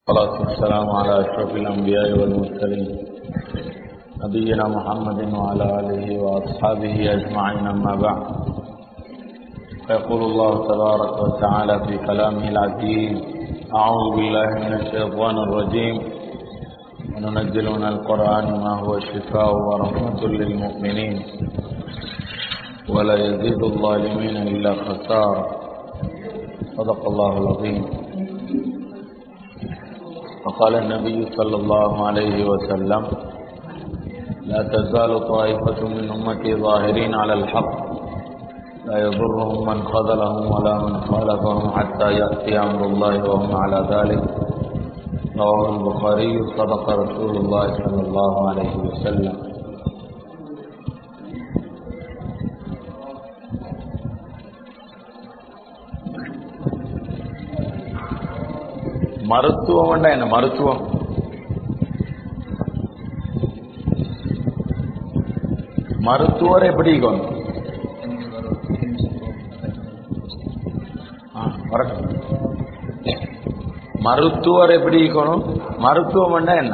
والصلاة والسلام على أشرف الأنبياء والمرسلين نبينا محمد وعلى آله وأصحابه أجمعين أما بعد فيقول الله تبارك وتعالى في كلامه العزيز أعوذ بالله من الشيطان الرجيم وننزل من القرآن ما هو شفاء ورحمة للمؤمنين ولا يزيد الظالمين إلا خسارة صدق الله العظيم وقال النبي صلى الله عليه وسلم لا تزال طائفة من أمتي ظاهرين على الحق لا يضرهم من خذلهم ولا من خالفهم حتى يأتي أمر الله وهم على ذلك رواه البخاري صدق رسول الله صلى الله عليه وسلم மருத்துவம் என்ன மருத்துவம் மருத்துவர் எப்படி இருக்கணும் ஆ, வரட்டும். மருத்துவர் எப்படி இருக்கணும் மருத்துவம் என்ன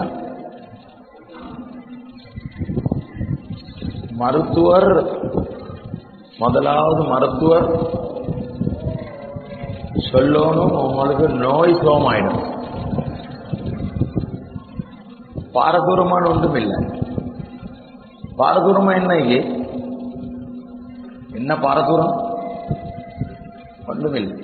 மருத்துவர் முதலாவது மருத்துவர் சொல்லணும் உங்களுக்கு நோய் சோமாயிடும் பாரதூரமான ஒன்றும் இல்லை பாரதூரமா என்ன இங்கே என்ன பாரதூரம் ஒன்றும் இல்லை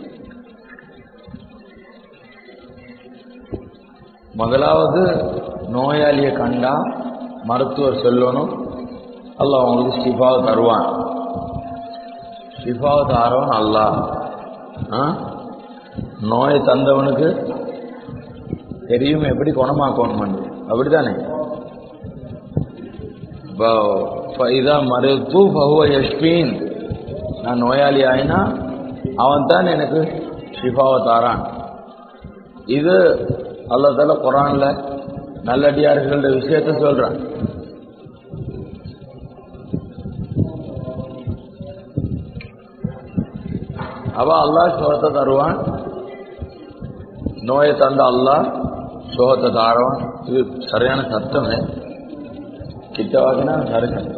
முதலாவது நோயாளியை கண்டா மருத்துவர் சொல்லணும் அல்லாஹ் அவங்களுக்கு ஷிஃபாவை தருவான் ஷிஃபாவை தாரவன் அல்லாஹ் ஆ? நோயை தந்தவனுக்கு தெரியும் எப்படி குணமாக்கணும் அப்படித்தானே இதா மருத்து பகுவ யஷ்பீன் நான் நோயாளி ஆயினா அவன் தான் எனக்கு ஷிஃபாவை தாரான் இது அல்லா தால குரான்ல நல்லடியார்களோட விஷயத்த சொல்றான் அவ அல்லாஹ் சுகத்தை தருவான் நோயை தந்த அல்லாஹ் சுகத்தை தாரவான் இது சரியான சத்தம் கிட்ட வாங்கினா சரி சத்தம்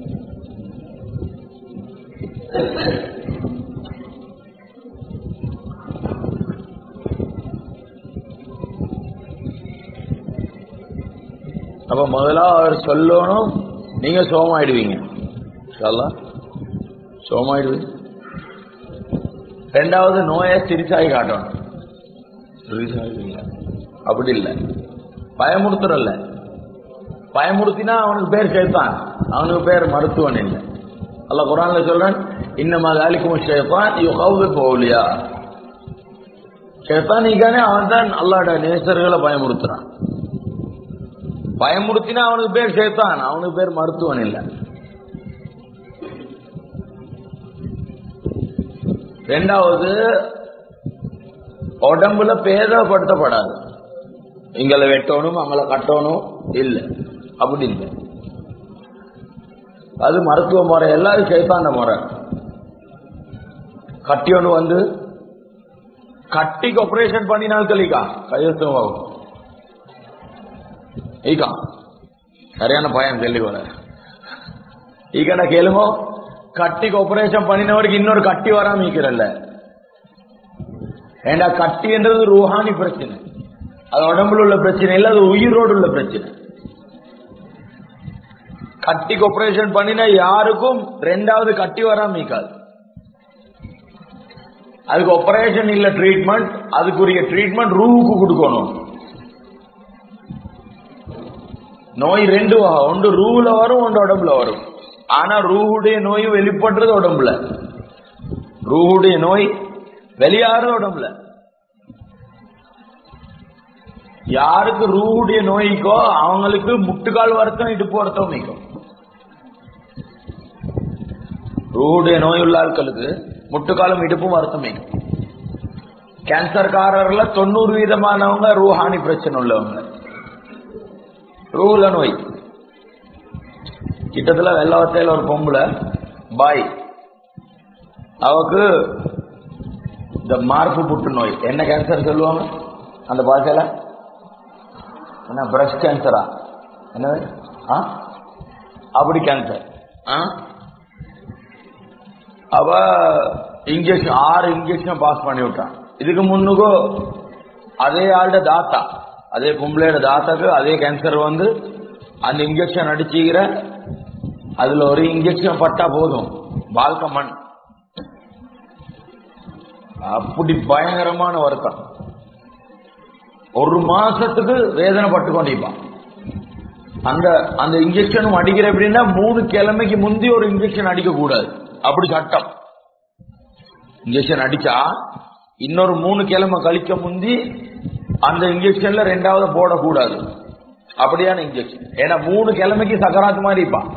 அப்ப முதல்ல அவர் சொல்லணும் நீங்க சோமாயிடுவீங்க சொல்லா சோமாயிடுவீங்க ரெண்டாவது நோயை சிரிச்சாகி காட்டணும் சிரிச்சாகி இல்லை அப்படி இல்லை பயமுறுத்துறல்ல பயமுறுத்தினா அவனுக்கு பேர் சேர்த்தான் அவனுக்கு பேர் மருத்துவன் இல்லை அல்ல குரான்ல சொல்றான் இன்னமா அலிக்கும் ஷேத்தான் யுகவு போலியா ஷேத்தான் நீக்கானே அவன் தான் அல்லாட நேசர்களை பயமுறுத்துறான் பயமுறுத்தினா அவனுக்கு பேர் சேர்த்தான் அவனுக்கு பேர் மருத்துவன் இல்லை ரெண்டாவது உடம்புல பேதப்படுத்தப்படாது இங்களை வெட்டணும் அங்களை கட்டணும் இல்லை அப்படி இல்லை அது மருத்துவ முறை எல்லாரும் சேர்த்தாண்ட முறை கட்டி ஒன்று வந்து கட்டிக்கு ஆபரேஷன் பண்ணினால் தெளிக்கா கையெழுத்தும் ஆகும் ஈக்கா சரியான பயம் தெளி வர ஈக்கட கேளுமோ கட்டிக்கு ஆபரேஷன் பண்ணினவருக்கு இன்னொரு கட்டி வராம இருக்கிறல்ல ஏண்டா கட்டின்றது ரூஹானி பிரச்சனை அது உடம்புல உள்ள பிரச்சனை இல்ல அது உயிரோடு உள்ள பிரச்சனை கட்டிக்கு ஆபரேஷன் பண்ணினா யாருக்கும் ரெண்டாவது கட்டி வராம இருக்காது அதுக்கு ஆபரேஷன் இல்ல ட்ரீட்மெண்ட் அதுக்குரிய ட்ரீட்மெண்ட் ரூவுக்கு கொடுக்கணும் நோய் ரெண்டு வகை ஒன்று ரூவுல வரும் ஒன்று உடம்புல வரும் ஆனா ரூஹுடைய நோய் வெளிப்படுறது உடம்புல ரூஹுடைய நோய் வெளியாறது உடம்புல யாருக்கு ரூஹுடைய நோய்க்கோ அவங்களுக்கு முட்டுக்கால் வருத்தம் இடுப்பு வருத்தம் நிற்கும் ரூஹுடைய நோய் உள்ள ஆட்களுக்கு முட்டுக்காலும் இடுப்பும் வருத்தம் நிற்கும் கேன்சர்காரர்ல தொண்ணூறு வீதமானவங்க ரூஹானி பிரச்சனை உள்ளவங்க ரூல நோய் கிட்டத்துல வெள்ளவத்தையில ஒரு பொம்பளை பாய் அவக்கு இந்த மார்பு புற்று நோய் என்ன கேன்சர் சொல்லுவாங்க அந்த பாஷையில என்ன பிரஸ்ட் கேன்சரா என்ன ஆ அப்படி கேன்சர் ஆ அவ இன்ஜெக்ஷன் ஆறு இன்ஜெக்ஷன் பாஸ் பண்ணி விட்டான் இதுக்கு முன்னுக்கோ அதே ஆளுட தாத்தா அதே பொம்பளையோட தாத்தாக்கு அதே கேன்சர் வந்து அந்த இன்ஜெக்ஷன் அடிச்சுக்கிற அதுல ஒரு இன்ஜெக்ஷன் பட்டா போதும் வாழ்க்கை மண் அப்படி பயங்கரமான வருத்தம் ஒரு மாசத்துக்கு வேதனை பட்டு கொண்டிருப்பான் அந்த அந்த இன்ஜெக்ஷனும் அடிக்கிற எப்படின்னா மூணு கிழமைக்கு முந்தி ஒரு இன்ஜெக்ஷன் அடிக்க கூடாது அப்படி சட்டம் இன்ஜெக்ஷன் அடிச்சா இன்னொரு மூணு கிழமை கழிக்க முந்தி அந்த இன்ஜெக்ஷன்ல ரெண்டாவது போடக்கூடாது அப்படியான இன்ஜெக்ஷன் ஏன்னா மூணு கிழமைக்கு சக்கராத்து மாதிரி இருப்பான்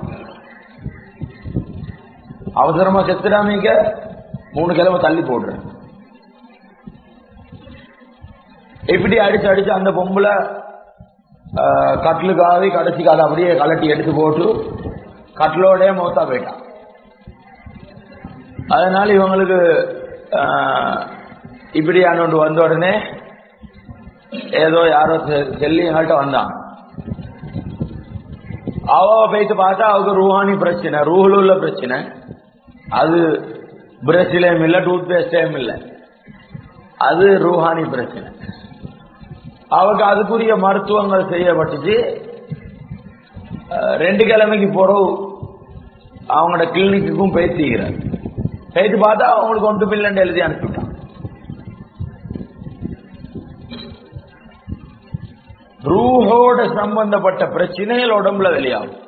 அவசரமா செத்துடாமீங்க மூணு கிழமை தள்ளி போடுறேன் இப்படி அடிச்சு அடிச்சு அந்த பொம்பளை கட்டிலுக்காக கடைசிக்கு அதை அப்படியே கலட்டி எடுத்து போட்டு கட்டிலோடய மௌத்தா போயிட்டான் அதனால இவங்களுக்கு இப்படியான ஒன்று வந்த உடனே ஏதோ யாரோ செல்லி எங்கள்கிட்ட வந்தாங்க அவ போயிட்டு பார்த்தா அவருக்கு ரூஹானி பிரச்சனை ரூஹில் உள்ள பிரச்சனை அது பிரஷ்லையும் இல்லை டூத் பேஸ்டையும் இல்லை அது ரூஹானி பிரச்சனை அவருக்கு அதுக்குரிய மருத்துவங்கள் செய்யப்பட்டுச்சு ரெண்டு கிழமைக்கு போறோம் அவங்களோட கிளினிக்குக்கும் பேசிக்கிறார் பேசி பார்த்தா அவங்களுக்கு ஒன்று பில்லண்டு எழுதி அனுப்பிவிட்டான் ரூஹோட சம்பந்தப்பட்ட பிரச்சனைகள் உடம்புல வெளியாகும்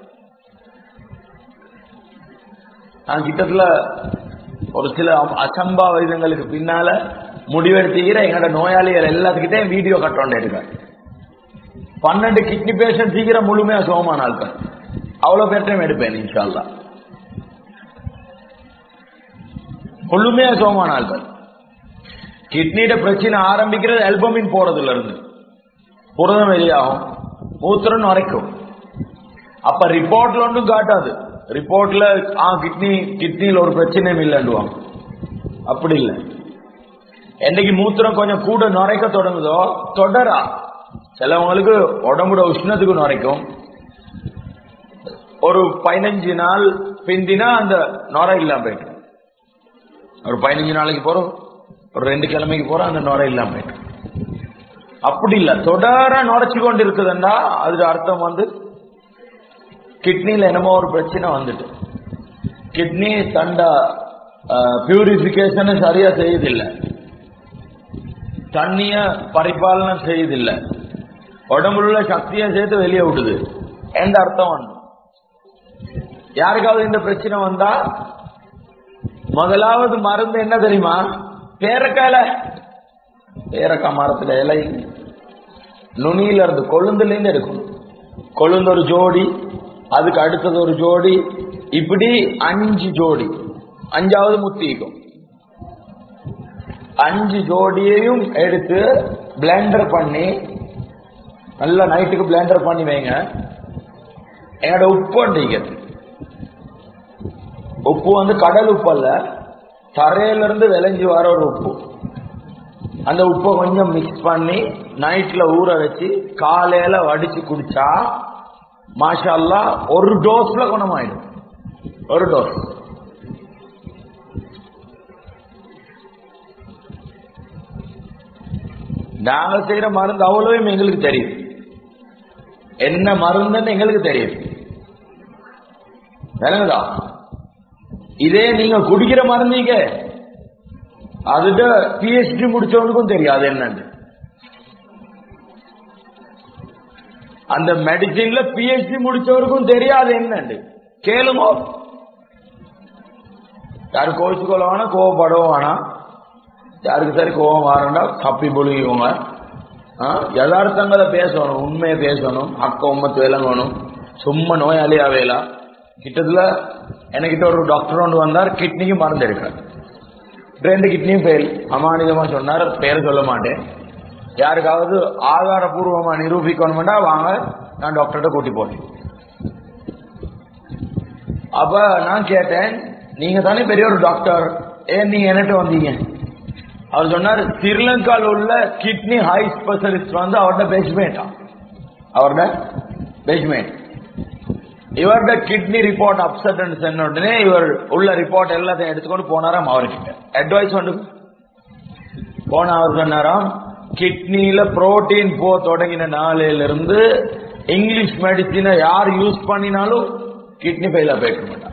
நான் கிட்டத்துல ஒரு சில அசம்பாவிதங்களுக்கு பின்னால முடிவெடுத்துக்கிற எங்களோட நோயாளிகள் எல்லாத்துக்கிட்டையும் வீடியோ கட்டோண்ட இருக்க பன்னெண்டு கிட்னி பேஷண்ட் சீக்கிரம் முழுமையா சோமான ஆட்கள் அவ்வளவு பேர்ட்டையும் எடுப்பேன் இன்ஷால்லா முழுமையா சோமான ஆட்கள் கிட்னியோட பிரச்சனை ஆரம்பிக்கிறது அல்பமின் போறதுல இருந்து புரதம் வெளியாகும் மூத்திரம் நுரைக்கும் அப்ப ரிப்போர்ட்ல ஒன்றும் காட்டாது ரிப்போர்ட்ல ஆ கிட்னி கிட்னியில் ஒரு பிரச்சனையும் இல்லைன்னுவாங்க அப்படி இல்லை என்னைக்கு மூத்திரம் கொஞ்சம் கூட நுரைக்க தொடங்குதோ தொடரா சிலவங்களுக்கு உடம்புட உஷ்ணத்துக்கு நுரைக்கும் ஒரு பதினஞ்சு நாள் பிந்தினா அந்த நுரை இல்லாம போயிட்டு ஒரு பதினஞ்சு நாளைக்கு போறோம் ஒரு ரெண்டு கிழமைக்கு போறோம் அந்த நுரை இல்லாம போயிட்டு அப்படி இல்ல தொடர நுரைச்சு கொண்டு இருக்குதுண்டா அதுக்கு அர்த்தம் வந்து கிட்னில என்னமோ ஒரு பிரச்சனை வந்துட்டு கிட்னி தண்டா பியூரிபிகேஷன் சரியா செய்யுதில்லை தண்ணிய பரிபாலனம் செய்யுதில்லை உடம்புல உள்ள சக்தியை சேர்த்து வெளியே விடுது எந்த அர்த்தம் வந்து யாருக்காவது இந்த பிரச்சனை வந்தா முதலாவது மருந்து என்ன தெரியுமா பேரக்காயில பேரக்காய் மரத்துல இலை நுனியில இருந்து கொழுந்துல இருந்து எடுக்கணும் கொழுந்து ஒரு ஜோடி அதுக்கு அடுத்தது ஒரு ஜோடி இப்படி அஞ்சு ஜோடி அஞ்சாவது முத்திக்கும் அஞ்சு ஜோடியையும் எடுத்து பிளெண்டர் பண்ணி நல்லா நைட்டுக்கு பிளெண்டர் பண்ணி வைங்க என்னோட உப்பு நீங்க உப்பு வந்து கடல் உப்பு அல்ல தரையில இருந்து விளைஞ்சு வர ஒரு உப்பு அந்த உப்பை கொஞ்சம் மிக்ஸ் பண்ணி நைட்ல ஊற வச்சு காலையில வடிச்சு குடிச்சா மாஷா அல்லா ஒரு டோஸ்ல குணமாயிடும் ஒரு டோஸ் நாங்க செய்யற மருந்து அவ்வளவு எங்களுக்கு தெரியும் என்ன மருந்துன்னு எங்களுக்கு தெரியும் விளங்குதா இதே நீங்க குடிக்கிற மருந்தீங்க அதுட பிஹெச்டி முடிச்சவனுக்கும் தெரியும் அது என்னன்னு அந்த மெடிசின்ல பிஹெச்டி முடிச்சவருக்கும் தெரியாது என்னன்னு கேளுங்க யாரு கோவிச்சுக்கொள்ள வேணா கோவப்படவும் வேணாம் யாருக்கு சரி கோவம் வரண்டா தப்பி பொழுகிக்கோங்க யதார்த்தங்களை பேசணும் உண்மையை பேசணும் அக்க உம்மத்து விளங்கணும் சும்மா நோயாளியா வேலா கிட்டத்துல என்கிட்ட ஒரு டாக்டர் ஒன்று வந்தார் கிட்னிக்கு மருந்து எடுக்கிறார் ரெண்டு கிட்னியும் ஃபெயில் அமானிதமா சொன்னார் பேர் சொல்ல மாட்டேன் யாருக்காவது ஆதாரபூர்வமா நிரூபிக்கணும்னா வாங்க நான் டாக்டர்கிட்ட கூட்டி போனேன் அப்ப நான் கேட்டேன் நீங்க தானே பெரிய ஒரு டாக்டர் ஏன் நீங்க என்னட்டு வந்தீங்க அவர் சொன்னார் ஸ்ரீலங்காவில் உள்ள கிட்னி ஹை ஸ்பெஷலிஸ்ட் வந்து அவர்கிட்ட பேசி போயிட்டான் அவரோட பெஞ்ச்மேன் இவரோட கிட்னி ரிப்போர்ட் அப்செட் சொன்ன உடனே இவர் உள்ள ரிப்போர்ட் எல்லாத்தையும் எடுத்துக்கொண்டு போனாராம் அவர்கிட்ட அட்வைஸ் வந்து போன அவர் சொன்னாராம் கிட்னில புரோட்டீன் போ தொடங்கின நாளையில இருந்து இங்கிலீஷ் மெடிசினை யார் யூஸ் பண்ணினாலும் கிட்னி ஃபெயிலா போயிட்டு மாட்டான்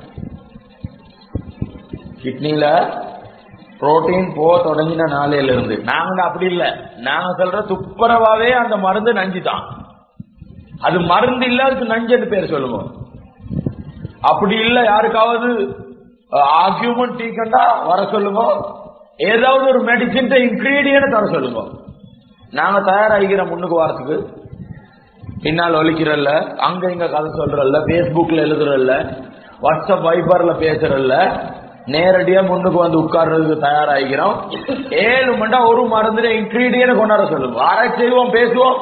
கிட்னில புரோட்டீன் போ தொடங்கின நாளையில இருந்து நாங்க அப்படி இல்ல நாங்க சொல்ற துப்புரவாவே அந்த மருந்து நஞ்சு தான் அது மருந்து இல்ல அதுக்கு நஞ்சுன்னு பேர் சொல்லுங்க அப்படி இல்ல யாருக்காவது ஆர்கியூமெண்ட் டீக்கண்டா வர சொல்லுங்க ஏதாவது ஒரு மெடிசின் இன்கிரீடியன்ட் தர சொல்லுங்க நாங்க தயாராகிக்கிற முன்னுக்கு வாரத்துக்கு பின்னால் ஒழிக்கிறல்ல அங்க இங்க கதை சொல்றல்ல பேஸ்புக்ல எழுதுறல்ல வாட்ஸ்அப் வைபர்ல பேசுறல்ல நேரடியா முன்னுக்கு வந்து உட்கார்றதுக்கு தயாராகிறோம் ஏழு மண்டா ஒரு மருந்துல இன்கிரீடியன்ட் கொண்டாட சொல்லுங்க ஆராய்ச்சி செய்வோம் பேசுவோம்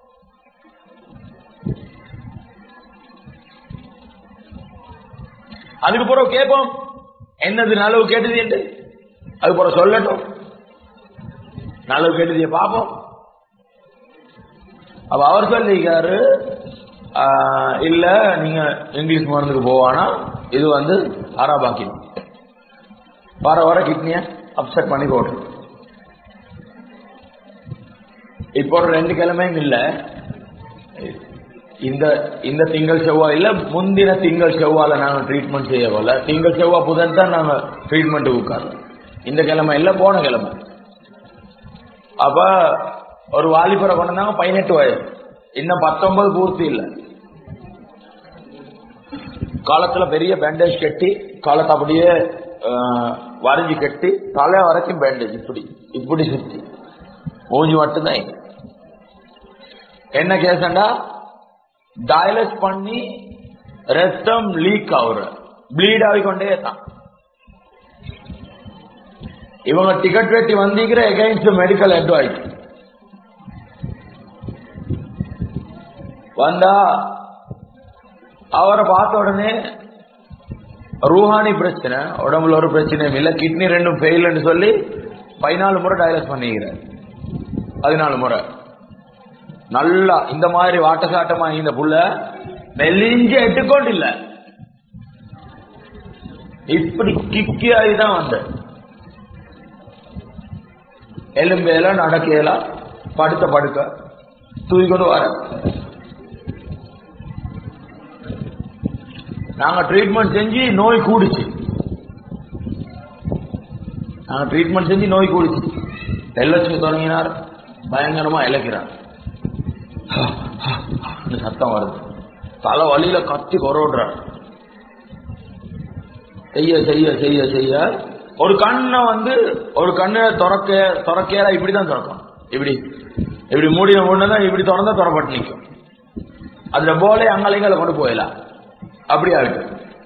அதுக்கு பிறகு கேட்போம் என்னது நலவு கேட்டது என்று அது பிறகு சொல்லட்டும் நலவு கேட்டதைய பார்ப்போம் அப்ப அவர் சொல்லிருக்காரு இல்ல நீங்க இங்கிலீஷ் மருந்துக்கு போவானா இது வந்து ஆராபாக்கியம் வர வர கிட்னிய அப்செட் பண்ணி போட்டு இப்போ ஒரு ரெண்டு கிழமையும் இல்ல இந்த இந்த திங்கள் செவ்வாய் இல்ல முந்தின திங்கள் செவ்வாயில நாங்க ட்ரீட்மெண்ட் செய்ய போல திங்கள் செவ்வாய் புதன் தான் நாங்க ட்ரீட்மெண்ட் உட்கார்றோம் இந்த கிழமை இல்ல போன கிழமை அப்ப ஒரு வாலிபரை கொண்டாங்க பதினெட்டு வயசு இன்னும் பத்தொன்பது பூர்த்தி இல்ல காலத்துல பெரிய பேண்டேஜ் கட்டி காலத்தை அப்படியே வரைஞ்சி கட்டி தலை வரைக்கும் பேண்டேஜ் இப்படி இப்படி சுத்தி மூஞ்சி மட்டும்தான் என்ன கேசண்டா டயலஸ் பண்ணி ரத்தம் லீக் ஆகுற ப்ளீட் ஆகிக்கொண்டே தான் இவங்க டிக்கெட் வெட்டி வந்தீங்கிற எகைன்ஸ்ட் மெடிக்கல் அட்வைஸ் வந்தா அவரை பார்த்த உடனே ரூஹானி பிரச்சனை உடம்புல ஒரு பிரச்சனையும் இல்ல கிட்னி ரெண்டும் ஃபெயில்னு சொல்லி பதினாலு முறை டயலஸ் பண்ணிக்கிறார் பதினாலு முறை நல்லா இந்த மாதிரி வாட்ட சாட்டமா இந்த புள்ள மெல்லிஞ்ச எட்டுக்கொண்டு இல்ல இப்படி கிக்கி ஆகிதான் வந்த எலும்பேல நடக்கையில படுத்த படுக்க தூக்கிக்கொண்டு வர நாங்க ட்ரீட்மெண்ட் செஞ்சு நோய் கூடுச்சு நாங்க ட்ரீட்மெண்ட் செஞ்சு நோய் கூடுச்சு எல்லட்சுமி தொடங்கினார் பயங்கரமா இழக்கிறார் சத்தம் வருது தலை வழியில கத்தி கொரோடுறார் செய்ய செய்ய செய்ய செய்ய ஒரு கண்ணை வந்து ஒரு கண்ணை திறக்க திறக்கையா இப்படிதான் திறக்கும் இப்படி இப்படி மூடின மூடினதான் இப்படி திறந்தா திறப்பட்டு நிற்கும் அதுல போலே அங்கலைங்களை கொண்டு போயிடலாம் அப்படி ஆகிட்டு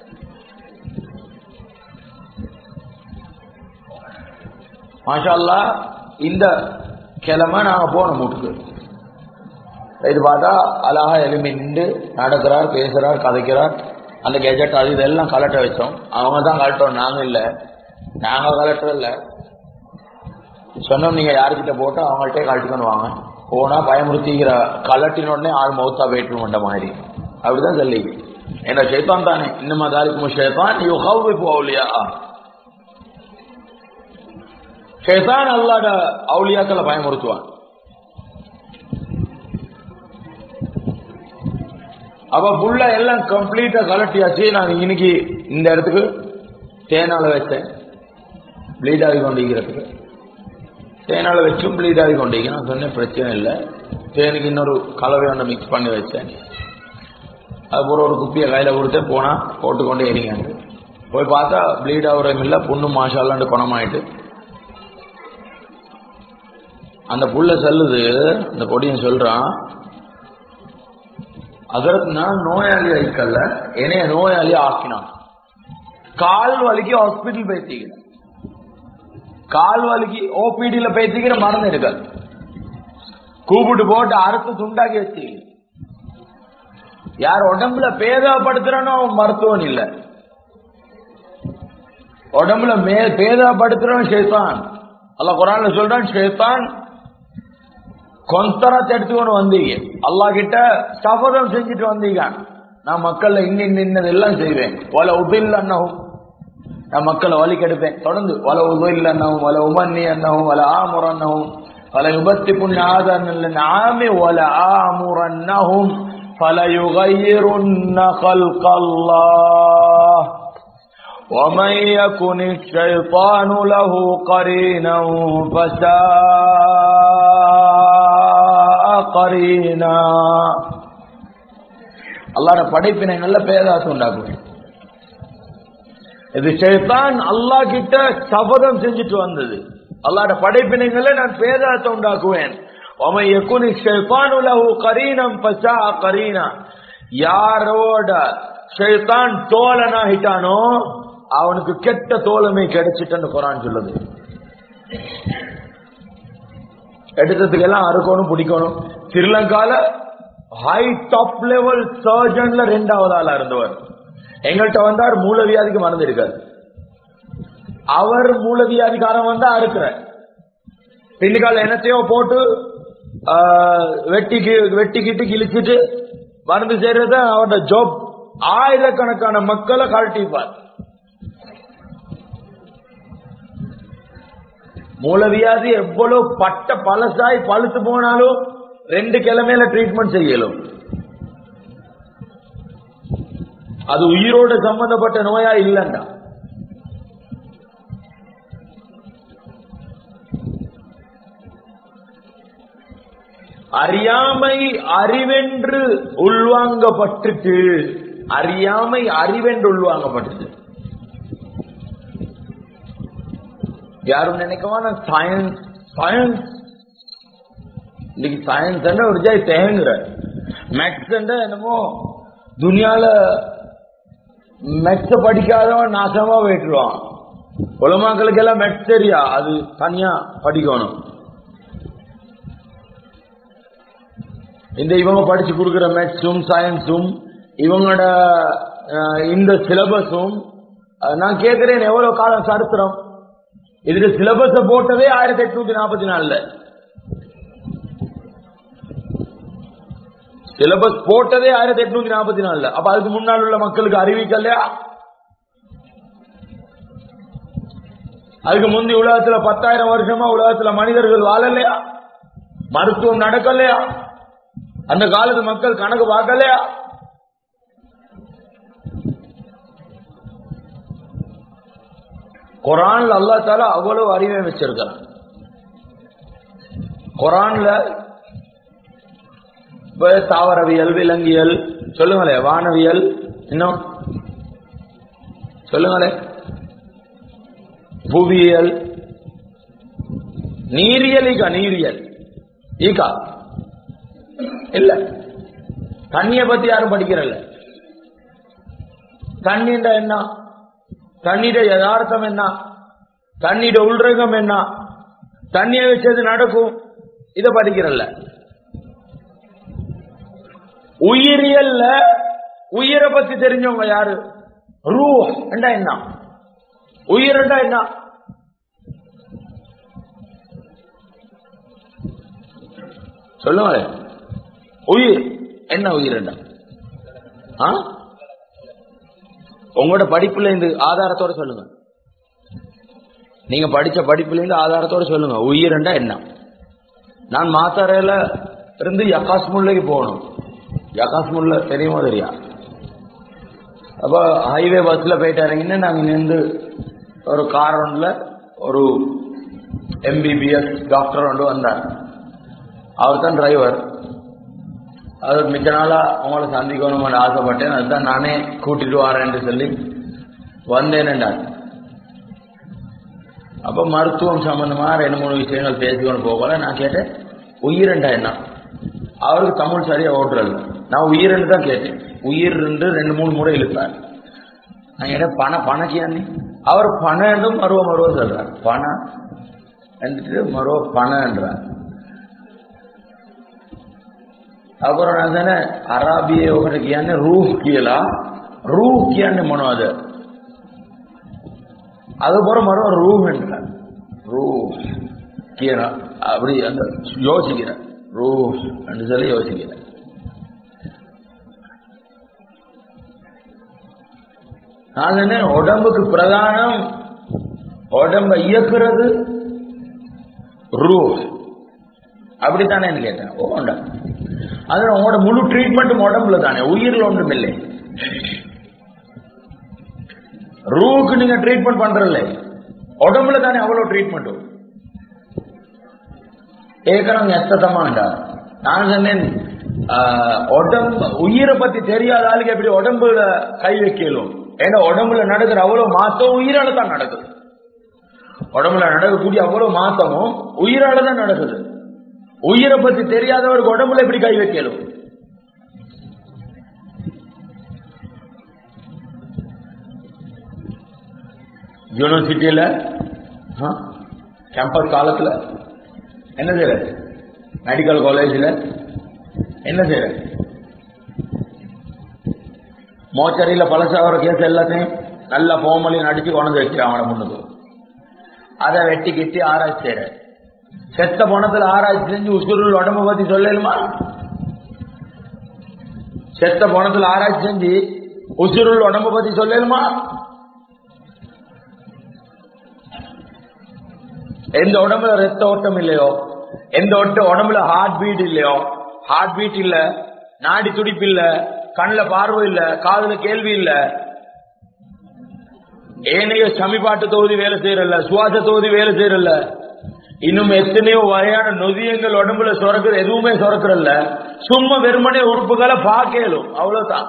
மாஷா இந்த கிழமை நாங்க போன மூட்டுக்கு இது பார்த்தா அழகா எலும்பி நின்று நடக்கிறார் பேசுறார் கதைக்கிறார் அந்த கெஜெட் அது இதெல்லாம் கலட்ட வச்சோம் அவங்க தான் கலட்டோம் நாங்க இல்ல நாங்க கலட்டுற இல்ல சொன்னோம் நீங்க யாருக்கிட்ட போட்டு அவங்கள்ட்டே கழட்டிக்கணும் வாங்க போனா பயமுறுத்திக்கிற கலட்டின உடனே ஆள் மௌத்தா போயிட்டு மாதிரி அப்படிதான் சொல்லி என்ன ஷைத்தான் தானே இன்னுமா தாலிக்கும் ஷைத்தான் யுஹவ்விஃபு அவுலியா ஷைத்தான் அல்லாட அவுலியாக்களை பயமுறுத்துவான் அப்ப புள்ள எல்லாம் கம்ப்ளீட்டா கலட்டியாச்சு நான் இன்னைக்கு இந்த இடத்துக்கு தேனால வச்சேன் ப்ளீட் ஆகி கொண்டிருக்கிறதுக்கு தேனால வச்சும் ப்ளீட் ஆகி கொண்டிருக்கேன் நான் சொன்னேன் பிரச்சனை இல்லை தேனுக்கு இன்னொரு கலவை ஒன்று மிக்ஸ் பண்ணி வச்சேன் அதுக்கப்புறம் ஒரு குப்பியை கையில் கொடுத்து போனா போட்டு கொண்டே எரிங்க போய் பார்த்தா ப்ளீட் ஆகுறதும் இல்லை புண்ணு மாஷாலாண்டு குணமாயிட்டு அந்த புள்ள சொல்லுது அந்த பொடியன் சொல்றான் அதற்கு நான் நோயாளி ஆயிக்கல்ல என்னைய நோயாளி ஆக்கினான் கால் வலிக்கு ஹாஸ்பிட்டல் பேசிக்கிறேன் கால் வலிக்கு ஓபிடியில பேசிக்கிற மருந்து இருக்காது கூப்பிட்டு போட்டு அறுத்து துண்டாக்கி வச்சு யார் உடம்புல பேதாப்படுத்துறனோ மருத்துவம் இல்ல உடம்புல மே பேதாப்படுத்துறவன் ஷேத்தான் அல்ல குரான்ல சொல்றான் ஷேத்தான் கொந்தரத்தை எடுத்துக்கொண்டு வந்தீங்க அல்லா கிட்ட சபதம் செஞ்சுட்டு வந்தீங்க நான் மக்கள்ல இன்னும் இன்னது எல்லாம் செய்வேன் வல உபில் அன்னவும் நான் மக்களை வழி கெடுப்பேன் தொடர்ந்து வல உபில் அன்னவும் வல உமன்னி அன்னவும் வல ஆமுர் அன்னவும் வல விபத்தி புண்ணாதன் ஆமி வல ஆமுரன்னஹும் فليغيرن خلق الله ومن يكن الشيطان له قرينا فساء قرينا அல்லாட படைப்பினங்கள்ல பேதாசம் உண்டாக்குவேன் இது ஷைத்தான் அல்லாஹ் கிட்ட சபதம் செஞ்சுட்டு வந்தது அல்லாட படைப்பினங்கள்ல நான் பேதாசத்தை உண்டாக்குவேன் ومن يكن الشيطان له قرينا فساء قرينا யாரோட ஷைத்தான் தோழனாகிட்டானோ அவனுக்கு கெட்ட தோழமை கிடைச்சிட்டன்னு குரான் சொல்லுது எடுத்ததுக்கு எல்லாம் அறுக்கணும் பிடிக்கணும் ஸ்ரீலங்கால ஹை டாப் லெவல் சர்ஜன்ல ரெண்டாவது ஆளா இருந்தவர் எங்கள்கிட்ட வந்தார் மூலவியாதிக்கு மறந்து இருக்காரு அவர் மூலவியாதிக்காரன் வந்தா அறுக்கிற பின்னுக்கால என்னத்தையோ போட்டு வெட்டிக்கு வெட்டிக்கிட்டு கிழிச்சிட்டு மருந்து செய்யறத அவரோட ஜாப் ஆயிரக்கணக்கான மக்களை கழட்டிப்பார் மூலவியாதி எவ்வளவு பட்ட பழசாய் பழுத்து போனாலும் ரெண்டு கிழமையில ட்ரீட்மெண்ட் செய்யலும் அது உயிரோடு சம்பந்தப்பட்ட நோயா இல்லைண்டா அறியாமை அறிவென்று உள்வாங்கப்பட்டுட்டு அறியாமை அறிவென்று உள்வாங்கப்பட்டது யாரும் நினைக்கவான சயின்ஸ் சயின்ஸ் இன்னைக்கு சயின்ஸ் ஒரு ஜாய் தேங்குற மேக்ஸ் என்னமோ துனியால மேக்ஸ படிக்காதவன் நாசமா போயிட்டுருவான் உலமாக்களுக்கு எல்லாம் மேக்ஸ் தெரியா அது தனியா படிக்கணும் இந்த இவங்க படிச்சு கொடுக்குற மேக்ஸும் சயின்ஸும் இவங்களோட இந்த சிலபஸும் நான் கேட்கிறேன் எவ்வளவு காலம் சரித்திரம் இதுல சிலபஸ போட்டதே ஆயிரத்தி எட்நூத்தி நாற்பத்தி நாலுல சிலபஸ் போட்டதே ஆயிரத்தி எட்நூத்தி நாற்பத்தி நாலுல அப்ப அதுக்கு முன்னால் உள்ள மக்களுக்கு அறிவிக்கலையா அதுக்கு முந்தி உலகத்துல பத்தாயிரம் வருஷமா உலகத்துல மனிதர்கள் வாழலையா மருத்துவம் நடக்கலையா அந்த காலத்து மக்கள் கணக்கு பார்க்கலையா குரான்ல அல்லா தால அவ்வளவு அறிவை வச்சிருக்கிறான் குரான்ல தாவரவியல் விலங்கியல் சொல்லுங்களே வானவியல் இன்னும் சொல்லுங்களே புவியியல் நீரியல் ஈகா நீரியல் ஈகா இல்ல தண்ணிய பத்தி யாரும் படிக்கிறல்ல தண்ணின்ற என்ன தண்ணீர யதார்த்தம் என்ன தண்ணீர உள்ரகம் என்ன தண்ணியை வச்சது நடக்கும் இத படிக்கிறல்ல உயிரியல்ல உயிரை பத்தி தெரிஞ்சவங்க யாரு ரூ என்ன உயிர் என்ன சொல்லுங்க உயிர் என்ன உயிர் உங்களோட படிப்புல இருந்து ஆதாரத்தோட சொல்லுங்க நீங்க படிச்ச படிப்புல இருந்து ஆதாரத்தோட சொல்லுங்க உயிர் என்ன நான் மாத்தாரையில இருந்து யகாஸ்முல்லைக்கு போகணும் யகாஸ்முல்ல தெரியுமோ தெரியா அப்ப ஹைவே பஸ்ல போயிட்டு இறங்கின்னு நாங்க நின்று ஒரு கார் ஒன்றுல ஒரு எம்பிபிஎஸ் டாக்டர் ஒன்று வந்தார் அவர் தான் டிரைவர் அது மிச்ச நாளா உங்களை சந்திக்கணும்னு ஆசைப்பட்டேன் அதுதான் நானே கூட்டிட்டு வரேன்னு சொல்லி வந்தேன்டார் அப்ப மருத்துவம் சம்பந்தமா ரெண்டு மூணு விஷயங்கள் பேசிக்கொண்டு போகல நான் கேட்டேன் உயிரண்டா என்ன அவருக்கு தமிழ் சரியா ஓட்டுறது நான் உயிரண்டு தான் கேட்டேன் உயிர் ரெண்டு ரெண்டு மூணு முறை இழுப்பார் நான் கேட்டேன் பண பணக்கியானே அவர் பணம் மருவ மருவ சொல்றார் பணம் வந்துட்டு மருவ பணன்றார் අගොර නදන අරාබියේ ඔකට කියන්නේ රූහ් කියලා රූහ් කියන්නේ මොනවද அது போற மரம் ரூஹ் என்ற ரூ කියන அப்படி அந்த யோசிக்கிற ரூ என்று சொல்லி யோசிக்கிறேன் நான் என்ன உடம்புக்கு பிரதானம் உடம்ப இயக்குறது ரூ அப்படித்தானே கேட்டேன் ஓண்டா அது உங்களோட முழு ட்ரீட்மெண்ட்டும் உடம்புல தானே உயிரில் ஒன்றும் இல்லை ரூவுக்கு நீங்க ட்ரீட்மெண்ட் பண்றல உடம்புல தானே அவ்வளவு ட்ரீட்மெண்ட் ஏக்கணும் எத்தமாண்டா நான் சொன்னேன் உடம்பு உயிரை பத்தி தெரியாத ஆளுக்கு எப்படி உடம்புல கை வைக்கலும் ஏன்னா உடம்புல நடக்கிற அவ்வளவு மாத்தம் உயிரால தான் நடக்குது உடம்புல நடக்கக்கூடிய அவ்வளவு மாத்தமும் உயிரால தான் நடக்குது உயிரை பத்தி தெரியாதவருக்கு உடம்புல எப்படி கை வைக்கலும் யூனிவர்சிட்டியில கேம்பஸ் காலத்துல என்ன செய்யற மெடிக்கல் காலேஜில் என்ன செய்யற மோச்சரியில் பழசாகிற கேஸ் எல்லாத்தையும் நல்ல ஃபோமலையும் நடிச்சு கொண்டு வச்சிரு அவனை முன்னுக்கு அதை வெட்டி கிட்டி ஆராய்ச்சி செய்யற செத்த பணத்துல ஆராய்ச்சி செஞ்சு உசுருள் உடம்ப பத்தி சொல்லலுமா செத்த பணத்துல ஆராய்ச்சி செஞ்சு உசுருள் உடம்ப பத்தி சொல்லலுமா எந்த உடம்புல ரத்த ஓட்டம் இல்லையோ எந்த ஒட்ட உடம்புல ஹார்ட் பீட் இல்லையோ ஹார்ட் பீட் இல்ல நாடி துடிப்பு இல்ல கண்ணுல பார்வை இல்ல காதுல கேள்வி இல்ல ஏனைய சமிபாட்டு தொகுதி வேலை செய்யறல சுவாச தொகுதி வேலை செய்யறல இன்னும் எத்தனையோ வகையான நொதியங்கள் உடம்புல சுரக்குற எதுவுமே சுரக்குறல்ல சும்மா வெறுமனே உறுப்புகளை பார்க்கலும் அவ்வளவுதான்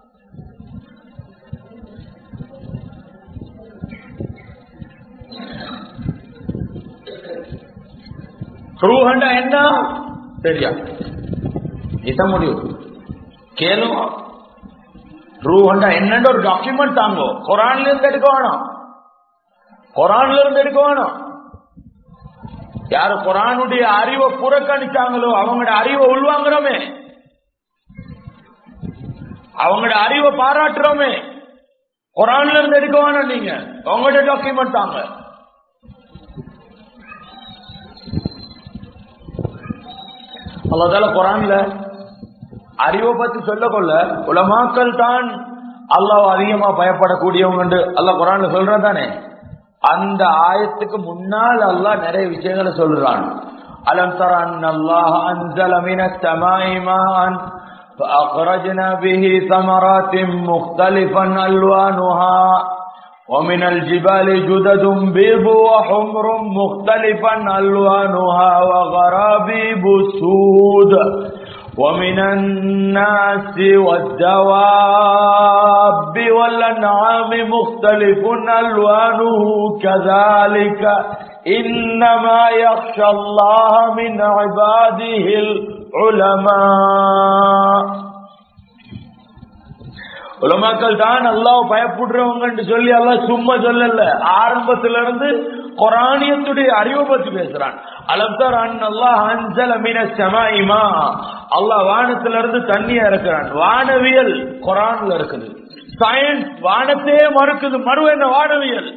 ரூஹண்டா என்ன சரியா இதான் முடியும் கேளும் ரூஹண்டா என்னன்ற ஒரு டாக்குமெண்ட் தாங்கோ குரான்ல இருந்து எடுக்க வேணும் குரான்ல இருந்து எடுக்க வேணும் யாரு குரானுடைய அறிவை புறக்கணிச்சாங்களோ அவங்களோட அறிவை உள்வாங்குறோமே அவங்களோட அறிவை பாராட்டுறோமே குரான்ல இருந்து எடுக்க வேணும் நீங்க உங்களோட டாக்குமெண்ட் தாங்க அல்லாதால குரான்ல அறிவை பத்தி சொல்ல கொள்ள உலமாக்கள் தான் அல்லாஹ் அதிகமா பயப்படக்கூடியவங்க அல்ல குரான்ல சொல்றதானே அந்த ஆயத்துக்கு முன்னால் அல்லாஹ் நிறைய விஷயங்களை சொல்றான் அலம் தர அல்லாஹ் அன்சல மின السماء ماء فأخرجنا به ثمرات مختلفا ألوانها ومن الجبال جدد بيض وحمر مختلفا ألوانها وغرابيب سود ومن الناس والدواب والأنعام مختلف ألوانه كذلك إنما يخشى الله من عباده العلماء உலமாக்கள் தான் அல்லாஹ் பயப்படுறவங்க சொல்லி அல்லாஹ் சும்மா சொல்லல ஆரம்பத்துல இருந்து குரானியத்துடைய அறிவை பத்தி பேசுறான் அலப்தர் அன் அல்லாஹ் அஞ்சல மீன சமாயிமா அல்லாஹ் வானத்துல இருந்து தண்ணியா இருக்கிறான் வானவியல் குரான்ல இருக்குது சயின்ஸ் வானத்தையே மறுக்குது மறு என்ன வானவியல்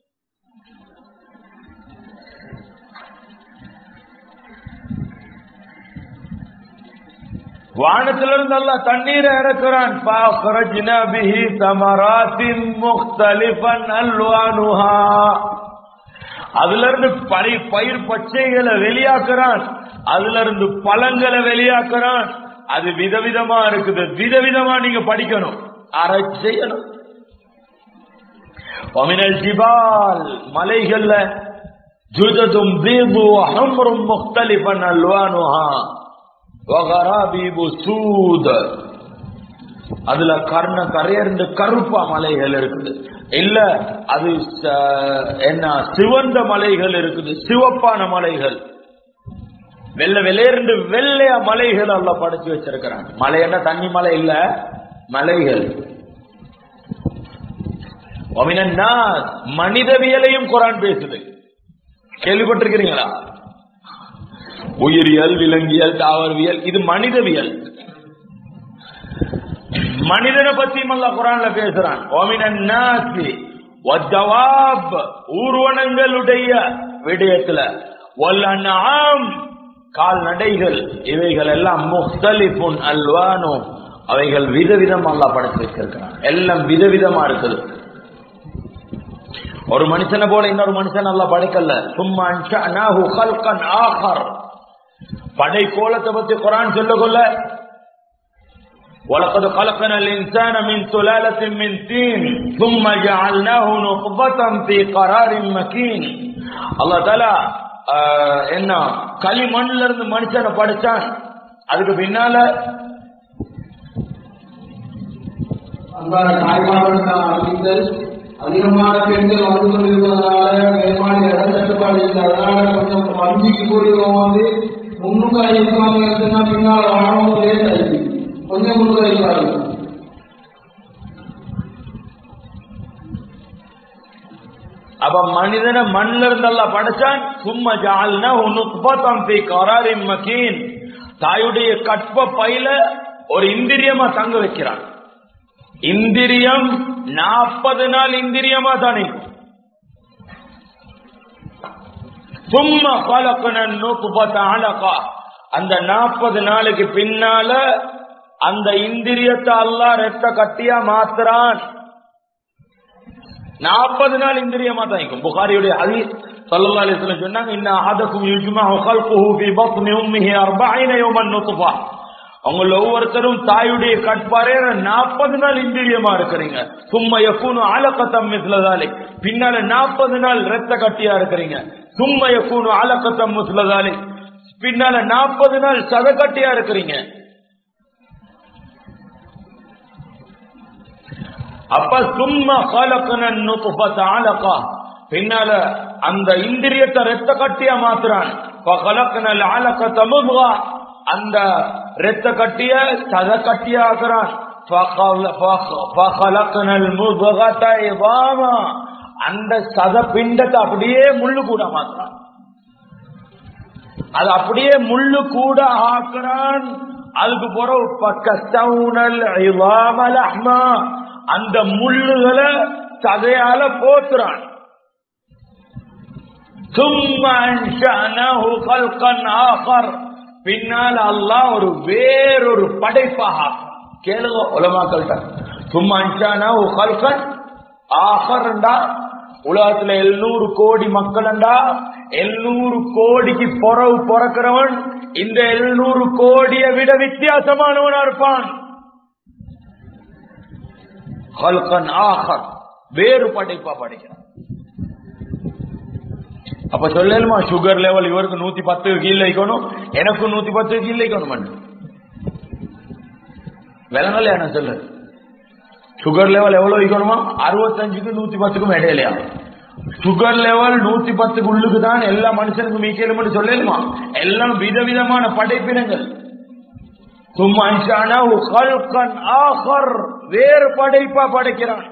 வானத்திலிருந்து அல்ல தண்ணீரை இறக்குறான் فَأَخْرَجْنَا بِهِ ثَمَرَاتٍ مُخْتَلِفًا أَلْوَانُهَا அதுல இருந்து பரி பயிர் பச்சைகளை வெளியாக்குறான் அதுல இருந்து பழங்களை வெளியாக்குறான் அது விதவிதமா இருக்குது விதவிதமா நீங்க படிக்கணும் ஆராய்ச்சி செய்யணும் ஒமினல் ஜிபால் மலைகள்ல ஜுததும் பீபு அஹம்ரும் முக்தலிஃபன் அல்வானுஹா வகராபீபு சூத் அதுல கர்ண கரையர்ந்து கருப்பா மலைகள் இருக்குது இல்ல அது ச- என்ன சிவந்த மலைகள் இருக்குது சிவப்பான மலைகள் வெள்ள வெளியேண்டு வெள்ளைய மலைகள் அல்ல படைச்சு வச்சிருக்கிறான் மலை என்ன தண்ணி மலை இல்ல மலைகள் ஒமினன்னா மனிதவியலையும் குரான் பேசுது கேள்விப்பட்டிருக்கிறீங்களா உயிரியல் விலங்கியல் தாவரவியல் இது மனிதவியல் மனிதனை பத்தியும் அல்ல குரான்ல பேசுறான் ஓமினன் நாசி வத்தவாப் ஊர்வனங்களுடைய விடயத்துல வல்லன்ஆம் கால்நடைகள் இவைகள் எல்லாம் முஹ்தலிஃபுன் அல்வானோ அவைகள் விதவிதம் அல்லாஹ் படைத்து வச்சிருக்கிறான் எல்லாம் விதவிதமா இருக்குது ஒரு மனுஷனை போல இன்னொரு மனுஷன் நல்லா படைக்கல சும்மா அன்ஷஅனாஹு கல்கன் ஆஹர் படை கோலத்தை பத்தி குரான் சொல்ல கொள்ள ولقد خلقنا الإنسان من سلالة من طين ثم جعلناه نطفة في قرار مكين الله تعالى என்ன களிமண்ல இருந்து மனுஷனை படைச்சான் அதுக்கு பின்னால அன்பான தாய்மார்களுக்கான அறிவித்தல் அதிகமான பெண்கள் வந்து கொண்டிருப்பதனால மேம்பாடு இடம் கட்டுப்பாடு இல்லை அதனால கொஞ்சம் வங்கிக்கு கூடியவங்க வந்து முன்னுக்கு இருக்காங்க சொன்னா பின்னால் வாழவும் லேட் ஆயிடுச்சு கொஞ்சம் முன்னுக்கு இருக்காரு அப்ப மனிதனை மண்ல இருந்தெல்லாம் படைச்சான் சும்மா ஜால்னா உனுப்பத்தம் பி கராரின் மக்கீன் தாயுடைய கற்ப பையில ஒரு இந்திரியமா தங்க வைக்கிறான் இந்திரியம் நாற்பது நாள் இந்திரியமா தானே சும்மா பழக்கணன் நூப்பத்த அழகா அந்த நாற்பது நாளைக்கு பின்னால அந்த இந்திரியத்தை அல்லாஹ் ரெட்ட கட்டியா மாத்துறான் நாற்பது நாள் இந்திரியமா தான் இருக்கும் புகாரியுடைய அதி சல்லல்லாஹு அலைஹி வஸல்லம் சொன்னாங்க இன்ன அஹதக்கும் யுஜ்மஉ கல்குஹு ஃபீ பத்னி உம்மிஹி 40 யௌமன் நுத்ஃபா உங்கள ஒவ்வொருத்தரும் தாயுடைய கட்பாரே நாற்பது நாள் இந்திரியமா இருக்கிறீங்க சும்மா யக்கூனு அலகத்தம் மிஸ்லதாலே பின்னால நாற்பது நாள் ரத்த கட்டியா இருக்கிறீங்க சும்மா யக்கூனு அலகத்தம் மிஸ்லதாலே பின்னால நாற்பது நாள் சத கட்டியா இருக்கிறீங்க அப்ப சும்மா கலக்கன நுத்ஃபத அலகா பின்னால அந்த இந்திரியத்தை ரத்த கட்டியா மாத்துறான் ஃபகலக்னல் அலகத முத்கா அந்த ரத்த கட்டிய சத கட்டியா ஆக்குறான் ஃபகலக்னல் முத்கத இதாமா அந்த சத பிண்டத்தை அப்படியே முள்ளு கூட மாத்துறான் அது அப்படியே முள்ளு கூட ஆக்குறான் அதுக்கு பிறகு பக்கத்தவுனல் இவாம லஹ்மா அந்த முள்ளுகளை சதையால போத்துறான் பின்னால் அல்லாஹ் ஒரு வேறொரு படைப்பாக கேளுங்க உலமாக்கள்கிட்ட சும்மா அன்ஷானா கல்கன் ஆஹர்ண்டா உலகத்துல எழுநூறு கோடி மக்கள்டா எழுநூறு கோடிக்கு பொறவு பிறக்கிறவன் இந்த எழுநூறு கோடியை விட வித்தியாசமானவனா இருப்பான் ஹல்கன் ஆஹர் வேறு படைப்பா படைக்கிறான் அப்ப சொல்லலுமா சுகர் லெவல் இவருக்கு நூத்தி பத்து கீழே வைக்கணும் எனக்கும் நூத்தி பத்து கீழே வைக்கணும் விலங்கல்ல என்ன சொல்லு சுகர் லெவல் எவ்வளவு வைக்கணுமா அறுபத்தஞ்சுக்கு நூத்தி பத்துக்கும் இடையிலையா சுகர் லெவல் நூத்தி பத்துக்கு உள்ளுக்கு தான் எல்லா மனுஷனுக்கும் மீக்கலும் சொல்லலுமா எல்லாம் விதவிதமான படைப்பினங்கள் சும்மா ஆஹர் வேறு படைப்பா படைக்கிறான்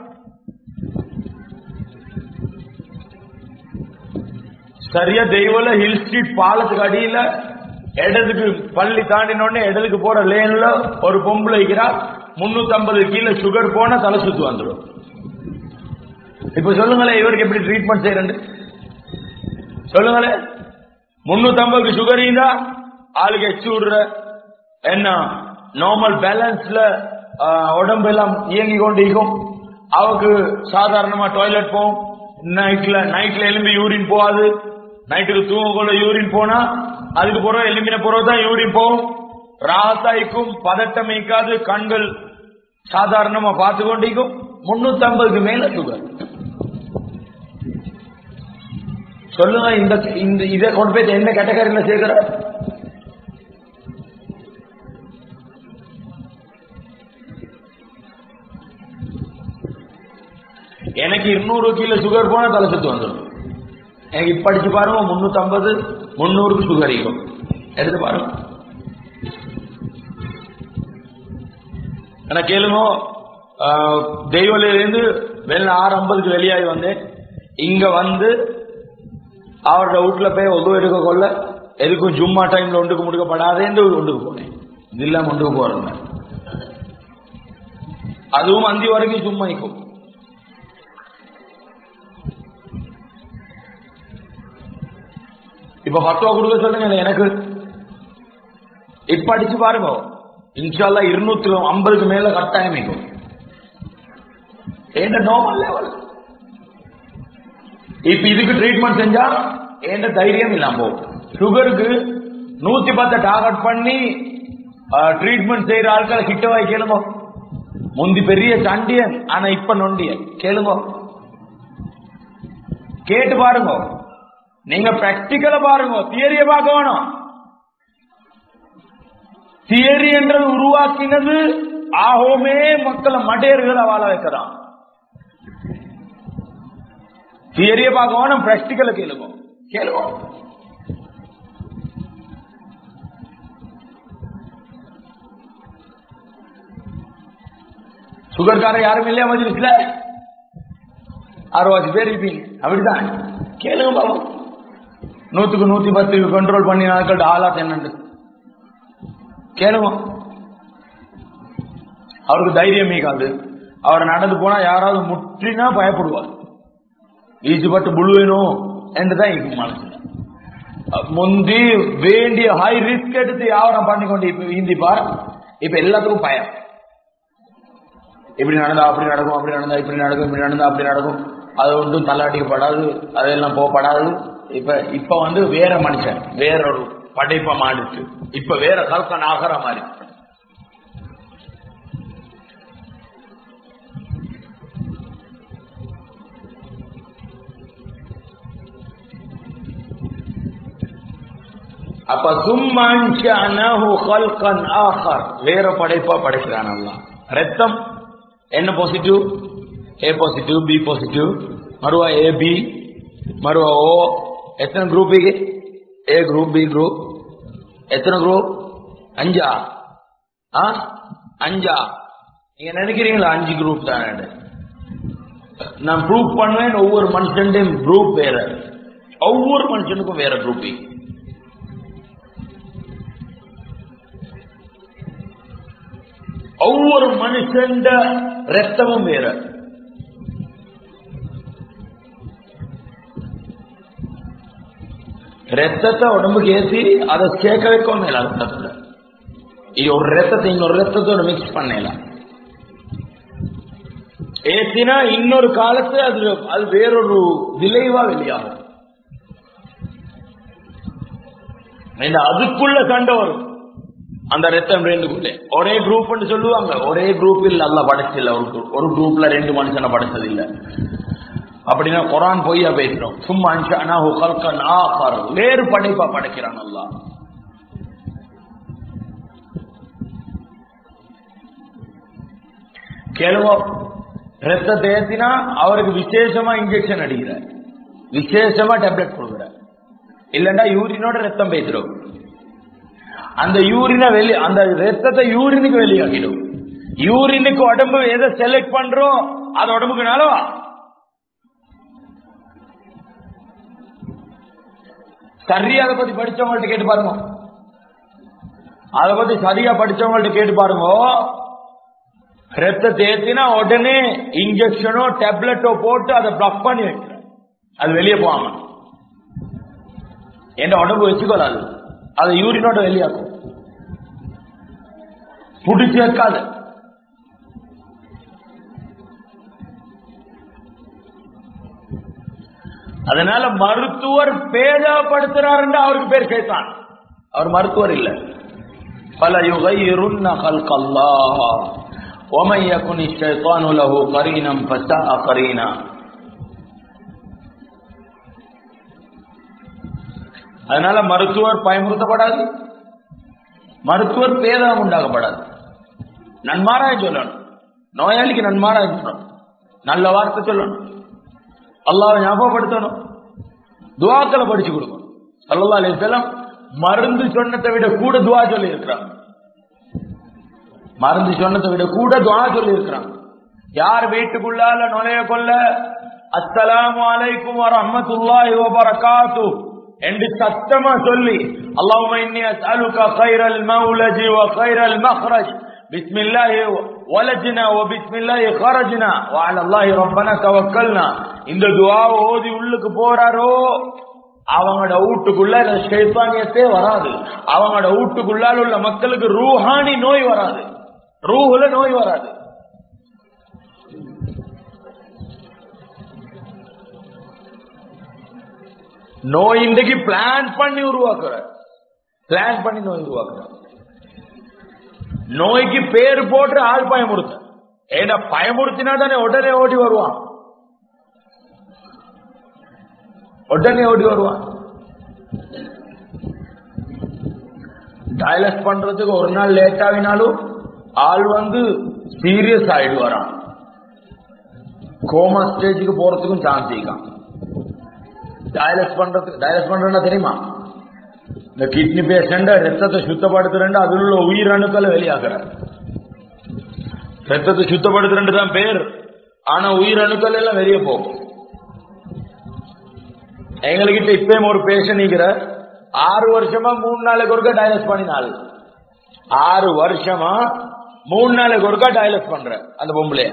சரியா தெய்வல ஹில் ஸ்ட்ரீட் பாலத்துக்கு அடியில இடத்துக்கு பள்ளி தாண்டினோடனே இடத்துக்கு போற லேன்ல ஒரு பொம்பளை வைக்கிறார் முன்னூத்தி ஐம்பது கீழே சுகர் போனா தலை சுத்து வந்துடும் இப்ப சொல்லுங்களேன் இவருக்கு எப்படி ட்ரீட்மெண்ட் செய்யறது சொல்லுங்களேன் முன்னூத்தி ஐம்பதுக்கு சுகர் இருந்தா ஆளுக்கு எச்சு விடுற என்ன நார்மல் பேலன்ஸ்ல உடம்பு எல்லாம் இயங்கி கொண்டு இருக்கும் அவருக்கு சாதாரணமா டாய்லெட் போகும் நைட்ல நைட்ல எலும்பி யூரின் போகாது நைட்டுக்கு தூங்க கொள்ள யூரின் போனா அதுக்கு பிறகு எலும்பின பிறகு தான் யூரின் போகும் ராசாய்க்கும் பதட்டம் வைக்காது கண்கள் சாதாரணமா பார்த்து கொண்டிருக்கும் முன்னூத்தி ஐம்பதுக்கு மேல சுகர் சொல்லுங்க இந்த இந்த இதை கொண்டு போய் என்ன கேட்டகரியில சேர்க்கிற எனக்கு இருநூறு கிலோ சுகர் போனா தலை சுத்து வந்துடும் எனக்கு இப்ப அடிச்சு பாருங்க முன்னூத்தி ஐம்பது முன்னூறுக்கு சுகர் இருக்கும் எடுத்து பாருங்க ஆனா கேளுங்க தெய்வலிருந்து வெளில ஆறு ஐம்பதுக்கு வெளியாகி வந்தேன் இங்க வந்து அவரோட வீட்டுல போய் ஒது எடுக்க கொள்ள எதுக்கும் ஜும்மா டைம்ல ஒன்றுக்கு முடுக்கப்படாதேன்னு ஒன்றுக்கு போனேன் இது இல்லாம ஒன்றுக்கு போறேன் அதுவும் அந்தி வரைக்கும் சும்மா இருக்கும் இப்ப பத்துவா கொடுக்க சொல்லுங்க எனக்கு இப்ப அடிச்சு பாருங்க இன்ஷால்லா இருநூத்தி ஐம்பதுக்கு மேல கட்டாயம் இருக்கும் ஏண்ட நார்மல் லெவல் இப்ப இதுக்கு ட்ரீட்மெண்ட் செஞ்சா ஏண்ட தைரியம் இல்லாம போகும் சுகருக்கு நூத்தி பத்தை டார்கெட் பண்ணி ட்ரீட்மெண்ட் செய்யற ஆட்களை கிட்ட வாய் கேளுங்க முந்தி பெரிய சண்டியன் ஆனா இப்ப நொண்டியன் கேளுங்க கேட்டு பாருங்க நீங்க பிராக்டிக்கல பாருங்க தியரிய பார்க்க வேணும் தியரி என்றது உருவாக்கினது ஆகோமே மக்களை மடையர்களை வாழ வைக்கிறான் தியரிய பார்க்க வேணும் பிராக்டிக்கல கேளுங்க கேளுங்க சுகர்கார யாரும் இல்லையா மஜிலிஸ்ல அறுபது பேர் இருப்பீங்க அப்படிதான் கேளுங்க பாவம் நூத்துக்கு நூத்தி பத்து கண்ட்ரோல் பண்ணி நாட்கள் ஆளா என்னண்டு கேளுங்க அவருக்கு தைரியம் மீகாது அவர் நடந்து போனா யாராவது முற்றினா பயப்படுவார் ஈஜுபட்டு புழுவேணும் என்றுதான் இருக்கும் மனசுல முந்தி வேண்டிய ஹை ரிஸ்க் எடுத்து வியாபாரம் பண்ணி கொண்டு இப்ப ஈந்திப்பார் இப்ப எல்லாத்துக்கும் பயம் இப்படி நடந்தா அப்படி நடக்கும் அப்படி நடந்தா இப்படி நடக்கும் இப்படி நடந்தா அப்படி நடக்கும் அது ஒன்றும் தள்ளாட்டிக்கப்படாது அதெல்லாம் போகப்படாது இப்ப இப்ப வந்து வேற மனுஷன் வேற ஒரு படைப்ப மாறிச்சு இப்ப வேற கல்கன் ஆகிற மாதிரி அப்ப சும்மன்ஷஅனஹு கல்கன் ஆகர் வேற படைப்பா படைக்கிறான் அல்லாஹ் ரத்தம் என்ன positive A positive B positive மறுவா ஏ பி மறுவா ஓ எத்தனை group A group B group எத்தனை குரூப் அஞ்சா ஆ அஞ்சா நீங்க நினைக்கிறீங்களா அஞ்சு குரூப் தான் நான் ப்ரூவ் பண்ணுவேன் ஒவ்வொரு மனுஷன்டையும் குரூப் வேற ஒவ்வொரு மனுஷனுக்கும் வேற குரூப்பிங் ஒவ்வொரு மனுஷன் ரத்தமும் வேற ரத்தத்தை உடம்புக்கு ஏற்றி அதை சேர்க்க வைக்கவும் மேல ரத்தத்துல இது ஒரு ரத்தத்தை இன்னொரு ரத்தத்தோட மிக்ஸ் பண்ணலாம் ஏத்தினா இன்னொரு காலத்து அது அது வேறொரு விளைவா வெளியாகும் இந்த அதுக்குள்ள சண்டை வரும் அந்த ரத்தம் ரெண்டுக்குள்ளே ஒரே குரூப் சொல்லுவாங்க ஒரே குரூப்பில் நல்லா படைச்சில்ல ஒரு group. ஒரு குரூப்ல ரெண்டு மனுஷனை படைச்சது இல்ல அப்படின்னா குரான் பொய்யா பேசுறோம் சும்மா அன்ஷானா ஹுகல்கன் ஆஃபர் வேறு படைப்பா படைக்கிறான் அல்லா கேளுவோ ரத்தத்தை ஏத்தினா அவருக்கு விசேஷமா இன்ஜெக்ஷன் அடிக்கிற விசேஷமா டேப்லெட் கொடுக்குற இல்லண்டா யூரினோட ரத்தம் பேசிடும் அந்த யூரினை வெளி அந்த ரத்தத்தை யூரினுக்கு வெளியாகிடும் யூரினுக்கு உடம்பு எதை செலக்ட் பண்றோம் அது உடம்புக்கு நல்லவா சரியா அதை பத்தி படிச்சவங்கள்ட்ட கேட்டு பாருங்க அதை பத்தி சரியா படிச்சவங்கள்ட்ட கேட்டு பாருங்க ரத்தத்தை ஏத்தினா உடனே இன்ஜெக்ஷனோ டேப்லெட்டோ போட்டு அதை பிளாக் பண்ணி வைக்கிறேன் அது வெளியே போகாம என் உடம்பு வச்சுக்கொள்ளாது அதை யூரினோட வெளியாக்கும் புடிச்சு வைக்காது அதனால மருத்துவர் பேதப்படுத்துறாருன்னு அவருக்கு பேர் கேட்டான் அவர் மருத்துவர் இல்ல பல யுகையிருன்ன கல்கல்லாஹ் ومن يكن الشيطان له قرينا فساء قرينا அதனால மருத்துவர் பயமுறுத்தப்படாது மருத்துவர் பேதம் உண்டாகப்படாது நன்மாராய சொல்லணும் நோயாளிக்கு நன்மாராய சொல்லணும் நல்ல வார்த்தை சொல்லணும் அல்லாஹ் ஞாபகப்படுத்தணும் துவாக்களை படிச்சு கொடுக்கணும் சல்லா அலிஸ்லாம் மருந்து சொன்னதை விட கூட துவா சொல்லி இருக்கிறாங்க மருந்து சொன்னதை விட கூட துவா சொல்லி இருக்கிறாங்க யார் வீட்டுக்குள்ளால நுழைய கொள்ள அஸ்ஸலாமு அலைக்கும் வரஹ்மத்துல்லாஹி வபரகாத்து என்று சத்தமா சொல்லி அல்லாஹும்ம இன்னி அஸ்அலுக கைரல் மௌலஜி வ கைரல் மக்ரஜ் بسم الله ولجنا وبسم الله خرجنا وعلى الله ربنا توكلنا இந்த துஆ ஓதி உள்ளுக்கு போறாரோ அவங்களோட வீட்டுக்குள்ள இந்த ஷைத்தானியத்தே வராது அவங்களோட வீட்டுக்குள்ளால் உள்ள மக்களுக்கு ரூஹானி நோய் வராது ரூஹுல நோய் வராது நோய் இன்றைக்கு பிளான் பண்ணி உருவாக்குற பிளான் பண்ணி நோய் உருவாக்குற நோய்க்கு பேர் போட்டு ஆள் பயமுறுத்த ஏன்னா பயமுறுத்தினா தானே உடனே ஓடி வருவான் உடனே ஓடி வருவான் டயலஸ் பண்றதுக்கு ஒரு நாள் லேட் ஆகினாலும் ஆள் வந்து சீரியஸ் ஆயிடுவாராம் கோமா ஸ்டேஜுக்கு போறதுக்கும் சான்ஸ் இருக்கான் டயலஸ் பண்றதுக்கு டயலஸ் பண்றேன்னா தெரியுமா இந்த கிட்னி பேஷண்ட் ரத்தத்தை சுத்தப்படுத்துறேன் அதில் உள்ள உயிரணுக்களை வெளியாக்குற ரத்தத்தை சுத்தப்படுத்துறேன் தான் பேர் ஆனா உயிரணுக்கள் எல்லாம் வெளியே போகும் எங்ககிட்ட இப்பயும் ஒரு பேஷண்ட் நிக்கிற ஆறு வருஷமா மூணு நாளைக்கு ஒருக்கா டயலஸ் பண்ணினாள் ஆறு வருஷமா மூணு நாளைக்கு ஒருக்கா டயலஸ் பண்ற அந்த பொம்பளைய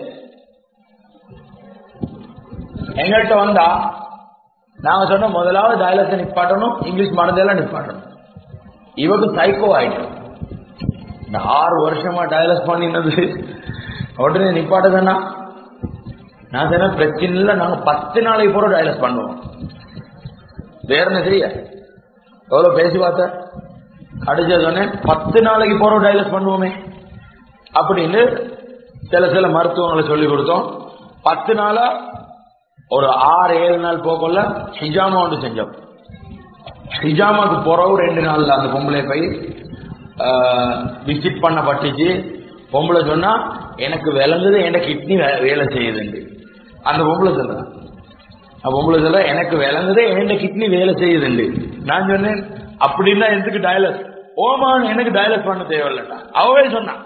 எங்கள்கிட்ட வந்தா நாங்க சொன்ன முதலாவது டயலஸை நிப்பாட்டணும் இங்கிலீஷ் மருந்தெல்லாம் நிப்பாட்டணும் இவக்கு சைக்கோ ஆயிடும் இந்த ஆறு வருஷமா டயலஸ் பண்ணினது உடனே நிப்பாட்டதுன்னா நான் சொன்ன பிரச்சனை இல்லை நாங்க பத்து நாளைக்கு போற டயலஸ் பண்ணுவோம் வேற என்ன தெரிய எவ்வளவு பேசி பார்த்த அடிச்ச சொன்னேன் பத்து நாளைக்கு போற டயலஸ் பண்ணுவோமே அப்படின்னு சில சில மருத்துவங்களை சொல்லி கொடுத்தோம் பத்து நாளா ஒரு ஆறு ஏழு நாள் போகல ஹிஜாமா ஒன்று செஞ்சோம் ஹிஜாமாக்கு போறவு ரெண்டு நாள்ல அந்த பொம்பளை போய் விசிட் பண்ண பட்டுச்சு பொம்பளை சொன்னா எனக்கு விளங்குது என் கிட்னி வேலை செய்யுதுண்டு அந்த பொம்பளை சொல்றேன் பொம்பளை சொல்ற எனக்கு விளங்குது என் கிட்னி வேலை செய்யுதுண்டு நான் சொன்னேன் அப்படின்னா எதுக்கு டயலஸ் ஓமான் எனக்கு டயலஸ் பண்ண தேவையில்லட்டா அவவே சொன்னான்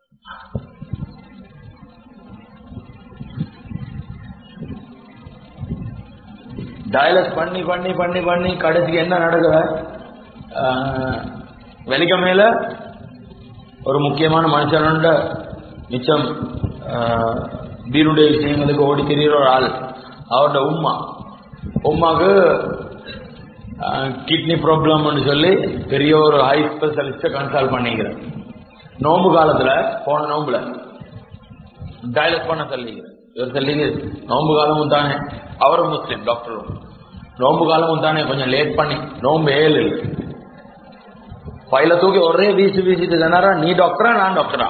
டயலஸ் பண்ணி பண்ணி பண்ணி பண்ணி கடைசிக்கு என்ன நடக்குற வெளிக்க மேல ஒரு முக்கியமான மனுஷனோட மிச்சம் வீருடைய விஷயங்களுக்கு ஓடி திரிகிற ஒரு ஆள் அவரோட உம்மா உமாக்கு கிட்னி ப்ராப்ளம்னு சொல்லி பெரிய ஒரு ஹை ஸ்பெஷலிஸ்ட கன்சல்ட் பண்ணிக்கிறேன் நோம்பு காலத்துல போன நோம்புல டயலஸ் பண்ண சொல்லிக்கிறேன் இவர் சொல்லிங்க நோம்பு காலமும் தானே அவரும் முஸ்லீம் டாக்டரும் நோம்பு காலமும் தானே கொஞ்சம் லேட் பண்ணி நோம்பு ஏழு பையில தூக்கி ஒரே வீசி வீசிட்டு தானாரா நீ டாக்டரா நான் டாக்டரா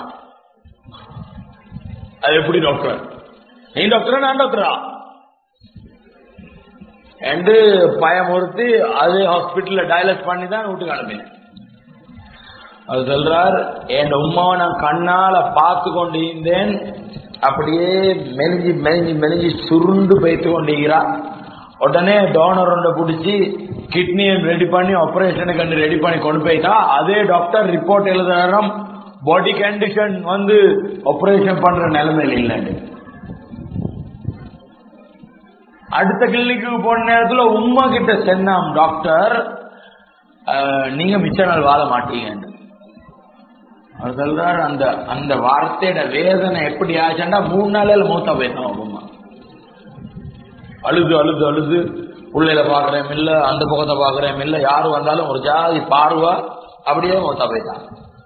அது எப்படி டாக்டர் நீ டாக்டரா நான் டாக்டரா என்று பயமுறுத்தி அது ஹாஸ்பிட்டல்ல டயலஸ் பண்ணி தான் வீட்டுக்கு அனுப்பினேன் அது சொல்றார் என் உமாவை நான் கண்ணால பார்த்து கொண்டு இருந்தேன் அப்படியே மெலிஞ்சி மெலிஞ்சி மெலிஞ்சி சுருண்டு போய்த்து கொண்டிருக்கிறா உடனே டோனர் ஒன்றை பிடிச்சி கிட்னியை ரெடி பண்ணி ஆபரேஷனுக்கு ரெடி பண்ணி கொண்டு போயிட்டா அதே டாக்டர் ரிப்போர்ட் எழுதுறாராம் பாடி கண்டிஷன் வந்து ஆபரேஷன் பண்ற நிலைமையில் இல்லைன்னு அடுத்த கிளினிக்கு போன நேரத்துல உமா கிட்ட சென்னாம் டாக்டர் நீங்க மிச்ச நாள் வாழ மாட்டீங்க அவர் சொல்றாரு அந்த அந்த வார்த்தையோட வேதனை எப்படி ஆச்சுன்னா மூணு நாளையில மூத்தா போயிட்டான் உமா அழுது அழுது அழுது பிள்ளையில பாக்குறேன் இல்ல அந்த பக்கத்தை பாக்குறேன் இல்ல யாரு வந்தாலும் ஒரு ஜாதி பார்வா அப்படியே மூத்தா போயிட்டான்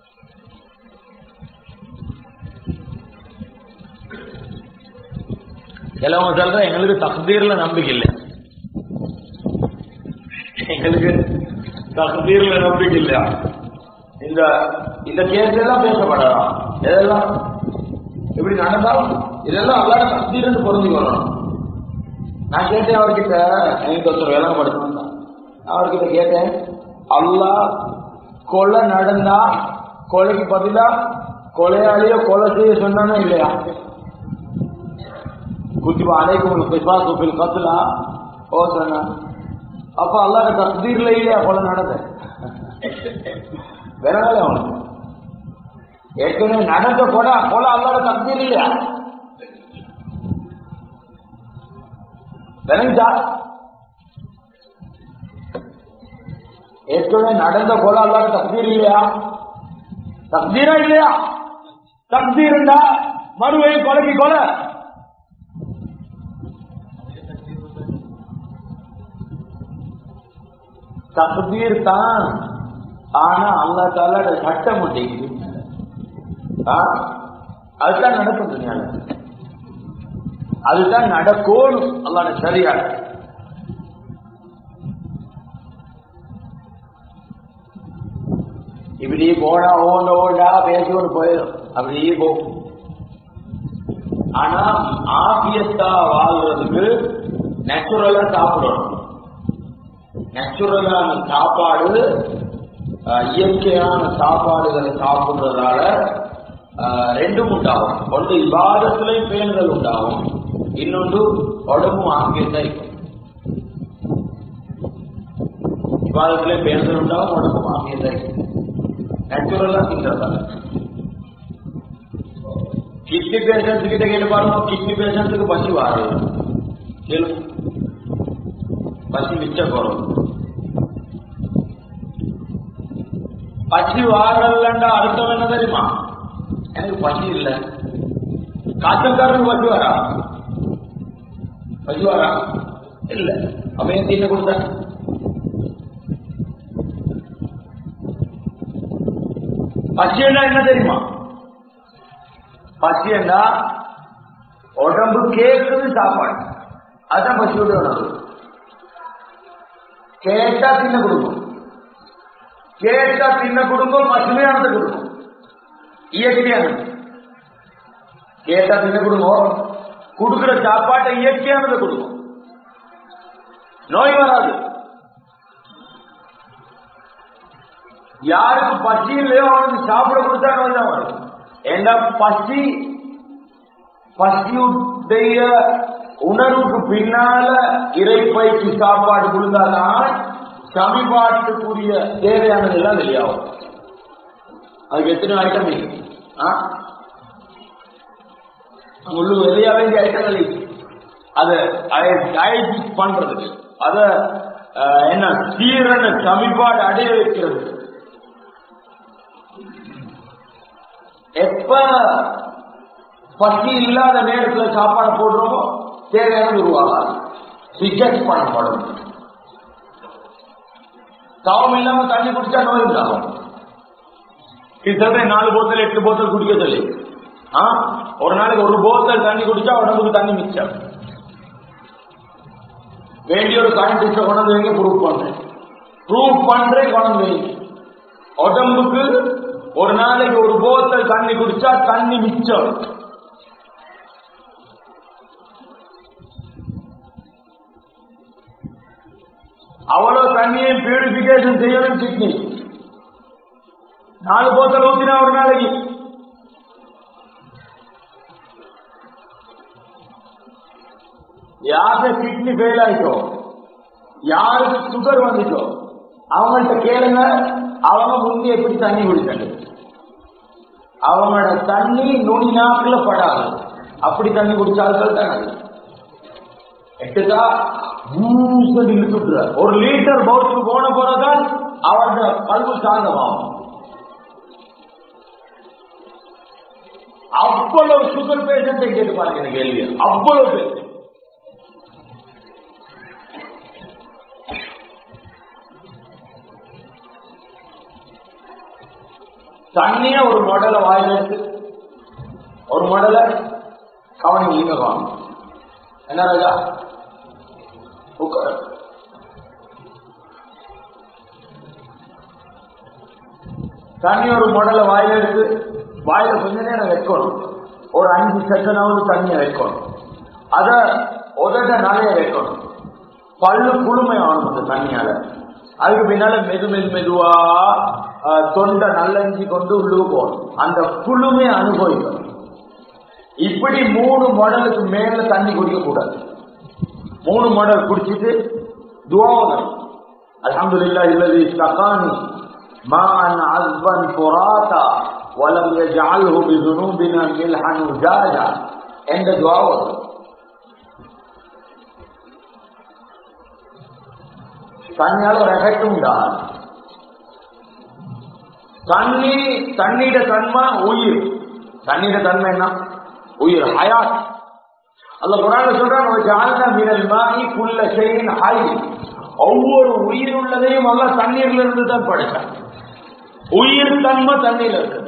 சிலவங்க சொல்ற எங்களுக்கு தகுதீர்ல நம்பிக்கை இல்லை எங்களுக்கு தகுதீர்ல நம்பிக்கை இல்லையா இந்த இந்த கேஸ் எல்லாம் பேசப்படலாம் இதெல்லாம் இப்படி நடந்தாலும் இதெல்லாம் அல்லாட தகுதீர்னு பொருந்திக்கொள்ளணும் நான் கேட்டேன் அவர்கிட்ட எனக்கு ஒருத்தர் விளங்கப்படுத்தணும் நான் அவர்கிட்ட கேட்டேன் அல்லா கொலை நடந்தா கொலைக்கு பதிலா கொலையாளியோ கொலை செய்ய சொன்னானோ இல்லையா குத்திப அலைக்கும் கிசாசு பில் கத்லா ஓ சொன்னா அப்ப அல்லாத தஸ்தீர்ல இல்லையா கொலை நடந்த விரகல அவனுக்கு ஏற்கனவே நடந்த கொலை கொலை அல்லாத தஸ்தீர் இல்லையா விளங்குச்சா ஏற்கனவே நடந்த கொலை அல்லாத தஸ்தீர் இல்லையா தஸ்தீரா இல்லையா தஸ்தீர்ண்டா மறுபடியும் கொலைக்கு கொலை தக்பீர் தான் ஆனா அல்லா தாலோட சட்டம் முடிக்குது அதுதான் நடக்கும் துணியால அதுதான் நடக்கணும் அல்லாட சரியா இப்படி போனா ஓண்ட ஓண்டா பேசிக்கொண்டு போயிடும் அப்படியே போகும் ஆனா ஆபியத்தா வாழ்றதுக்கு நேச்சுரலா சாப்பிடணும் நேச்சுரலான சாப்பாடு இயற்கையான சாப்பாடுகளை சாப்பிடுறதால ரெண்டும் உண்டாகும் ஒன்று விவாதத்திலையும் பேணுதல் உண்டாகும் இன்னொன்று உடம்பும் ஆங்கியத்தா இருக்கும் விவாதத்திலையும் பேணுதல் உண்டாகும் உடம்பும் ஆங்கியத்தா இருக்கும் நேச்சுரலா திங்கிறதால கிட்னி பேஷண்ட்ஸ் கிட்ட கேட்டு பாருங்க கிட்னி பேஷண்ட்ஸுக்கு பசி வாரு கேளு பசி மிச்ச போறோம் பசி வாரலண்டா அர்த்தம் என்ன தெரியுமா எனக்கு பசி இல்ல காய்ச்சல்காரனுக்கு பசி வரா பசி வரா இல்ல அப்ப ஏன் தீன கொடுத்த பசியண்டா என்ன தெரியுமா பசியண்டா உடம்பு கேட்குது சாப்பாடு அதான் பசியோட உணவு கேட்டா தின்ன குடும்பம் கேட்டா தின்ன குடும்பம் பசுமையானது குடும்பம் இயற்கையானது கேட்டா தின்ன குடும்பம் கொடுக்கிற சாப்பாட்டை இயற்கையானது குடும்பம் நோய் வராது யாருக்கு பசி இல்லையோ அவனுக்கு சாப்பிட கொடுத்தா நோய் தான் வரும் ஏன்னா பசி பசியுடைய உணர்வுக்கு பின்னால இறைப்பைக்கு சாப்பாடு கொடுத்தாதான் சமிபாட்டுக்குரிய தேவையானது எல்லாம் வெளியாகும் அதுக்கு எத்தனை ஐட்டம் இருக்கு உள்ளு வெளியா வேண்டிய ஐட்டங்கள் அதை டயஜிஸ்ட் பண்றதுக்கு அத என்ன சீரண சமிபாடு அடைய வைக்கிறது எப்ப பசி இல்லாத நேரத்துல சாப்பாடு போடுறோமோ தேவையானது உருவாகாது ரிஜெக்ட் பண்ணப்படும் தாவம் இல்லாம தண்ணி குடிச்சா நோய் உண்டாகும் இது சொல்றேன் நாலு போத்தல் எட்டு போத்தல் குடிக்க சொல்லி ஆ ஒரு நாளைக்கு ஒரு போத்தல் தண்ணி குடிச்சா உடம்புக்கு தண்ணி மிச்சம் வேண்டிய ஒரு சயின்டிஸ்ட கொண்டு வைங்க ப்ரூவ் பண்றேன் ப்ரூவ் பண்றேன் கொண்டு வைங்க உடம்புக்கு ஒரு நாளைக்கு ஒரு போத்தல் தண்ணி குடிச்சா தண்ணி மிச்சம் அவ்வளவு தண்ணியை பியூரிபிகேஷன் செய்யணும் கிட்னி நாலு போத்தல் ஊத்தினா ஒரு நாளைக்கு யாருக்கு கிட்னி ஃபெயில் ஆயிட்டோ யாருக்கு சுகர் வந்துட்டோ அவங்கள்ட்ட கேளுங்க அவங்க முந்தி எப்படி தண்ணி குடிச்சாங்க அவங்களோட தண்ணி நுனி நாக்குல படாது அப்படி தண்ணி குடிச்சால்கள் தான் அது எட்டுதா இழுத்துட்டு ஒரு லிட்டர் பவுலுக்கு போன போறதான் அவரோட கல்வி சாந்தமாகும் அவ்வளவு சுகர் பேஷண்டை கேட்டு பாருங்க இந்த கேள்வி அவ்வளவு பேர் தண்ணிய ஒரு மாடலை வாயில எடுத்து ஒரு மாடலை கவனி நீங்க வாங்க என்ன ராஜா உட்கார தண்ணி ஒரு மாடலை வாயில எடுத்து வாயில கொஞ்ச நேரம் வைக்கணும் ஒரு அஞ்சு செகண்டாவது தண்ணியை வைக்கணும் அத உதட நிறைய வைக்கணும் பல்லு குளுமை ஆகணும் அந்த தண்ணியால அதுக்கு பின்னால மெது மெது மெதுவா தொண்டை நல்லஞ்சி கொண்டு உள்ளுக்கு போகணும் அந்த குளுமை அனுபவிக்கணும் இப்படி மூணு மாடலுக்கு மேல தண்ணி குடிக்க கூடாது மூணு மாடல் குடிச்சிட்டு துவாவதம் அலமதுல்லா இல்லது சகானி மான் அஸ்பன் பொராத்தா ولم يجعله بذنوبنا ملحا وجاجا என்ற துவாவதம் தண்ணியால ஒரு எஃபெக்ட் உண்டா தண்ணி தண்ணீர தன்மை உயிர் தண்ணீர தன்மை என்ன உயிர் ஹயாத் அல்ல குரான் சொல்றான் ஜாலன மினல் மாயி குல்ல ஷைஇன் ஹை ஒவ்வொரு உயிர் உள்ளதையும் அல்ல தண்ணீர்ல இருந்து தான் படைச்சான் உயிர் தன்மை தண்ணீர்ல இருக்குது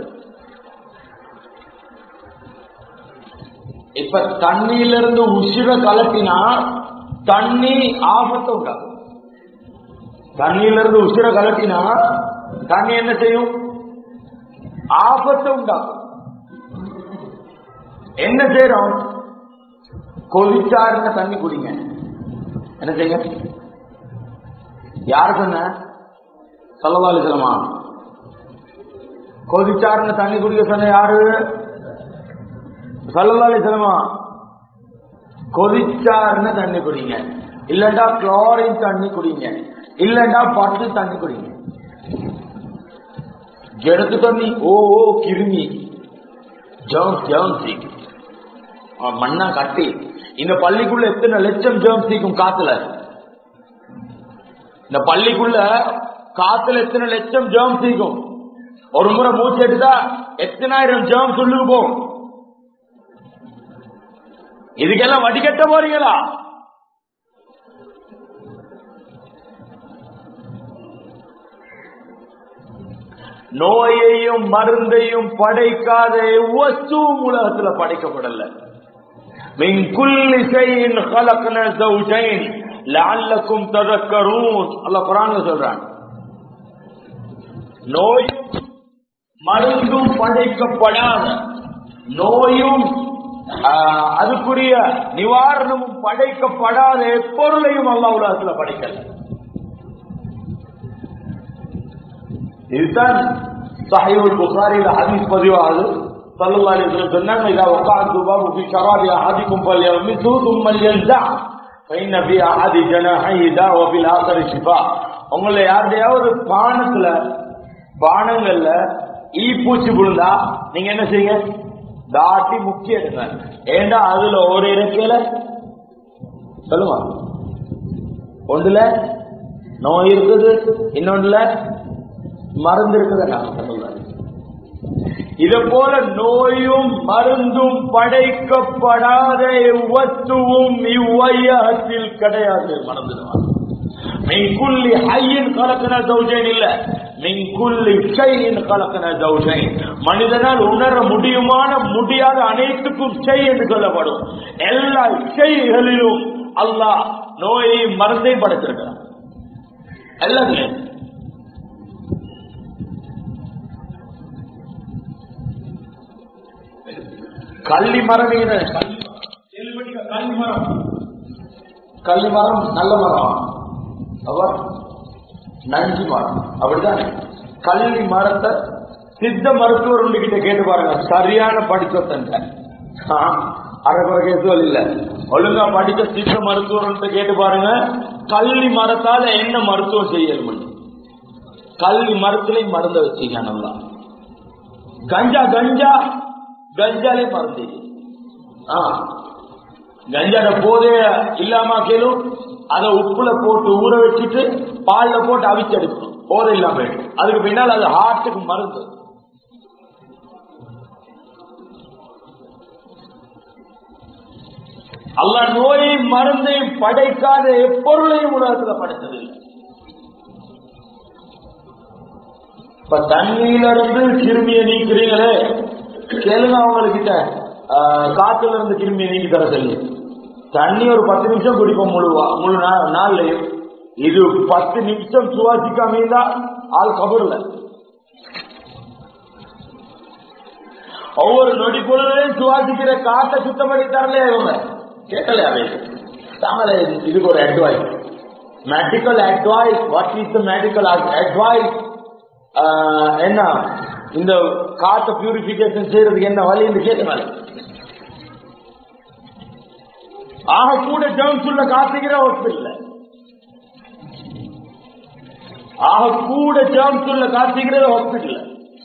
இப்ப தண்ணியில இருந்து உசிர கலட்டினா தண்ணி ஆபத்தை உண்டாகும் தண்ணியில இருந்து உசிர கலட்டினா தண்ணி என்ன செய்யும் ஆபத்தை உண்டாகும் என்ன செய்யறோம் கொதிச்சாருங்க தண்ணி குடிங்க என்ன செய்ய யார் சொன்ன சொல்லவாலி சொல்லமா கொதிச்சாருங்க தண்ணி குடிக்க சொன்ன யாரு சொல்லலாலி சொல்லமா கொதிச்சாருன்னு தண்ணி குடிங்க இல்லண்டா குளோரின் தண்ணி குடிங்க இல்லண்டா பட்டு தண்ணி குடிங்க ஜெடுத்து தண்ணி ஓ ஓ கிருமி ஜேர்ம்ஸ் ஜேர்ம்ஸ் சீக்கும் மண்ணா கட்டி இந்த பள்ளிக்குள்ள எத்தனை லட்சம் ஜேர்ம்ஸ் சீக்கும் காத்துல இந்த பள்ளிக்குள்ள காத்துல எத்தனை லட்சம் ஜேர்ம்ஸ் சீக்கும் ஒரு முறை மூச்சு எடுத்தா எத்தனாயிரம் ஜேர்ம்ஸ் உள்ளுக்கு போகும் இதுக்கெல்லாம் வடிகட்ட போறீங்களா நோயையும் மருந்தையும் படைக்காத வஸ்துவும் உலகத்துல படைக்கப்படல من كل شيء خلقنا زوجين لعلكم تذكرون الله குர்ஆன்ல சொல்றான் நோயும் மருந்தும் படைக்கப்படாத நோயும் ஆஹ், அதுக்குரிய நிவாரணமும் படைக்கப்படாத எப்பொருளையும் அல்லாஹ் உலகத்துல படைக்கல இதுதான் சஹீஹுல் புகாரில ஹதீஸ் பதிவாகுது ஸல்லல்லாஹு அலைஹி வஸல்லம் சொன்னாங்க இதா வقعت ذباب في شراب احدكم فليغمسه ثم لينزع فإن في أحد جناحيه داء وفي الآخر شفاء உங்களை யாருடையாவது பானத்துல பானங்கள்ல ஈ பூச்சி விழுந்தா நீங்க என்ன செய்யுங்க தாட்டி முக்கிய எடுங்க ஏண்டா அதுல ஒரு இறக்கையில சொல்லுங்க ஒன்றுல நோய் இருக்குது இன்னொன்றுல மருந்து இருக்குது நான் சொல்லுவேன் இத போல நோயும் மருந்தும் படைக்கப்படாத வஸ்துவும் இவ்வையகத்தில் கிடையாது மறந்துடுவான் மின்குள்ளி ஹையின் கலக்கின ஜவுஜைன் இல்ல மின்குள்ளி ஷையின் கலக்கின ஜவுஜைன் மனிதனால் உணர முடியுமான முடியாத அனைத்துக்கும் செய் என்று சொல்லப்படும் எல்லா செய்களிலும் அல்லாஹ் நோயையும் மருந்தையும் படைத்திருக்கிறான் எல்லாத்துலயும் கள்ளி மரம் நீங்க கள்ளி மரம் கள்ளி மரம் நல்ல மரம் அவர் நஞ்சு மரம் அப்படிதானே கள்ளி மரத்தை சித்த மருத்துவர் கிட்ட கேட்டு பாருங்க சரியான படிச்சொத்தன்ட்ட அரைக்குறை கேசுவல் இல்ல ஒழுங்கா படிச்ச சித்த மருத்துவர் கேட்டு பாருங்க கள்ளி மரத்தால என்ன மருத்துவம் செய்யணும் கள்ளி மரத்திலையும் மருந்த வச்சீங்க நல்லா கஞ்சா கஞ்சா கஞ்சாலே மருந்து ஆ கஞ்சாட போதைய இல்லாம கேளும் அதை உப்புல போட்டு ஊற வச்சுட்டு பால்ல போட்டு அவிச்சு எடுக்கணும் போதை இல்லாம போயிடும் அதுக்கு பின்னால் அது ஹார்ட்டுக்கு மருந்து அல்ல நோயை மருந்தையும் படைக்காத எப்பொருளையும் உலகத்துல படைத்ததில்லை இப்ப தண்ணியில இருந்து கிருமியை நீக்கிறீங்களே கேளுங்க அவங்ககிட்ட காத்துல இருந்து கிருமியை நீக்கி தர சொல்லி தண்ணி ஒரு பத்து நிமிஷம் குடிப்போம் முழு வா- முழு நா- நாள்லயும் இது பத்து நிமிஷம் சுவாசிக்காம இருந்தா ஆள் கபூர்ல ஒவ்வொரு நொடி பொழுதையும் சுவாசிக்கிற காட்டை சுத்தம் பண்ணி தரலையா இவங்க கேட்கலையா தாங்களே இதுக்கு ஒரு advice medical advice what is the medical advice என்ன இந்த காற்றை பியூரிபிகேஷன் செய்யறதுக்கு என்ன வழி என்று கேட்கல ஆக கூட ஜெர்ம்ஸ் உள்ள காத்துக்கிற ஹாஸ்பிட்டல் ஆக கூட ஜெர்ம்ஸ் உள்ள காத்துக்கிறது ஹாஸ்பிட்டல்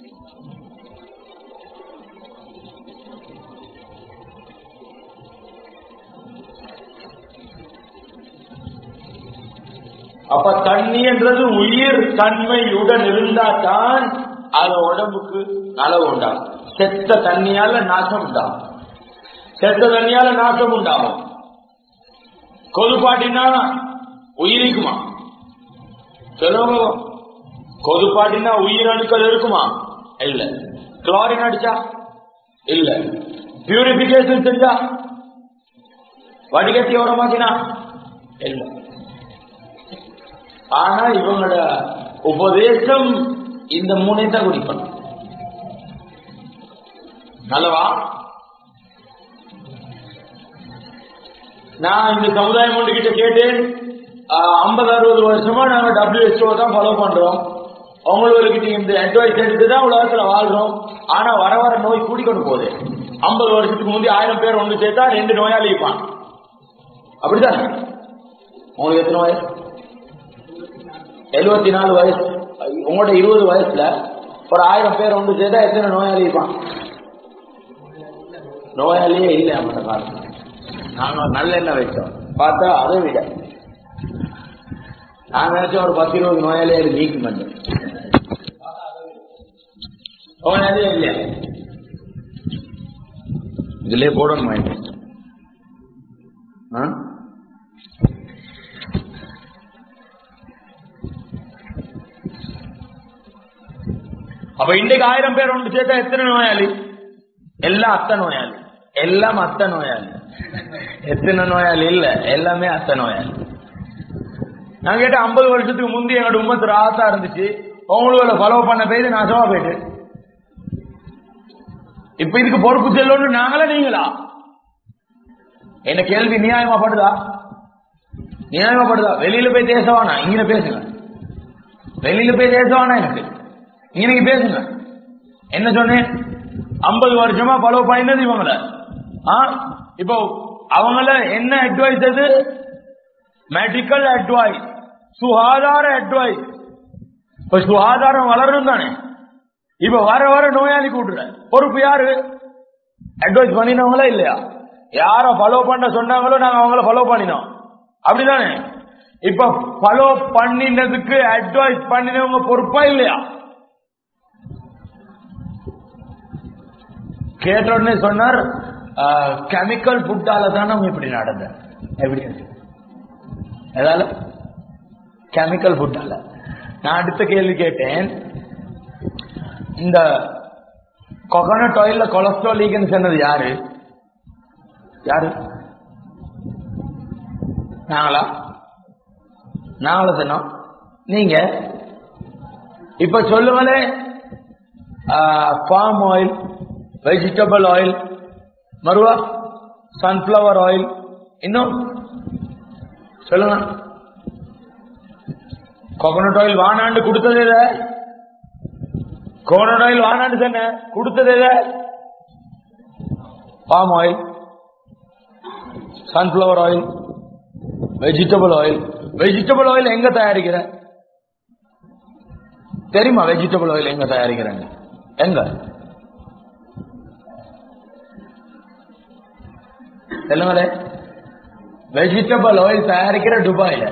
அப்ப தண்ணி என்றது உயிர் தன்மையுடன் இருந்தா தான் அது உடம்புக்கு நலவு உண்டாகும் செத்த தண்ணியால நாசம் உண்டாகும் செத்த தண்ணியால நாசம் உண்டாகும் கொதுப்பாட்டினா உயிருக்குமா சொல்லுங்க கொதுப்பாட்டினா உயிரணுக்கள் இருக்குமா இல்ல குளோரின் அடிச்சா இல்ல பியூரிபிகேஷன் செஞ்சா வடிகட்டி உரமாக்கினா இல்ல ஆனா இவங்களோட உபதேசம் இந்த மூணை தான் குடிக்கணும் நல்லவா நான் இந்த சமுதாயம் ஒன்று கிட்ட கேட்டேன் ஐம்பது அறுபது வருஷமா நாங்க டபிள்யூஹெச்ஓ தான் ஃபாலோ பண்றோம் அவங்களுக்கு இந்த அட்வைஸ் எடுத்து தான் உலகத்துல வாழ்றோம் ஆனா வர வர நோய் கூடிக்கொண்டு போகுது ஐம்பது வருஷத்துக்கு முந்தைய ஆயிரம் பேர் ஒன்று சேர்த்தா ரெண்டு நோயாளி இருப்பான் அப்படிதான் உங்களுக்கு எத்தனை வயசு எழுபத்தி நாலு வயசு உங்களோட இருபது வயசுல ஒரு ஆயிரம் பேர் ஒன்று சேர்த்தா எத்தனை நோயாளி இருப்பான் நோயாளியே இல்லை அந்த காலத்துல நாங்க நல்லெண்ணெய் வச்சோம் பார்த்தா அதை விட நான் நினைச்சோம் ஒரு பத்து இருபது நோயாளியே அது நீக்க மாட்டேன் நோயாளியே இல்லையா இதுலயே போடணுமா இது? ஆ அப்ப இன்றைக்கு ஆயிரம் பேர் ஒன்று சேர்த்தா எத்தனை நோயாளி எல்லாம் அத்த நோயாளி எல்லாம் அத்த நோயாளி எத்தனை நோயாளி இல்ல எல்லாமே அத்த நோயாளி நான் கேட்ட ஐம்பது வருஷத்துக்கு முந்தைய எங்களோட உம்மத்து ராசா இருந்துச்சு உங்களோட ஃபாலோ பண்ண போயிட்டு நான் சவா போயிட்டு இப்ப இதுக்கு பொறுப்பு செல்லணும் நாங்களா நீங்களா என்ன கேள்வி நியாயமா படுதா நியாயமா படுதா வெளியில போய் பேசவானா இங்க பேசுங்க வெளியில போய் பேசவானா எனக்கு இங்க நீங்க பேசுங்க என்ன சொன்னேன் ஐம்பது வருஷமா ஃபாலோ பண்ணினது இவங்கள ஆ இப்போ அவங்கள என்ன அட்வைஸ் அது மெடிக்கல் அட்வைஸ் சுகாதார அட்வைஸ் இப்ப சுகாதாரம் வளரணும் தானே இப்ப வர வர நோயாளி கூட்டுற பொறுப்பு யாரு அட்வைஸ் பண்ணினவங்களா இல்லையா யார ஃபாலோ பண்ண சொன்னாங்களோ நாங்க அவங்கள ஃபாலோ பண்ணினோம் அப்படிதானே இப்ப ஃபாலோ பண்ணினதுக்கு அட்வைஸ் பண்ணினவங்க பொறுப்பா இல்லையா கேட்ட உடனே சொன்னார் கெமிக்கல் ஃபுட்டால தான் நம்ம இப்படி நடந்த எப்படி எதால கெமிக்கல் ஃபுட்டால நான் அடுத்த கேள்வி கேட்டேன் இந்த கொகனட் ஆயில்ல கொலஸ்ட்ரால் லீக்னு சொன்னது யாரு யாரு நாங்களா நாங்களா சொன்னோம் நீங்க இப்ப சொல்லுங்களே பாம் ஆயில் வெஜிடபிள் ஆயில் மறுவா சன்ஃபிளவர் ஆயில் இன்னும் சொல்லுங்க கோகனட் ஆயில் வானாண்டு கொடுத்தது எத கோகனட் ஆயில் வானாண்டு தானே கொடுத்தது எத palm oil sunflower oil vegetable oil vegetable oil எங்க தயாரிக்கிற தெரியுமா வெஜிடபிள் ஆயில் எங்க தயாரிக்கிறாங்க எங்க சொல்லுங்களே வெஜிடபிள் ஆயில் தயாரிக்கிற துபாயில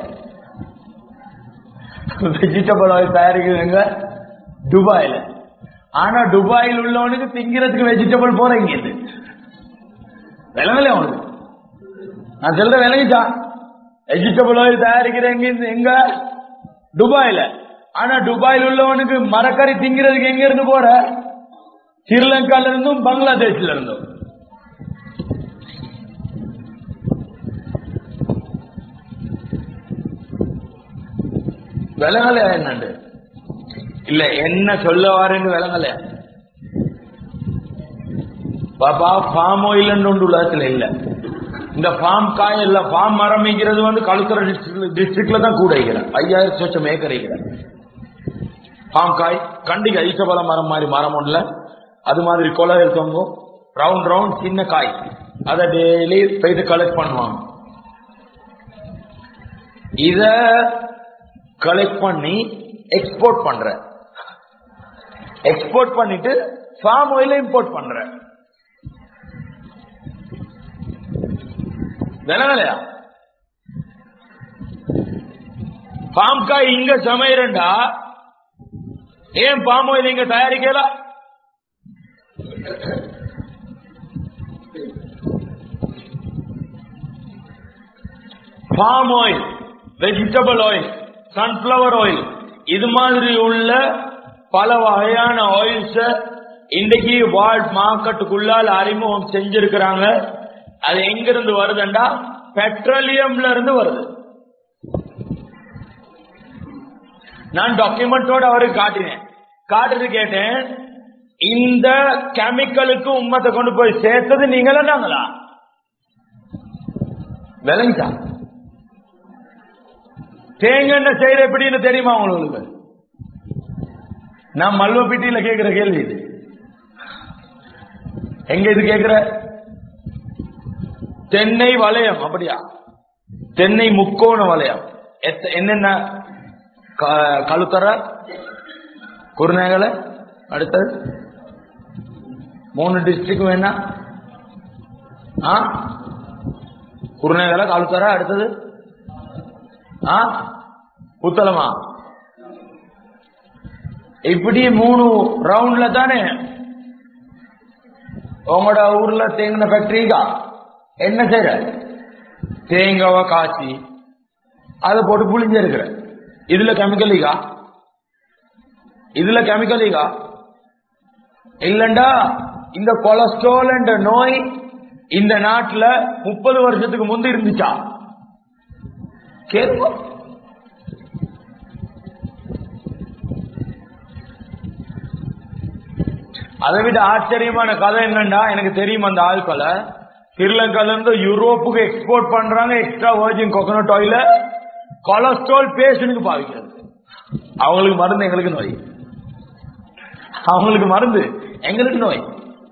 வெஜிடபிள் ஆயில் தயாரிக்கிறது எங்க துபாயில ஆனா துபாயில் உள்ளவனுக்கு திங்கிறதுக்கு வெஜிடபிள் போற இங்க இது விளங்கல அவனுக்கு நான் சொல்ற விளங்கிச்சா வெஜிடபிள் ஆயில் தயாரிக்கிறேங்க எங்க துபாயில ஆனா துபாயில் உள்ளவனுக்கு மரக்கறி திங்கிறதுக்கு எங்க இருந்து போற ஸ்ரீலங்கால இருந்தும் பங்களாதேஷ்ல இருந்தும் விலங்கலையா என்னண்டு இல்ல என்ன சொல்ல வாருன்னு விளங்கலையா பாப்பா ஃபார்ம் ஆயில் ஒன்று உலகத்துல இல்ல இந்த ஃபார்ம் காய் இல்ல ஃபார்ம் மரம் வைக்கிறது வந்து கழுத்துற டிஸ்ட்ரிக்ட்ல தான் கூட வைக்கிறேன் ஐயாயிரம் சொச்சம் ஏக்கர் வைக்கிறேன் ஃபார்ம் காய் கண்டிகை ஐசபல மரம் மாதிரி மரம் ஒண்ணுல அது மாதிரி கொலர் தொங்கும் ரவுண்ட் ரவுண்ட் சின்ன காய் அதை டெய்லி போயிட்டு கலெக்ட் பண்ணுவாங்க இத கலெக்ட் பண்ணி எக்ஸ்போர்ட் பண்ற எக்ஸ்போர்ட் பண்ணிட்டு ஃபார்ம் ஆயில இம்போர்ட் பண்ற விலங்கலையா பாம் காய் இங்க சமையறண்டா ஏன் பாம் ஆயில் இங்க தயாரிக்கல palm oil vegetable oil sunflower oil இது மாதிரி உள்ள பல வகையான ஆயில்ஸ இன்றைக்கு வேர்ல்ட் மார்க்கெட்டுக்குள்ளால் அறிமுகம் செஞ்சிருக்கிறாங்க அது எங்கிருந்து வருதுண்டா பெட்ரோலியம்ல இருந்து வருது நான் டாக்குமெண்டோட அவருக்கு காட்டினேன் காட்டுறது கேட்டேன் இந்த கெமிக்கலுக்கு உம்மத்தை கொண்டு போய் சேர்த்தது நீங்களா நாங்களா விளங்கிட்டா தேங்காய் எண்ணெய் செய்யற எப்படின்னு தெரியுமா உங்களுக்கு நான் மல்வப்பீட்டியில கேட்கிற கேள்வி இது எங்க இது கேட்கிற தென்னை வளையம் அப்படியா தென்னை முக்கோண வளையம் எத்த- என்னென்ன க- கழுத்தர குருநேகலை அடுத்தது மூணு டிஸ்ட்ரிக்ட் வேணா ஆ குருநேகலை கழுத்தர அடுத்தது ஆ புத்தளமா இப்படி மூணு ரவுண்ட்ல தானே உங்களோட ஊர்ல தேங்கின ஃபேக்டரிக்கா என்ன செய்யற தேங்காவை காய்ச்சி அதை போட்டு புளிஞ்சு இருக்கிற இதுல கெமிக்கல் ஈகா இதுல கெமிக்கல் ஈகா இல்லண்டா இந்த கொலஸ்ட்ரால் என்ற நோய் இந்த நாட்டுல முப்பது வருஷத்துக்கு முந்தி இருந்துச்சா கேட்போம் அதை விட ஆச்சரியமான கதை என்னண்டா எனக்கு தெரியும் அந்த ஆட்களை ஸ்ரீலங்கால இருந்து யூரோப்புக்கு எக்ஸ்போர்ட் பண்றாங்க எக்ஸ்ட்ரா வர்ஜின் கோகனட் ஆயில கொலஸ்ட்ரால் பேஷனுக்கு பாவிக்கிறது அவங்களுக்கு மருந்து எங்களுக்கு நோய் அவங்களுக்கு மருந்து எங்களுக்கு நோய்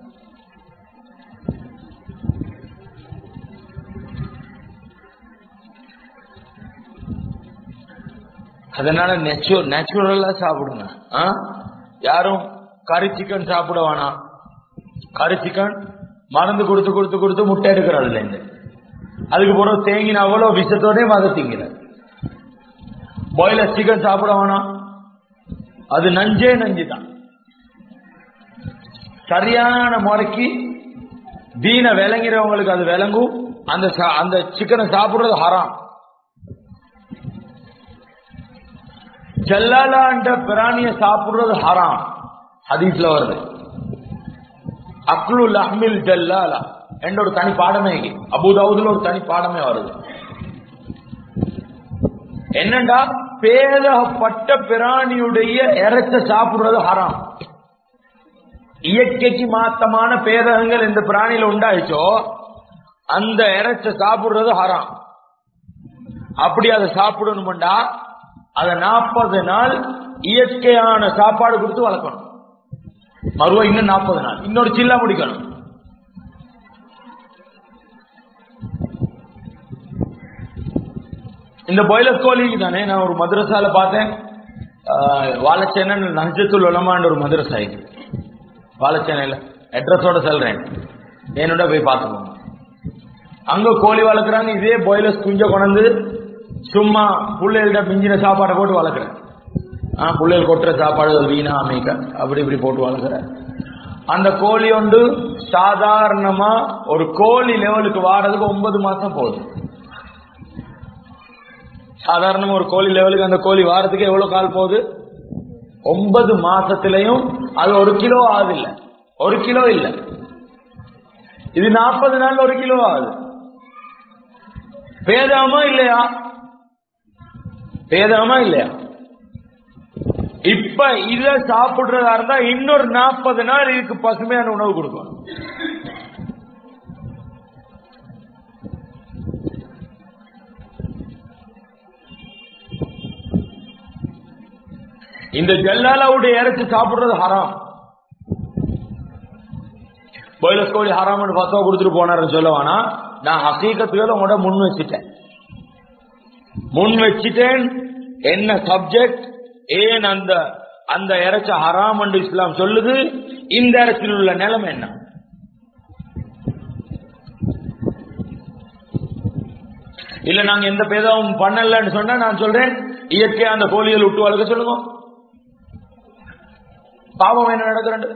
அதனால நேச்சுரலா சாப்பிடுங்க ஆ? யாரும் கறி சிக்கன் சாப்பிட வேணாம் கறி சிக்கன் மருந்து கொடுத்து கொடுத்து கொடுத்து முட்டை எடுக்கிறதுல இருந்து அதுக்கு பிறகு தேங்கின அவ்வளோ விஷத்தோடய மதத்திங்கிற பாய்லர் சிக்கன் சாப்பிட வேணாம் அது நஞ்சே நஞ்சு தான் சரியான முறைக்கு தீன விளங்கிறவங்களுக்கு அது விளங்கும் அந்த சா- அந்த சிக்கனை சாப்பிடுறது ஹராம் ஜல்லாலான்ற பிராணிய சாப்பிடுறது ஹராம் ஹதீஸ்ல வருது அக்லு லஹ்மில் ஜல்லாலா என்ற ஒரு தனி பாடமே இங்க. அபுதாவுதுல ஒரு தனி பாடமே வருது என்னண்டா பேதப்பட்ட பிராணியுடைய இறைச்ச சாப்பிடுறது ஹராம் இயற்கைக்கு மாத்தமான பேதகங்கள் இந்த பிராணியில உண்டாயிச்சோ அந்த இறைச்ச சாப்பிடுறது ஹராம் அப்படி அதை சாப்பிடணும்டா அதை நாற்பது நாள் இயற்கையான சாப்பாடு கொடுத்து வளர்க்கணும் மறுவா இன்னும் நாற்பது நாள் இன்னொரு சில்லா முடிக்கணும் இந்த பாய்லர் கோழிக்கு தானே நான் ஒரு மதரசால பார்த்தேன் வாழச்சேனன் நஞ்சத்துல் உலமான்ற ஒரு மதரசா இது வாழச்சேனையில அட்ரஸோட சொல்றேன் என்னோட போய் பார்த்துக்கோங்க அங்க கோழி வளர்க்குறாங்க இதே பாய்லர்ஸ் குஞ்ச கொண்டு சும்மா பிள்ளைகள்கிட்ட மிஞ்சின சாப்பாடை போட்டு வளர்க்குறேன் ஆ பிள்ளைகள் கொட்டுற சாப்பாடு ஒரு வீணா அமைக்க அப்படி இப்படி போட்டு வளர்க்குறேன் அந்த கோழி ஒன்று சாதாரணமா ஒரு கோழி லெவலுக்கு வாரதுக்கு ஒன்பது மாசம் போகுது சாதாரணமா ஒரு கோழி லெவலுக்கு அந்த கோழி வாரத்துக்கு எவ்வளவு கால் போகுது ஒன்பது மாசத்திலையும் அது ஒரு கிலோ ஆகுது இல்ல ஒரு கிலோ இல்ல இது நாற்பது நாள் ஒரு கிலோ ஆகுது பேதாமா இல்லையா பேதாமா இல்லையா இப்ப இத சாப்பிடுறதா இருந்தா இன்னொரு நாற்பது நாள் இதுக்கு பசுமையான உணவு கொடுக்கணும் இந்த ஜல்லாலாவுடைய இறைச்சி சாப்பிடுறது ஹராம் பாய்லர் கோழி ஹராம்னு பத்தவா கொடுத்துட்டு போனாருன்னு சொல்லுவானா நான் ஹசீகத்துகளை உங்களோட முன் வச்சுட்டேன் முன் வச்சுட்டேன் என்ன சப்ஜெக்ட் ஏன் அந்த அந்த இறைச்ச ஹராம் என்று இஸ்லாம் சொல்லுது இந்த இறைச்சில் உள்ள நிலைமை என்ன இல்ல நாங்க எந்த பேதமும் பண்ணலன்னு சொன்னா நான் சொல்றேன் இயற்கையா அந்த கோழிகள் விட்டு வளர்க்க சொல்லுங்க பாவம் என்ன நடக்கிறது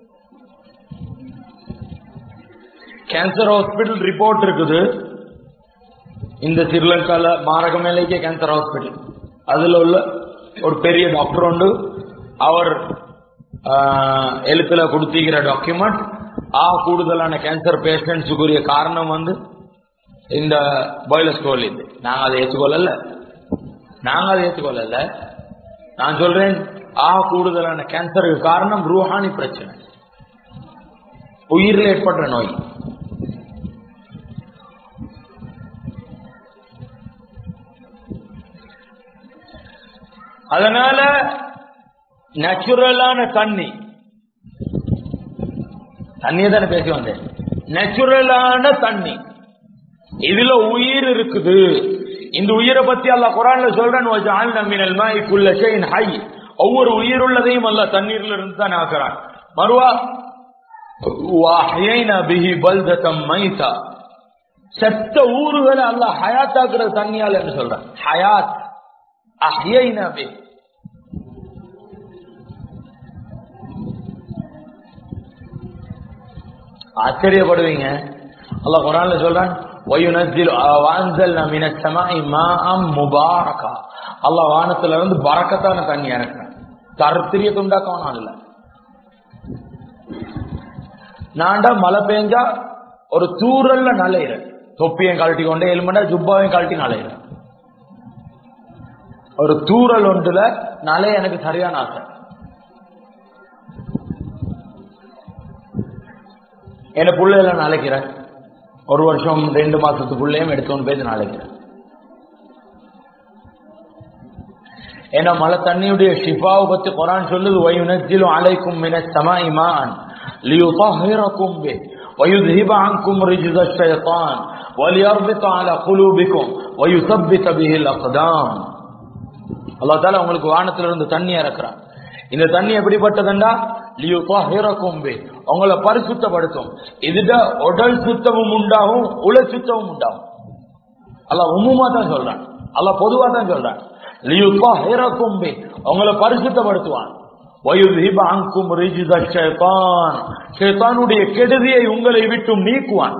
கேன்சர் ஹாஸ்பிட்டல் ரிப்போர்ட் இருக்குது இந்த ஸ்ரீலங்கால மாரகமேலைக்கே கேன்சர் ஹாஸ்பிட்டல் அதுல உள்ள ஒரு பெரிய டாக்டர் உண்டு அவர் ஆஹ், எழுத்துல கொடுத்திருக்கிற டாக்குமெண்ட் ஆ கூடுதலான கேன்சர் பேஷண்ட்ஸுக்குரிய காரணம் வந்து இந்த பாய்லர் கோல் இது நாங்க அதை ஏற்றுக்கொள்ளல நாங்க அதை ஏற்றுக்கொள்ளல நான் சொல்றேன் ஆ கூடுதலான கேன்சருக்கு காரணம் ரூஹானி பிரச்சனை உயிரில் ஏற்பட்ட நோய் அதனால நேச்சுரலான தண்ணி தண்ணியை தானே பேசி வந்தேன் நேச்சுரலான தண்ணி இதுல உயிர் இருக்குது இந்த உயிரை பத்தி அல்லாஹ் குரான்ல சொல்றேன் வஜஅல்னா மினல் மாஇ குல்ல ஷைஇன் ஹை ஒவ்வொரு உயிருள்ளதையும் அல்லாஹ் தண்ணீர்ல இருந்து தான் ஆக்குறான் மறுவா வஹ்யைனா பிஹி பல்ததம் மைதா செத்த ஊர்களை அல்லாஹ் ஹயாத்தாக்குற தண்ணியால என்று சொல்றான் ஹயாத் அஹ்யைனா பிஹி ஆச்சரியப்படுவீங்க அல்லாஹ் குரான்ல சொல்றான் وَيُنَزِّلُ وَأَنزَلْنَا مِنَ السَّمَاءِ مَاءً مُبَارَكًا அல்லாஹ் வானத்துல இருந்து பரக்கத்தான தண்ணி இறக்குறான் தருத்திரியத்தை உண்டாக்கவனாம் இல்ல நான்டா மழை பெஞ்சா ஒரு தூரல்ல நலையிற தொப்பியும் கழட்டி கொண்டே எலுமண்டா ஜுப்பாவையும் கழட்டி நலையிற ஒரு தூரல் ஒன்றுல நலை எனக்கு சரியான ஆசை என்ன புள்ளையில நாளைக்கிறேன் ஒரு வருஷம் ரெண்டு மாசத்துக்குள்ளேயும் எடுத்தோன்னு பேசி நாளைக்கிறேன் ஏன்னா மழை தண்ணியுடைய ஷிஃபாவை பத்தி குரான் சொல்லுது வயுனஜிலு அலைக்கும் மின சமாய் மான் லியுطهركم به ويذهب عنكم رجز الشيطان وليربط على قلوبكم ويثبت به الاقدام அல்லாஹ் தாலா உங்களுக்கு வானத்துல இருந்து தண்ணி இறக்குறான் இந்த தண்ணி எப்படிப்பட்டதுண்டா லியுطهركم به உங்களை பரிசுத்தப்படுத்தும் இதுட உடல் சுத்தமும் உண்டாகும் உல சுத்தமும் உண்டாகும் அல்லாஹ் உம்முமா தான் சொல்றான் அல்லாஹ் பொதுவா தான் சொல்றான் லியுطهركم به உங்களை பரிசுத்தப்படுத்துவான் وَيُذْهِبَ عَنْكُمْ رِجْزَ الشَّيْطَانِ ஷைத்தானுடைய கெடுதியை உங்களை விட்டும் நீக்குவான்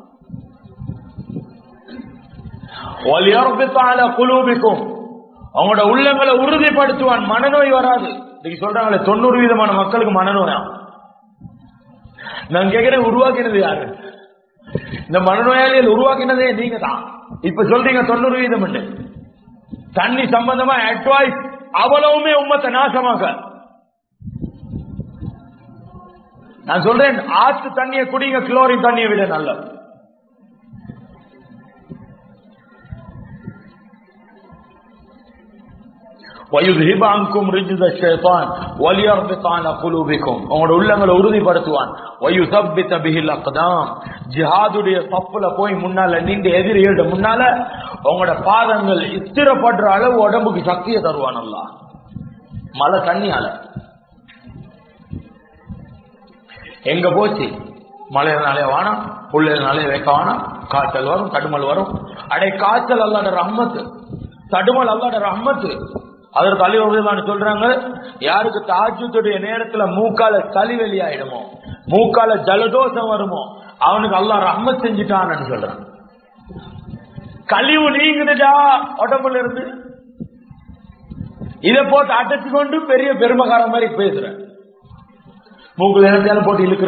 وَلْيَرْبِطَ عَلَى قُلُوبِكُمْ அவங்களோட உள்ளங்களை உறுதிப்படுத்துவான் மனநோய் வராது இன்னைக்கு சொல்றாங்களே தொண்ணூறு விதமான மக்களுக்கு மனநோயா நான் கேட்கிறேன் உருவாக்கினது யாரு இந்த மனநோயாளிகள் உருவாக்கினதே நீங்க தான் இப்ப சொல்றீங்க தொண்ணூறு வீதம் தண்ணி சம்பந்தமா அட்வைஸ் அவ்வளவுமே உம்மத்தை நாசமாக்க நான் சொல்றேன் ஆற்று தண்ணியை குடிங்க குளோரின் தண்ணியை விட நல்லது وَيُذْهِبَ عَنْكُمْ رِجْزَ الشَّيْطَانِ وَلْيَرْبِطَ عَلَى قُلُوبِكُمْ உங்களோட உள்ளங்களை உறுதிப்படுத்துவான் وَيُثَبِّتَ بِهِ الْأَقْدَامِ ஜிஹாதுடைய சப்புல போய் முன்னால நின்று எதிரிகளோட முன்னால உங்களோட பாதங்கள் இத்திரப்படுற அளவு உடம்புக்கு சக்தியை தருவான் அல்லாஹ் மழை தண்ணியால எங்க போச்சு மழைனாலே வானம் புள்ளைனாலே வைக்க வானம் காய்ச்சல் வரும் தடுமல் வரும் அடே காய்ச்சல் அல்லாட ரஹ்மத்து தடுமல் அல்லாட ரஹ்மத்து அதற்கு அலிவர்கள் சொல்றாங்க யாருக்கு தாஜுத்துடைய நேரத்துல மூக்கால சளி வெளியாயிடுமோ மூக்கால ஜலதோஷம் வருமோ அவனுக்கு அல்லாஹ் ரஹ்மத் செஞ்சுட்டான்னு சொல்றான் கழிவு நீங்குதுடா உடம்புல இருந்து இதை போட்டு அடைச்சு கொண்டு பெரிய பெருமகார மாதிரி பேசுற மூக்குல நேரத்தையால போட்டு இழுக்கிற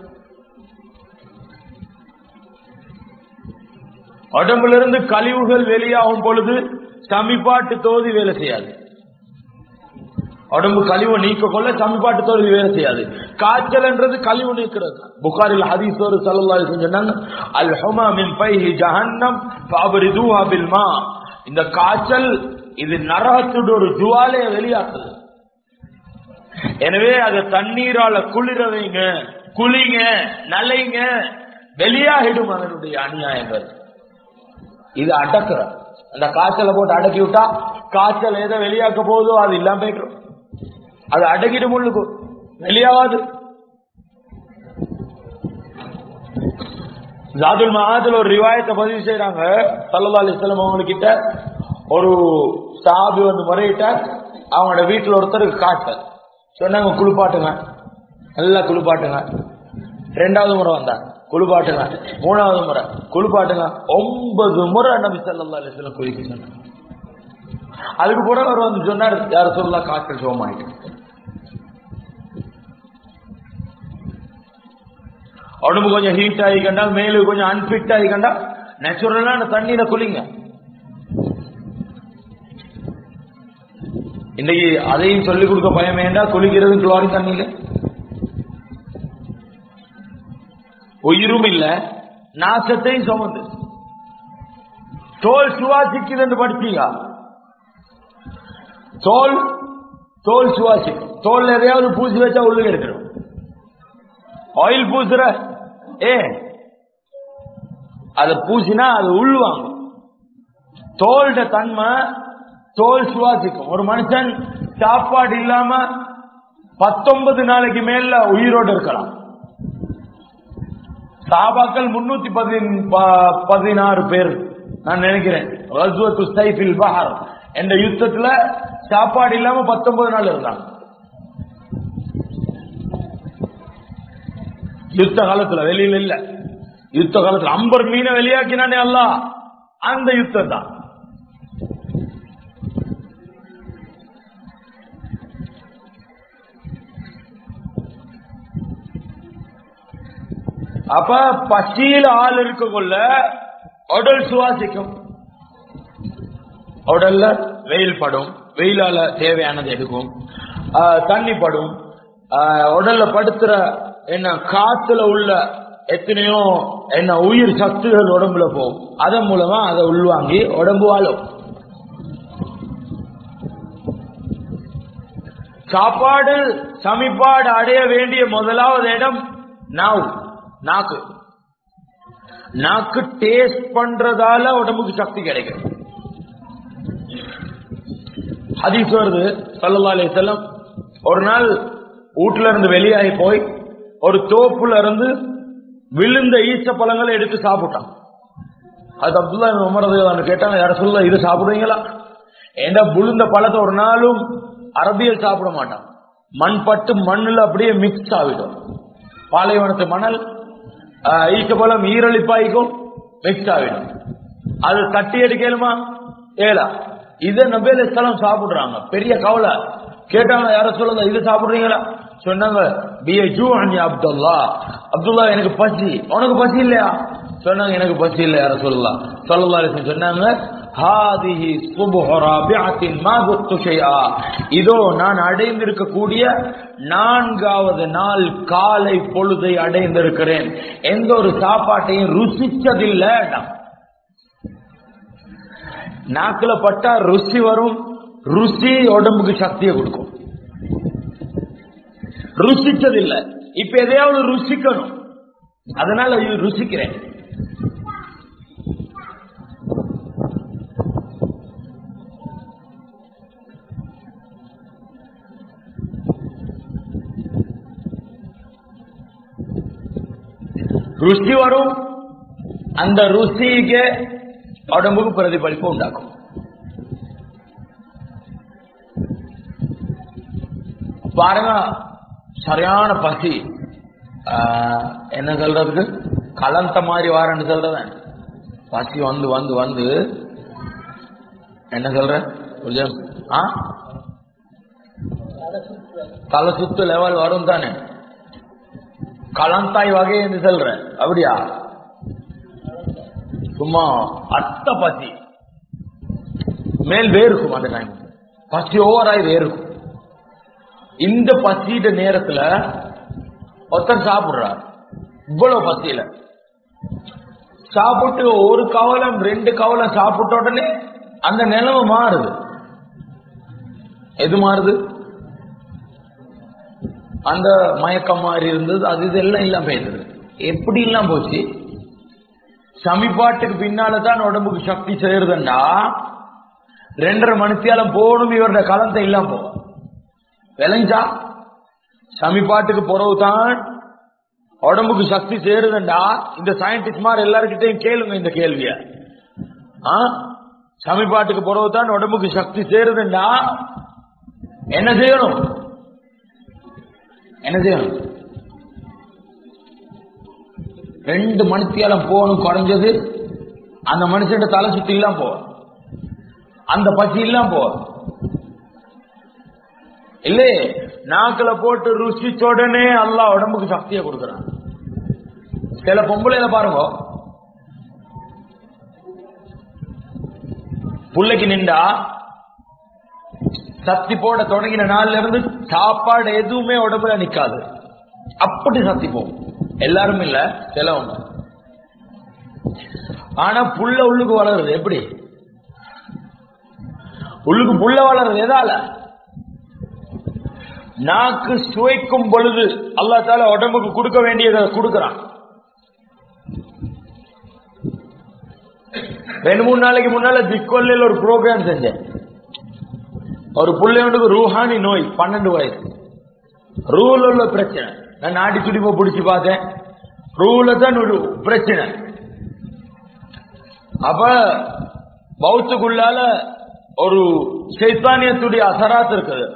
உடம்புல இருந்து கழிவுகள் வெளியாகும் பொழுது சமிபாட்டு தோதி வேலை செய்யாது உடம்பு கழிவு நீக்க கொள்ள சமிபாட்டு தோதி வேலை செய்யாது காய்ச்சல் என்றது கழிவு நீக்கிறது புகாரில் ஹதீஸ் ஒரு சல்லல்லாஹு சொன்னாங்க அல் ஹுமா மின் பைஹி ஜஹன்னம் ஃபஅப்ரிதுஹா பில் மா இந்த காய்ச்சல் இது நரகத்தோட ஒரு ஜுவாலைய வெளியாக்குது எனவே அது தண்ணீரால குளிர வைங்க குளிங்க நலைங்க வெளியாகிடும் அதனுடைய அநியாயங்கள் இது அடக்குற அந்த காய்ச்சலை போட்டு அடக்கி விட்டா காய்ச்சல் எதை வெளியாக்க போதோ அது இல்லாம போயிடும் அது அடக்கிட்டு முள்ளுக்கு வெளியாகாது ஜாதுல் மகாதுல ஒரு ரிவாயத்தை பதிவு செய்யறாங்க சல்லா அலிஸ்லாம் அவங்க கிட்ட ஒரு சாபி வந்து முறையிட்ட அவங்களோட வீட்டுல ஒருத்தருக்கு காய்ச்சல் சொன்னாங்க குளிப்பாட்டுங்க நல்லா குளிப்பாட்டுங்க ரெண்டாவது முறை வந்தாங்க குளிப்பாட்டுங்க மூணாவது முறை குளிப்பாட்டுங்க ஒன்பது முறை நபி சல்லா அலிஸ்லாம் குளிக்க சொன்னாங்க அதுக்கு கூட அவர் வந்து சொன்னார் யார சொல்லலாம் காய்ச்சல் சோமாயிட்டு உடம்பு கொஞ்சம் ஹீட் ஆகிக்கண்டா மேலு கொஞ்சம் அன்பிட் ஆகிக்கண்டா நேச்சுரலா அந்த தண்ணீரை குளிங்க இன்னைக்கு அதையும் சொல்லிக் கொடுக்க பயம் வேண்டாம் குளிக்கிறது குளோரின் தண்ணியில உயிரும் இல்ல நாசத்தையும் சுமந்து தோல் சுவாசிக்குது என்று படிச்சீங்க தோல் தோல் சுவாசிக்கும் தோல் எதையாவது பூசி வச்சா உள்ளுக்கு எடுக்கணும் ஆயில் பூசுற ஏ அதை பூசினா அது உள்வாங்கும் தோல்ட தன்மை தோல் சுவாசிக்கும் ஒரு மனுஷன் சாப்பாடு இல்லாம பத்தொன்பது நாளைக்கு மேல உயிரோடு இருக்கலாம் சாபாக்கள் முன்னூத்தி பதினாறு பேர் நான் நினைக்கிறேன் பஹர் என்ற யுத்தத்துல சாப்பாடு இல்லாம பத்தொன்பது நாள் இருந்தாங்க யுத்த காலத்துல வெளியில இல்ல யுத்த காலத்துல அம்பர் மீனை வெளியாக்கினானே அல்ல அந்த யுத்தம் தான் அப்ப பசியில் ஆள் இருக்க கொள்ள உடல் சுவாசிக்கும் உடல்ல வெயில் படும் வெயிலால தேவையானது எடுக்கும் தண்ணி படும் உடல்ல படுத்துற என்ன காத்துல உள்ள எத்தனையோ என்ன உயிர் சத்துகள் உடம்புல போகும் அதன் மூலமா அதை உள்வாங்கி உடம்பு வாழும் சாப்பாடு சமிப்பாடு அடைய வேண்டிய முதலாவது இடம் நாவு நாக்கு நாக்கு டேஸ்ட் பண்றதால உடம்புக்கு சக்தி கிடைக்கும் ஹதீஸ் வருது சல்லா அலி செல்லம் ஒரு நாள் வீட்டுல இருந்து வெளியாகி போய் ஒரு தோப்புல இருந்து விழுந்த ஈச்ச பழங்களை எடுத்து சாப்பிட்டான் அது அப்துல்லா உமரது கேட்டாங்க யார சொல்ல இது சாப்பிடுவீங்களா ஏண்டா விழுந்த பழத்தை ஒரு நாளும் அரபியல் சாப்பிட மாட்டான் மண் பட்டு மண்ணுல அப்படியே மிக்ஸ் ஆகிடும் பாலைவனத்து மணல் ஈச்சப்பழம் ஈரழிப்பாய்க்கும் மிக்ஸ் ஆகிடும் அது தட்டி எடுக்கலுமா ஏலா இதை நபேல ஸ்தலம் சாப்பிடுறாங்க பெரிய கவலை கேட்டாங்க யார சொல்லுங்க இது சாப்பிடுறீங்களா சொன்னாங்க பிஏ ஜூ அண்ணி அப்துல்லா அப்துல்லா எனக்கு பசி உனக்கு பசி இல்லையா சொன்னாங்க எனக்கு பசி இல்லை யார சொல்லலாம் சொல்லலாம் சொன்னாங்க ஹாதிஹி சுபுஹராபியத்தின் மாகுத்து ஷைஆ இதோ நான் அடைந்திருக்கக்கூடிய நான்காவது நாள் காலை பொழுதை அடைந்திருக்கிறேன் எந்த ஒரு சாப்பாட்டையும் ருசிச்சதில்லை நாக்குல பட்டா ருசி வரும் ருசி உடம்புக்கு சக்தியை கொடுக்கும் ருசிச்சதில்லை இப்ப எதையாவது ருசிக்கணும் அதனால இது ருசிக்கிறேன் ருசி வரும் அந்த ருசிக்கு உடம்புக்கு பிரதிபலிப்பு உண்டாக்கும் பாருங்க சரியான பசி என்ன சொல்றதுக்கு கலந்த மாதிரி வாரன்னு சொல்றதேன் பசி வந்து வந்து வந்து என்ன சொல்ற கொஞ்சம் ஆ தலை சுத்து லெவல் வரும் தானே கலந்தாய் வகை என்று சொல்ற அப்படியா சும்மா அத்த பசி மேல் வேறுக்கும் அந்த டைம் பசி ஓவராய் வேறுக்கும் இந்த பசியிட நேரத்துல ஒருத்தர் சாப்பிடுறார் இவ்வளவு பசியில சாப்பிட்டு ஒரு கவலம் ரெண்டு கவலம் சாப்பிட்ட உடனே அந்த நிலைமை மாறுது எது மாறுது அந்த மயக்கம் மாறி இருந்தது அது இதெல்லாம் இல்லாம போயிருந்தது எப்படி இல்லாம போச்சு சமிப்பாட்டுக்கு பின்னாலதான் உடம்புக்கு சக்தி சேருதுண்டா ரெண்டரை மணித்தியாலம் போகணும் இவரோட கலத்தை இல்லாம போகும் விளைஞ்சா சமிப்பாட்டுக்கு பிறகுதான் உடம்புக்கு சக்தி சேருதுண்டா இந்த சயின்டிஸ்ட் மாதிரி எல்லாருக்கிட்டையும் கேளுங்க இந்த கேள்விய ஆ சமிப்பாட்டுக்கு பிறகுதான் உடம்புக்கு சக்தி சேருதுண்டா என்ன செய்யணும் என்ன செய்யணும் ரெண்டு மணித்தியாலம் போகணும் குறைஞ்சது அந்த மனுஷன் தலை சுத்தி எல்லாம் போகும் அந்த பசி இல்லாம போவார் இல்லே நாக்குல போட்டு ருசிச்ச உடனே அல்லாஹ் உடம்புக்கு சக்தியை கொடுக்கறான் சில பொம்பளையில பாருங்க புள்ளைக்கு நின்றா சக்தி போட தொடங்கின நாள்ல இருந்து சாப்பாடு எதுவுமே உடம்புல நிக்காது அப்படி சக்தி போகும் எல்லாரும் இல்ல சிலவங்க ஆனா புள்ள உள்ளுக்கு வளருது எப்படி உள்ளுக்கு புள்ள வளருது எதால நாக்கு சுவைக்கும் பொழுது அல்லா தால உடம்புக்கு கொடுக்க வேண்டியதை கொடுக்கறான் ரெண்டு மூணு நாளைக்கு முன்னால திக்கொல்லையில் ஒரு ப்ரோக்ராம் செஞ்சேன் ஒரு பிள்ளையோண்டுக்கு ரூஹானி நோய் பன்னெண்டு வயசு ரூல உள்ள பிரச்சனை நான் நாடி துடிப்பை பிடிச்சு பார்த்தேன் ரூல தான் ஒரு பிரச்சனை அப்ப பௌத்துக்குள்ளால ஒரு சைத்தானியத்துடைய அசராத் இருக்குது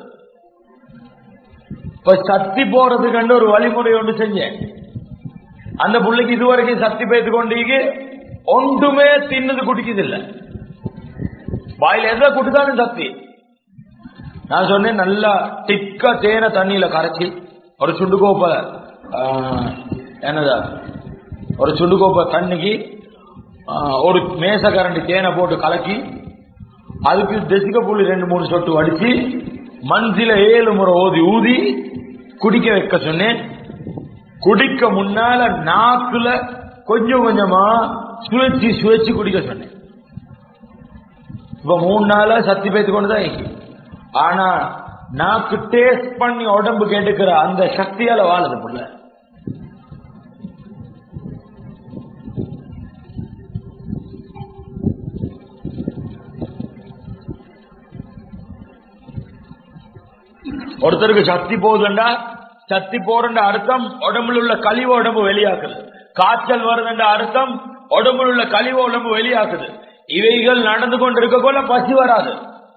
இப்ப சக்தி போறதுக்கு ஒரு வழிமுறை ஒன்று செஞ்சேன் அந்த புள்ளைக்கு இதுவரைக்கும் சக்தி பேத்து கொண்டீங்க ஒன்றுமே தின்னது குடிக்குது இல்ல வாயில எதை குடித்தாலும் சக்தி நான் சொன்னேன் நல்லா திக்க தேனை தண்ணியில கரைச்சி ஒரு சுண்டுகோப்ப என்னதா ஒரு சுண்டுகோப்ப தண்ணிக்கு ஒரு மேச கரண்டி தேனை போட்டு கலக்கி அதுக்கு தெசிக்க புள்ளி ரெண்டு மூணு சொட்டு வடிச்சு மஞ்சில ஏழு முறை ஓதி ஊதி குடிக்க வைக்க சொன்னேன் குடிக்க முன்னால நாக்குல கொஞ்சம் கொஞ்சமா சுழற்சி சுழற்சி குடிக்க சொன்னேன் இப்ப மூணு நாளா சக்தி பேத்து கொண்டுதான் இருக்கு ஆனா நாக்கு டேஸ்ட் பண்ணி உடம்பு கேட்டுக்கிற அந்த சக்தியால வாழுது புள்ள ஒருத்தருக்கு சக்தி போகுதுண்டா சக்தி போறன்ற அர்த்தம் உடம்புல உள்ள கழிவு உடம்பு வெளியாக்குது காய்ச்சல் வருதுன்ற அர்த்தம் உடம்புல உள்ள கழிவு உடம்பு வெளியாக்குது இவைகள் நடந்து கொண்டிருக்க போல பசி வராது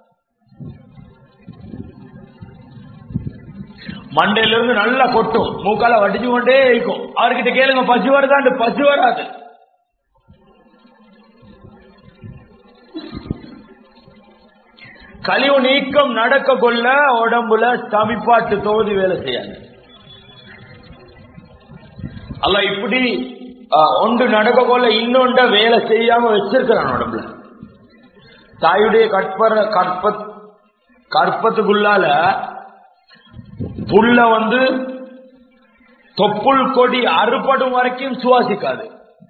மண்டையில இருந்து நல்லா கொட்டும் மூக்கால வடிச்சு கொண்டே இருக்கும் அவர்கிட்ட கேளுங்க பசி வருதாண்டு பசி வராது கழிவு நீக்கம் நடக்க கொள்ள உடம்புல சமிப்பாட்டு தொகுதி வேலை செய்யாது அல்ல இப்படி ஒன்று நடக்க கொள்ள இன்னொன்ற வேலை செய்யாம வச்சிருக்கிறான் உடம்புல தாயுடைய கற்பர கற்ப கற்பத்துக்குள்ளால புல்ல வந்து தொப்புள் கொடி அறுபடும் வரைக்கும் சுவாசிக்காது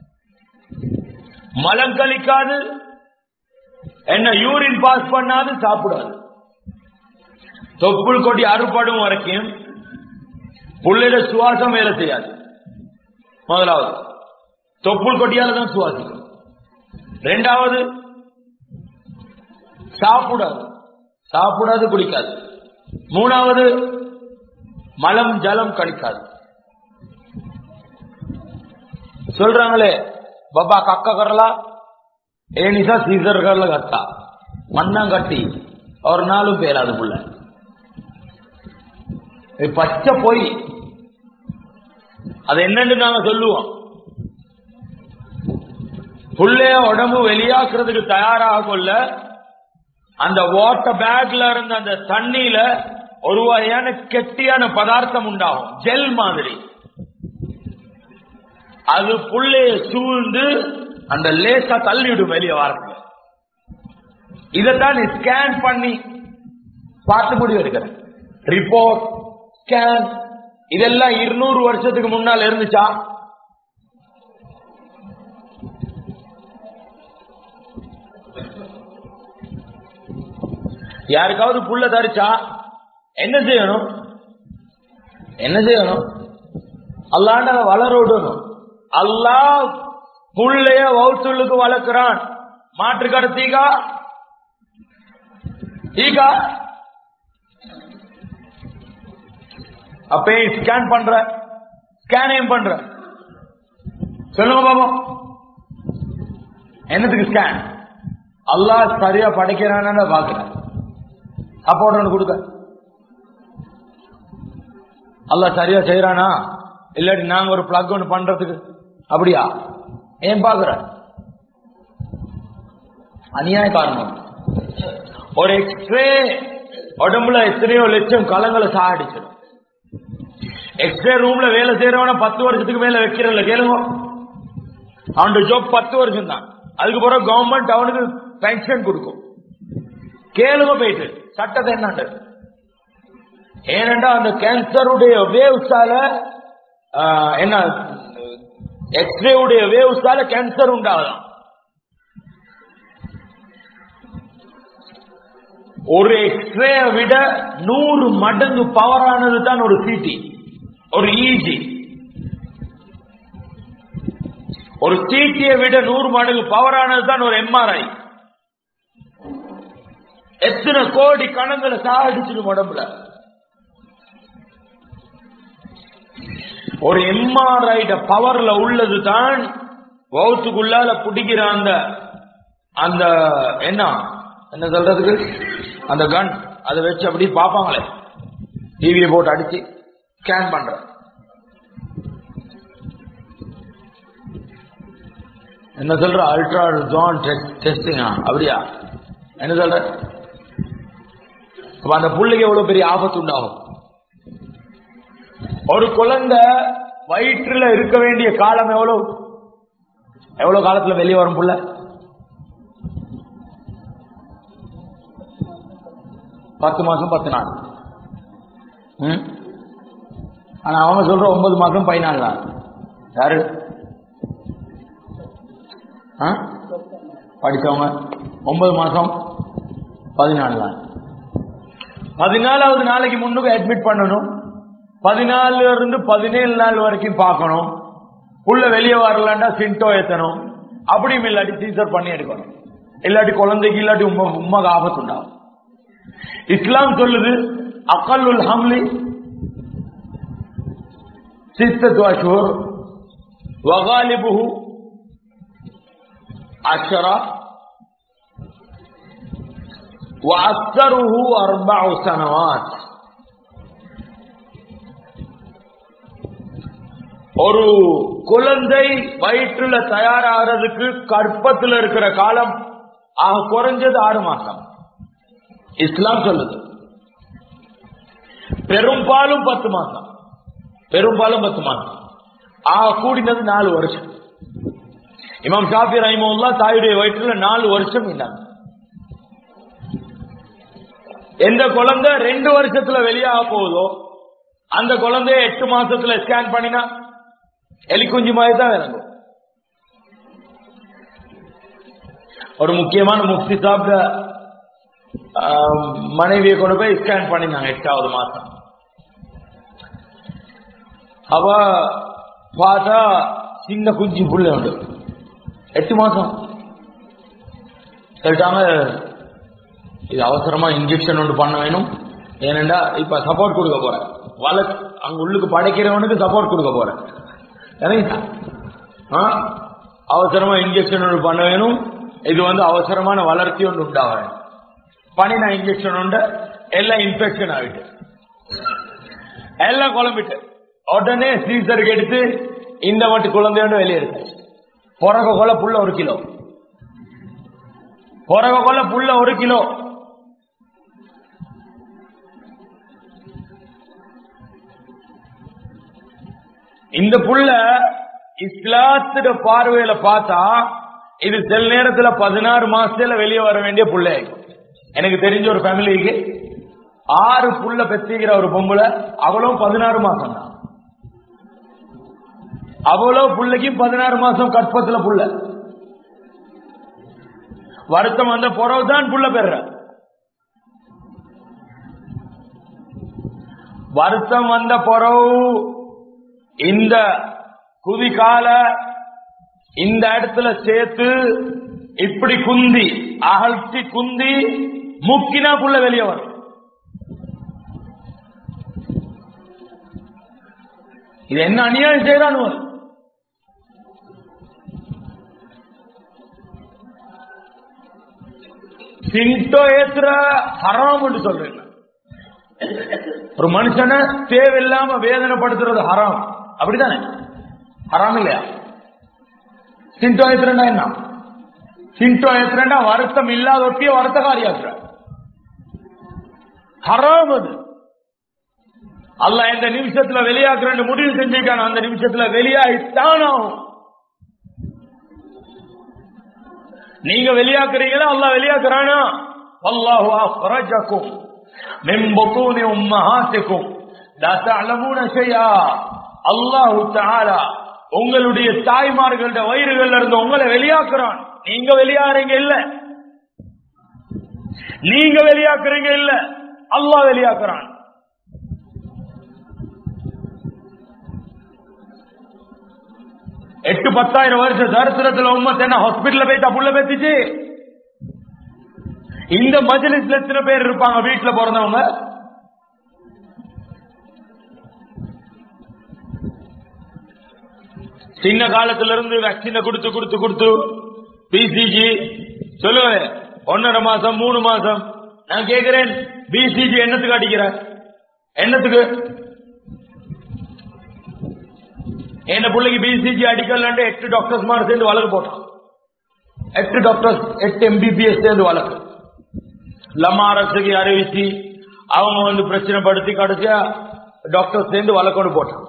மலம் கழிக்காது என்ன யூரின் பாஸ் பண்ணாது சாப்பிடாது தொப்புள் கொடி அறுபடும் வரைக்கும் புள்ளையில சுவாசம் வேலை செய்யாது முதலாவது தொப்புள் கொடியால தான் சுவாசிக்கும் ரெண்டாவது சாப்பிடாது சாப்பிடாது குடிக்காது மூணாவது மலம் ஜலம் கடிக்காது சொல்றாங்களே பாபா கக்க கரலா ఏ నిసా సీజర్ గర్ల కట్ట మన్నం కట్టి ஒரு நாளும் பேர் அதுக்குள்ள பச்சை போய் அது என்னன்னு நாங்க சொல்லுவோம் புள்ளைய உடம்பு வெளியாக்குறதுக்கு தயாராக கொள்ள அந்த வாட்டர் பேக்ல இருந்த அந்த தண்ணியில ஒரு வகையான கெட்டியான பதார்த்தம் உண்டாகும் ஜெல் மாதிரி அது புள்ளைய சூழ்ந்து அந்த லேசா தள்ளிவிடும் வெளியே வாரத்துக்கு இதைத்தான் ஸ்கேன் பண்ணி பார்த்து முடிவு எடுக்கிறேன் ரிப்போர்ட் ஸ்கேன் இதெல்லாம் இருநூறு வருஷத்துக்கு முன்னால் இருந்துச்சா யாருக்காவது புள்ள தரிச்சா என்ன செய்யணும் என்ன செய்யணும் அல்லாண்ட வளர விடணும் அல்லாஹ் புள்ளைய வவுத்துள்ளுக்கு வளர்க்கிறான் மாற்று கடத்தீகா ஈகா அப்ப ஸ்கேன் பண்ற ஸ்கேன் ஏன் பண்ற சொல்லுங்க பாபம் என்னத்துக்கு ஸ்கேன் அல்லாஹ் சரியா படைக்கிறான்னு பாக்குறேன் அப்போ ஒன்று கொடுக்க அல்லாஹ் சரியா செய்யறானா இல்லாட்டி நாங்க ஒரு பிளக் ஒன்று பண்றதுக்கு அப்படியா ஏன் பாக்குற அநியாய காரணம் ஒரு எக்ஸ்ரே உடம்புல எத்தனையோ லட்சம் களங்களை சாடிச்சிடும் எக்ஸ்ரே ரூம்ல வேலை செய்யறவன பத்து வருஷத்துக்கு மேல வைக்கிறல்ல கேளுங்க அவனோட ஜாப் பத்து வருஷம் தான் அதுக்கு பிறகு கவர்மெண்ட் அவனுக்கு பென்ஷன் கொடுக்கும் கேளுங்க போயிட்டு சட்டத்தை என்னண்டு ஏனென்றா அந்த கேன்சருடைய வேவ்ஸால என்ன எக்ஸ்ரே உடைய வேவ்ஸால கேன்சர் உண்டாகலாம் ஒரு எக்ஸ்ரே விட நூறு மடங்கு பவரானது தான் ஒரு சிடி ஒரு இஜி ஒரு சிடியை விட நூறு மடங்கு பவரானது தான் ஒரு எம்ஆர்ஐ எத்தனை கோடி கணங்களை சாடிச்சிடும் உடம்புல ஒரு எம்ஆர்ஐ பவர்ல உள்ளது தான் வவுத்துக்குள்ளால பிடிக்கிற அந்த அந்த என்ன என்ன சொல்றதுக்கு அந்த கன் அதை வச்சு அப்படி பார்ப்பாங்களே டிவியை போட்டு அடிச்சு ஸ்கேன் பண்ற என்ன சொல்ற அல்ட்ரா ஜான் டெஸ்டிங்கா அப்படியா என்ன சொல்ற அப்ப அந்த புள்ளைக்கு எவ்வளவு பெரிய ஆபத்து உண்டாகும் ஒரு குழந்தை வயிற்றுல இருக்க வேண்டிய காலம் எவ்வளவு எவ்வளவு காலத்துல வெளியே வரும் புள்ள பத்து மாசம் பத்து நாள் ம்? ஆனா அவங்க சொல்ற ஒன்பது மாசம் பதினாலு நாள் யாரு ஆ? படிச்சவங்க ஒன்பது மாசம் பதினாலு நாள் பதினாலாவது நாளைக்கு முன்னுக்கு அட்மிட் பண்ணணும் பதினாலுல இருந்து பதினேழு நாள் வரைக்கும் பார்க்கணும் புள்ள வெளியே வரலாண்டா சிண்டோ ஏத்தணும் அப்படியும் இல்லாட்டி சீசர் பண்ணி எடுக்கணும் இல்லாட்டி குழந்தைக்கு இல்லாட்டி உம்மா உமாக்கு ஆபத்து உண்டாகும் இஸ்லாம் சொல்லுது அக்கல்லுல் ஹம்லி சித்தத்து அஷூர் வகாலிபுஹு அஷரா وأكثره أربع سنوات ஒரு குழந்தை வயிற்றுல தயாராகிறதுக்கு கற்பத்துல இருக்கிற காலம் ஆக குறைஞ்சது ஆறு மாசம் இஸ்லாம் சொல்லுது பெரும்பாலும் பத்து மாசம் பெரும்பாலும் பத்து மாசம் ஆக கூடினது நாலு வருஷம் இமாம் ஷாஃபி ரஹிமுல்லா தாயுடைய வயிற்றுல நாலு வருஷம் இருந்தாங்க எந்த குழந்தை ரெண்டு வருஷத்துல வெளியாக போகுதோ அந்த குழந்தைய எட்டு மாசத்துல ஸ்கேன் பண்ணினா எலிக்குஞ்சு மாதிரி தான் இறங்கும் ஒரு முக்கியமான முக்தி சாப்பிட்ட மனைவியை கொண்டு போய் ஸ்கேன் பண்ணினாங்க எட்டாவது மாசம் அவ பார்த்தா சின்ன குஞ்சு புள்ள உண்டு எட்டு மாசம் சொல்லிட்டாங்க இது அவசரமா இன்ஜெக்ஷன் ஒன்று பண்ண வேணும் ஏனெண்டா இப்ப சப்போர்ட் கொடுக்க போறேன் வள அங்க உள்ளுக்கு படைக்கிறவனுக்கு சப்போர்ட் கொடுக்க போறேன் சரிங்களா? ஆ? அவசரமா இன்ஜெக்ஷன் ஒன்று பண்ண வேணும் இது வந்து அவசரமான வளர்ச்சி ஒன்று உண்டாக வேணும் பண்ணின இன்ஜெக்ஷன் உண்டு எல்லாம் இன்ஃபெக்ஷன் ஆகிட்டு எல்லாம் குழம்பிட்டு உடனே சீசருக்கு எடுத்து இந்த மட்டும் குழந்தையோட வெளியே இருக்கு பிறக கொள்ள புள்ள ஒரு கிலோ பிறக கொள்ள புள்ள ஒரு கிலோ இந்த புள்ள இஸ்லாத்திட பார்வையில பார்த்தா இது சில நேரத்துல பதினாறு மாசத்துல வெளியே வர வேண்டிய புள்ள எனக்கு தெரிஞ்ச ஒரு ஃபேமிலிக்கு ஆறு புள்ள பெற்றிக்கிற ஒரு பொம்பளை அவளும் பதினாறு மாசம் தான் அவ்வளோ புள்ளைக்கும் பதினாறு மாசம் கற்பத்துல புள்ள வருத்தம் வந்த புறவுதான் புள்ள பெற வருத்தம் வந்த புறவு இந்த குதிகால இந்த இடத்துல சேர்த்து இப்படி குந்தி அகழ்த்தி குந்தி முக்கினா புள்ள வெளியே வரும் இது என்ன அநியாயம் செய்யறான் சிண்டோ ஏத்துற ஹராம் என்று சொல்றேன் ஒரு மனுஷனை தேவையில்லாம வேதனைப்படுத்துறது ஹராம் அப்படித்தானே ஹராம் இல்லையா சிண்டோ ஏத்துறா என்ன சிம்டம் ஏத்துறா வருத்தம் இல்லாத ஒட்டிய வருத்தக்காரியாக்குற ஹராம் அது அல்லாஹ் எந்த நிமிஷத்துல வெளியாக்குறேன்னு முடிவு செஞ்சிருக்கான அந்த நிமிஷத்துல வெளியாகித்தான் ஆகும் நீங்க வெளியாக்குறீங்களா அல்லாஹ் வெளியாக்குறானா அல்லாஹு அஃரஜக்கும் மின் புத்தூனி உம்மஹாத்திக்கும் லா தஅலமூன ஷைஆ அல்லாஹ் தஆலா உங்களுடைய தாய்மார்களோட வயிறுகள்ல இருந்து உங்களை வெளியாக்குறான் நீங்க வெளியாகிறீங்க இல்ல நீங்க வெளியாக்குறீங்க இல்ல அல்லாஹ் வெளியாக்குறான் எட்டு பத்தாயிரம் வருஷ சரித்திரத்துல உம்மத் என்ன ஹாஸ்பிட்டல்ல போயிட்டா புள்ள பேத்திச்சு இந்த மஜ்லிஸ்ல எத்தனை பேர் இருப்பாங்க வீட்டுல பிறந்தவங்க சின்ன காலத்துல இருந்து வேக்சினை கொடுத்து கொடுத்து கொடுத்து பிசிஜி சொல்லுங்க ஒன்னரை மாசம் மூணு மாசம் நான் கேக்குறேன் பிசிஜி என்னத்துக்கு அடிக்கிற என்னத்துக்கு என்ன பிள்ளைக்கு பிசிஜி அடிக்கலான்ட்டு எட்டு டாக்டர்ஸ் மாதிரி சேர்ந்து வழக்கு போட்டான் எட்டு டாக்டர்ஸ் எட்டு எம்பிபிஎஸ் சேர்ந்து வழக்கு லம்மா அரசுக்கு அறிவிச்சு அவங்க வந்து பிரச்சனை படுத்தி கடைசியா டாக்டர் சேர்ந்து வழக்கோடு போட்டான்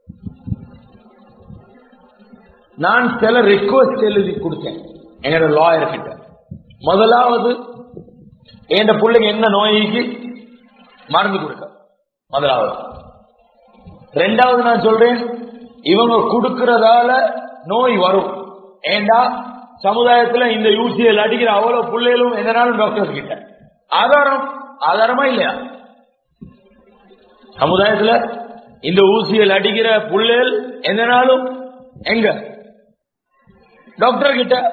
நான் சில ரிக்வஸ்ட் எழுதி கொடுத்தேன் எங்களோட லாயர் கிட்ட முதலாவது என் பிள்ளைங்க என்ன நோய்க்கு மருந்து கொடுக்க முதலாவது ரெண்டாவது நான் சொல்றேன் இவங்க கொடுக்கறதால நோய் வரும் ஏண்டா சமுதாயத்துல இந்த யூசிஎல் அடிக்கிற அவ்வளவு பிள்ளைகளும் எதனாலும் டாக்டர்ஸ் கிட்ட ஆதாரம் ஆதாரமா இல்லையா சமுதாயத்துல இந்த ஊசியல் அடிக்கிற புள்ளைகள் எந்தனாலும் எங்க டாக்டர் கிட்ட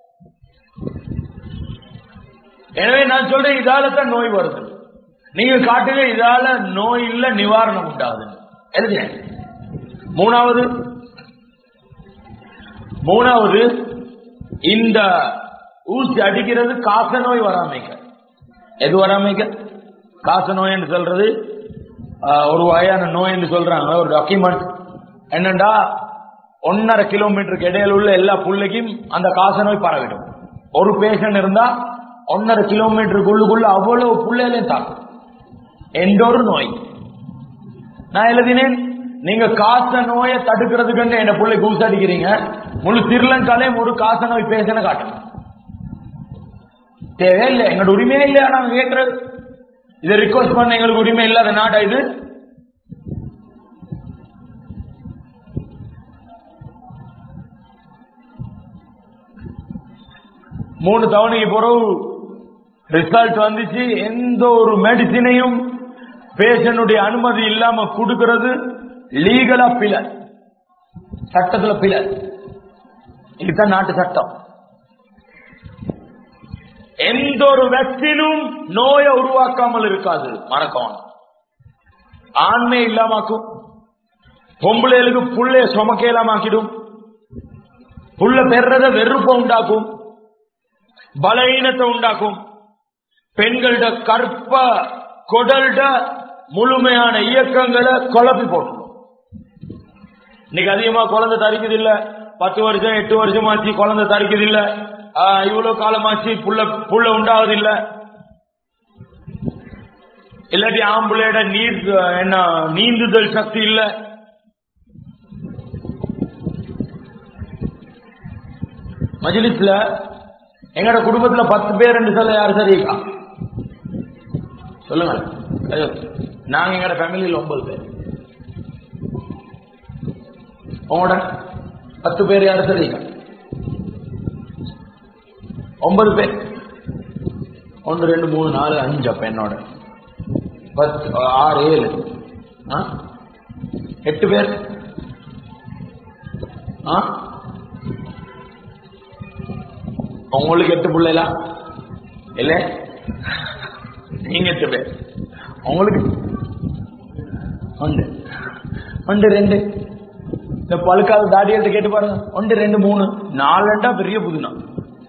எனவே நான் சொல்றேன் இதால தான் நோய் வருது நீங்க காட்டுங்க இதால நோய் இல்ல நிவாரணம் உண்டாகுது எழுதுங்க மூணாவது மூணாவது இந்த ஊசி அடிக்கிறது காச நோய் வராமைக்க எது வராமைக்க காச நோய் என்று சொல்றது ஆஹ், ஒரு வகையான நோய் என்று சொல்றாங்க ஒரு டாக்குமெண்ட் என்னண்டா ஒன்னரை கிலோமீட்டருக்கு இடையில உள்ள எல்லா புள்ளைக்கும் அந்த காச நோய் பரவிடும் ஒரு பேஷண்ட் இருந்தா ஒன்னரை கிலோமீட்டருக்குள்ளுக்குள்ள அவ்வளவு புள்ளையிலையும் தாக்கும் எந்த ஒரு நோய் நான் எழுதினேன் நீங்க காச நோயை தடுக்கிறதுக்கு என்ன பிள்ளை கூசு அடிக்கிறீங்க முழு ஸ்ரீலங்காலையும் ஒரு காச நோய் பேசன காட்டணும் தேவையில்லை எங்களோட உரிமையே இல்லையா நாங்க கேட்கறது இதை ரிக்வஸ்ட் பண்ண எங்களுக்கு உரிமை இல்லாத நாடா இது மூணு தவணைக்கு பிறகு ரிசல்ட் வந்துச்சு எந்த ஒரு மெடிசினையும் பேஷனுடைய அனுமதி இல்லாம கொடுக்கிறது லீகலா பிழ சட்டத்துல பிழ இதுதான் நாட்டு சட்டம் எந்த ஒரு வேக்சினும் நோயை உருவாக்காமல் இருக்காது மறக்கணும் ஆண்மை இல்லாமாக்கும் பொம்பளைகளுக்கு புள்ளைய சுமக்க இல்லாமாக்கிடும் புள்ள பெறத வெறுப்ப உண்டாக்கும் பலவீனத்தை உண்டாக்கும் பெண்களோட கற்ப கொடல்ட முழுமையான இயக்கங்களை குழப்பி போட்டுரும் இன்னைக்கு அதிகமா குழந்தை தரிக்குது இல்ல பத்து வருஷம் எட்டு வருஷம் ஆச்சு குழந்தை தரிக்குது இல்ல ஆஹ், இவ்வளவு காலமாச்சு புள்ள புள்ள உண்டாவது இல்ல இல்லாட்டி ஆம்பளையோட நீர் அஹ், என்ன நீந்துதல் சக்தி இல்ல மஜ்லிஸ்ல எங்கட குடும்பத்துல பத்து பேர் என்று சொல்ல யாரு சரிக்கா சொல்லுங்க ஐயோ, நாங்க எங்கட ஃபேமிலியில் ஒன்பது பேர் உங்களோட பத்து பேர் யாரு சரிக்கா ஒன்பது பேர் ஒன்று ரெண்டு மூணு நாலு அஞ்சு அப்ப என்னோட பத்து ஆறு ஏழு ஆ? எட்டு பேர் ஆ? உங்களுக்கு எட்டு பிள்ளைகளா இல்ல நீங்க எட்டு பேர் உங்களுக்கு ஒன்று ஒன்று ரெண்டு இந்த பழுக்காத தாடிகள்ட்ட கேட்டு பாருங்க ஒன்று ரெண்டு மூணு நாலண்டா பெரிய புதினம்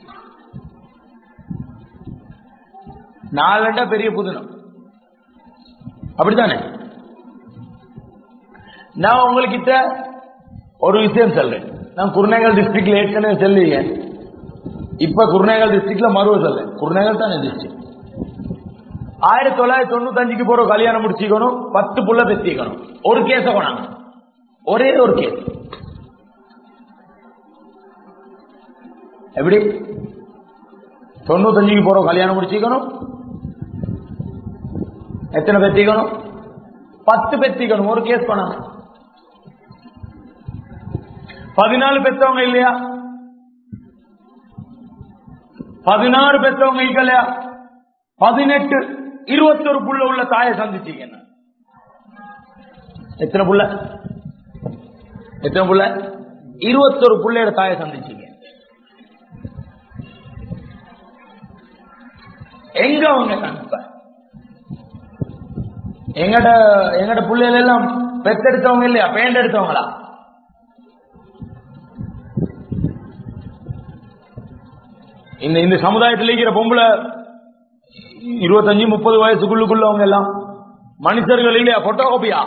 நாலண்டா பெரிய புதினம் அப்படித்தானே நான் உங்ககிட்ட ஒரு விஷயம் சொல்றேன் நான் குருநகர் டிஸ்ட்ரிக்ட்ல ஏற்கனவே சொல்லுவீங்க இப்ப குருநேகல் டிஸ்ட்ரிக்ட்ல மருவசல்ல குருநேகல் தானே டிஸ்ட்ரிக்ட் ஆயிரத்தி தொள்ளாயிரத்தி தொண்ணூத்தஞ்சுக்கு போற கல்யாணம் முடிச்சுக்கணும் பத்து புள்ள பெத்திக்கணும் ஒரு கேஸ போனாங்க ஒரே ஒரு கேஸ் எப்படி தொண்ணூத்தஞ்சுக்கு போற கல்யாணம் முடிச்சுக்கணும் எத்தனை பெத்திக்கணும் பத்து பெத்திக்கணும் ஒரு கேஸ் பண்ணாங்க பதினாலு பெத்தவங்க இல்லையா பதினாறு பெத்தவங்க இல்லையா பதினெட்டு இருபத்தொரு புள்ள உள்ள தாயை சந்திச்சீங்க என்ன? எத்தனை புள்ள எத்தனை புள்ள இருபத்தொரு புள்ளையோட தாயை சந்திச்சீங்க எங்க அவங்க கண்டிப்பா எங்கட எங்கட பிள்ளைகள் எல்லாம் பெத்தெடுத்தவங்க இல்லையா பேண்ட் எடுத்தவங்களா இந்த இந்த சமுதாயத்தில் இருக்கிற பொம்பளை இருபத்தஞ்சு முப்பது வயசுக்குள்ளுக்குள்ளவங்க எல்லாம் மனுஷர்கள் இல்லையா போட்டோகாப்பியா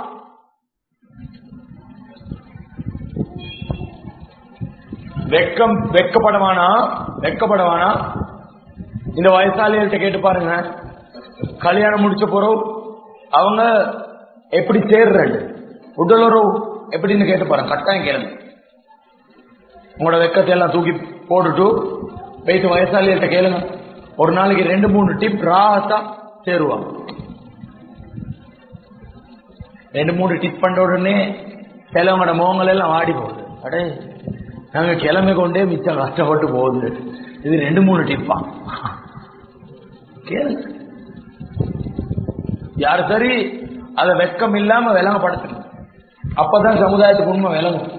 வெக்கம் வெக்கப்படவானா வெக்கப்படவானா இந்த வயசாளிகள்கிட்ட கேட்டு பாருங்க கல்யாணம் முடிச்ச போறோம் அவங்க எப்படி சேர்றாங்க உடலுறவு எப்படின்னு கேட்டு பாருங்க கட்டாயம் கேளுங்க உங்களோட வெக்கத்தை எல்லாம் தூக்கி போட்டுட்டு போயிட்டு வயசாளிகள்கிட்ட கேளுங்க ஒரு நாளைக்கு ரெண்டு மூணு டிப் ராசா சேருவாங்க ரெண்டு மூணு டிப் பண்ண உடனே சிலவங்களோட முகங்கள் எல்லாம் வாடி போகுது அடே நாங்க கிளம்பி கொண்டே மிச்சம் கஷ்டப்பட்டு போகுது இது ரெண்டு மூணு டிப்பா கேளுங்க யார் சரி அதை வெக்கம் இல்லாம விளங்கப்படுத்தணும் அப்பதான் சமுதாயத்துக்கு உண்மை விளங்கும்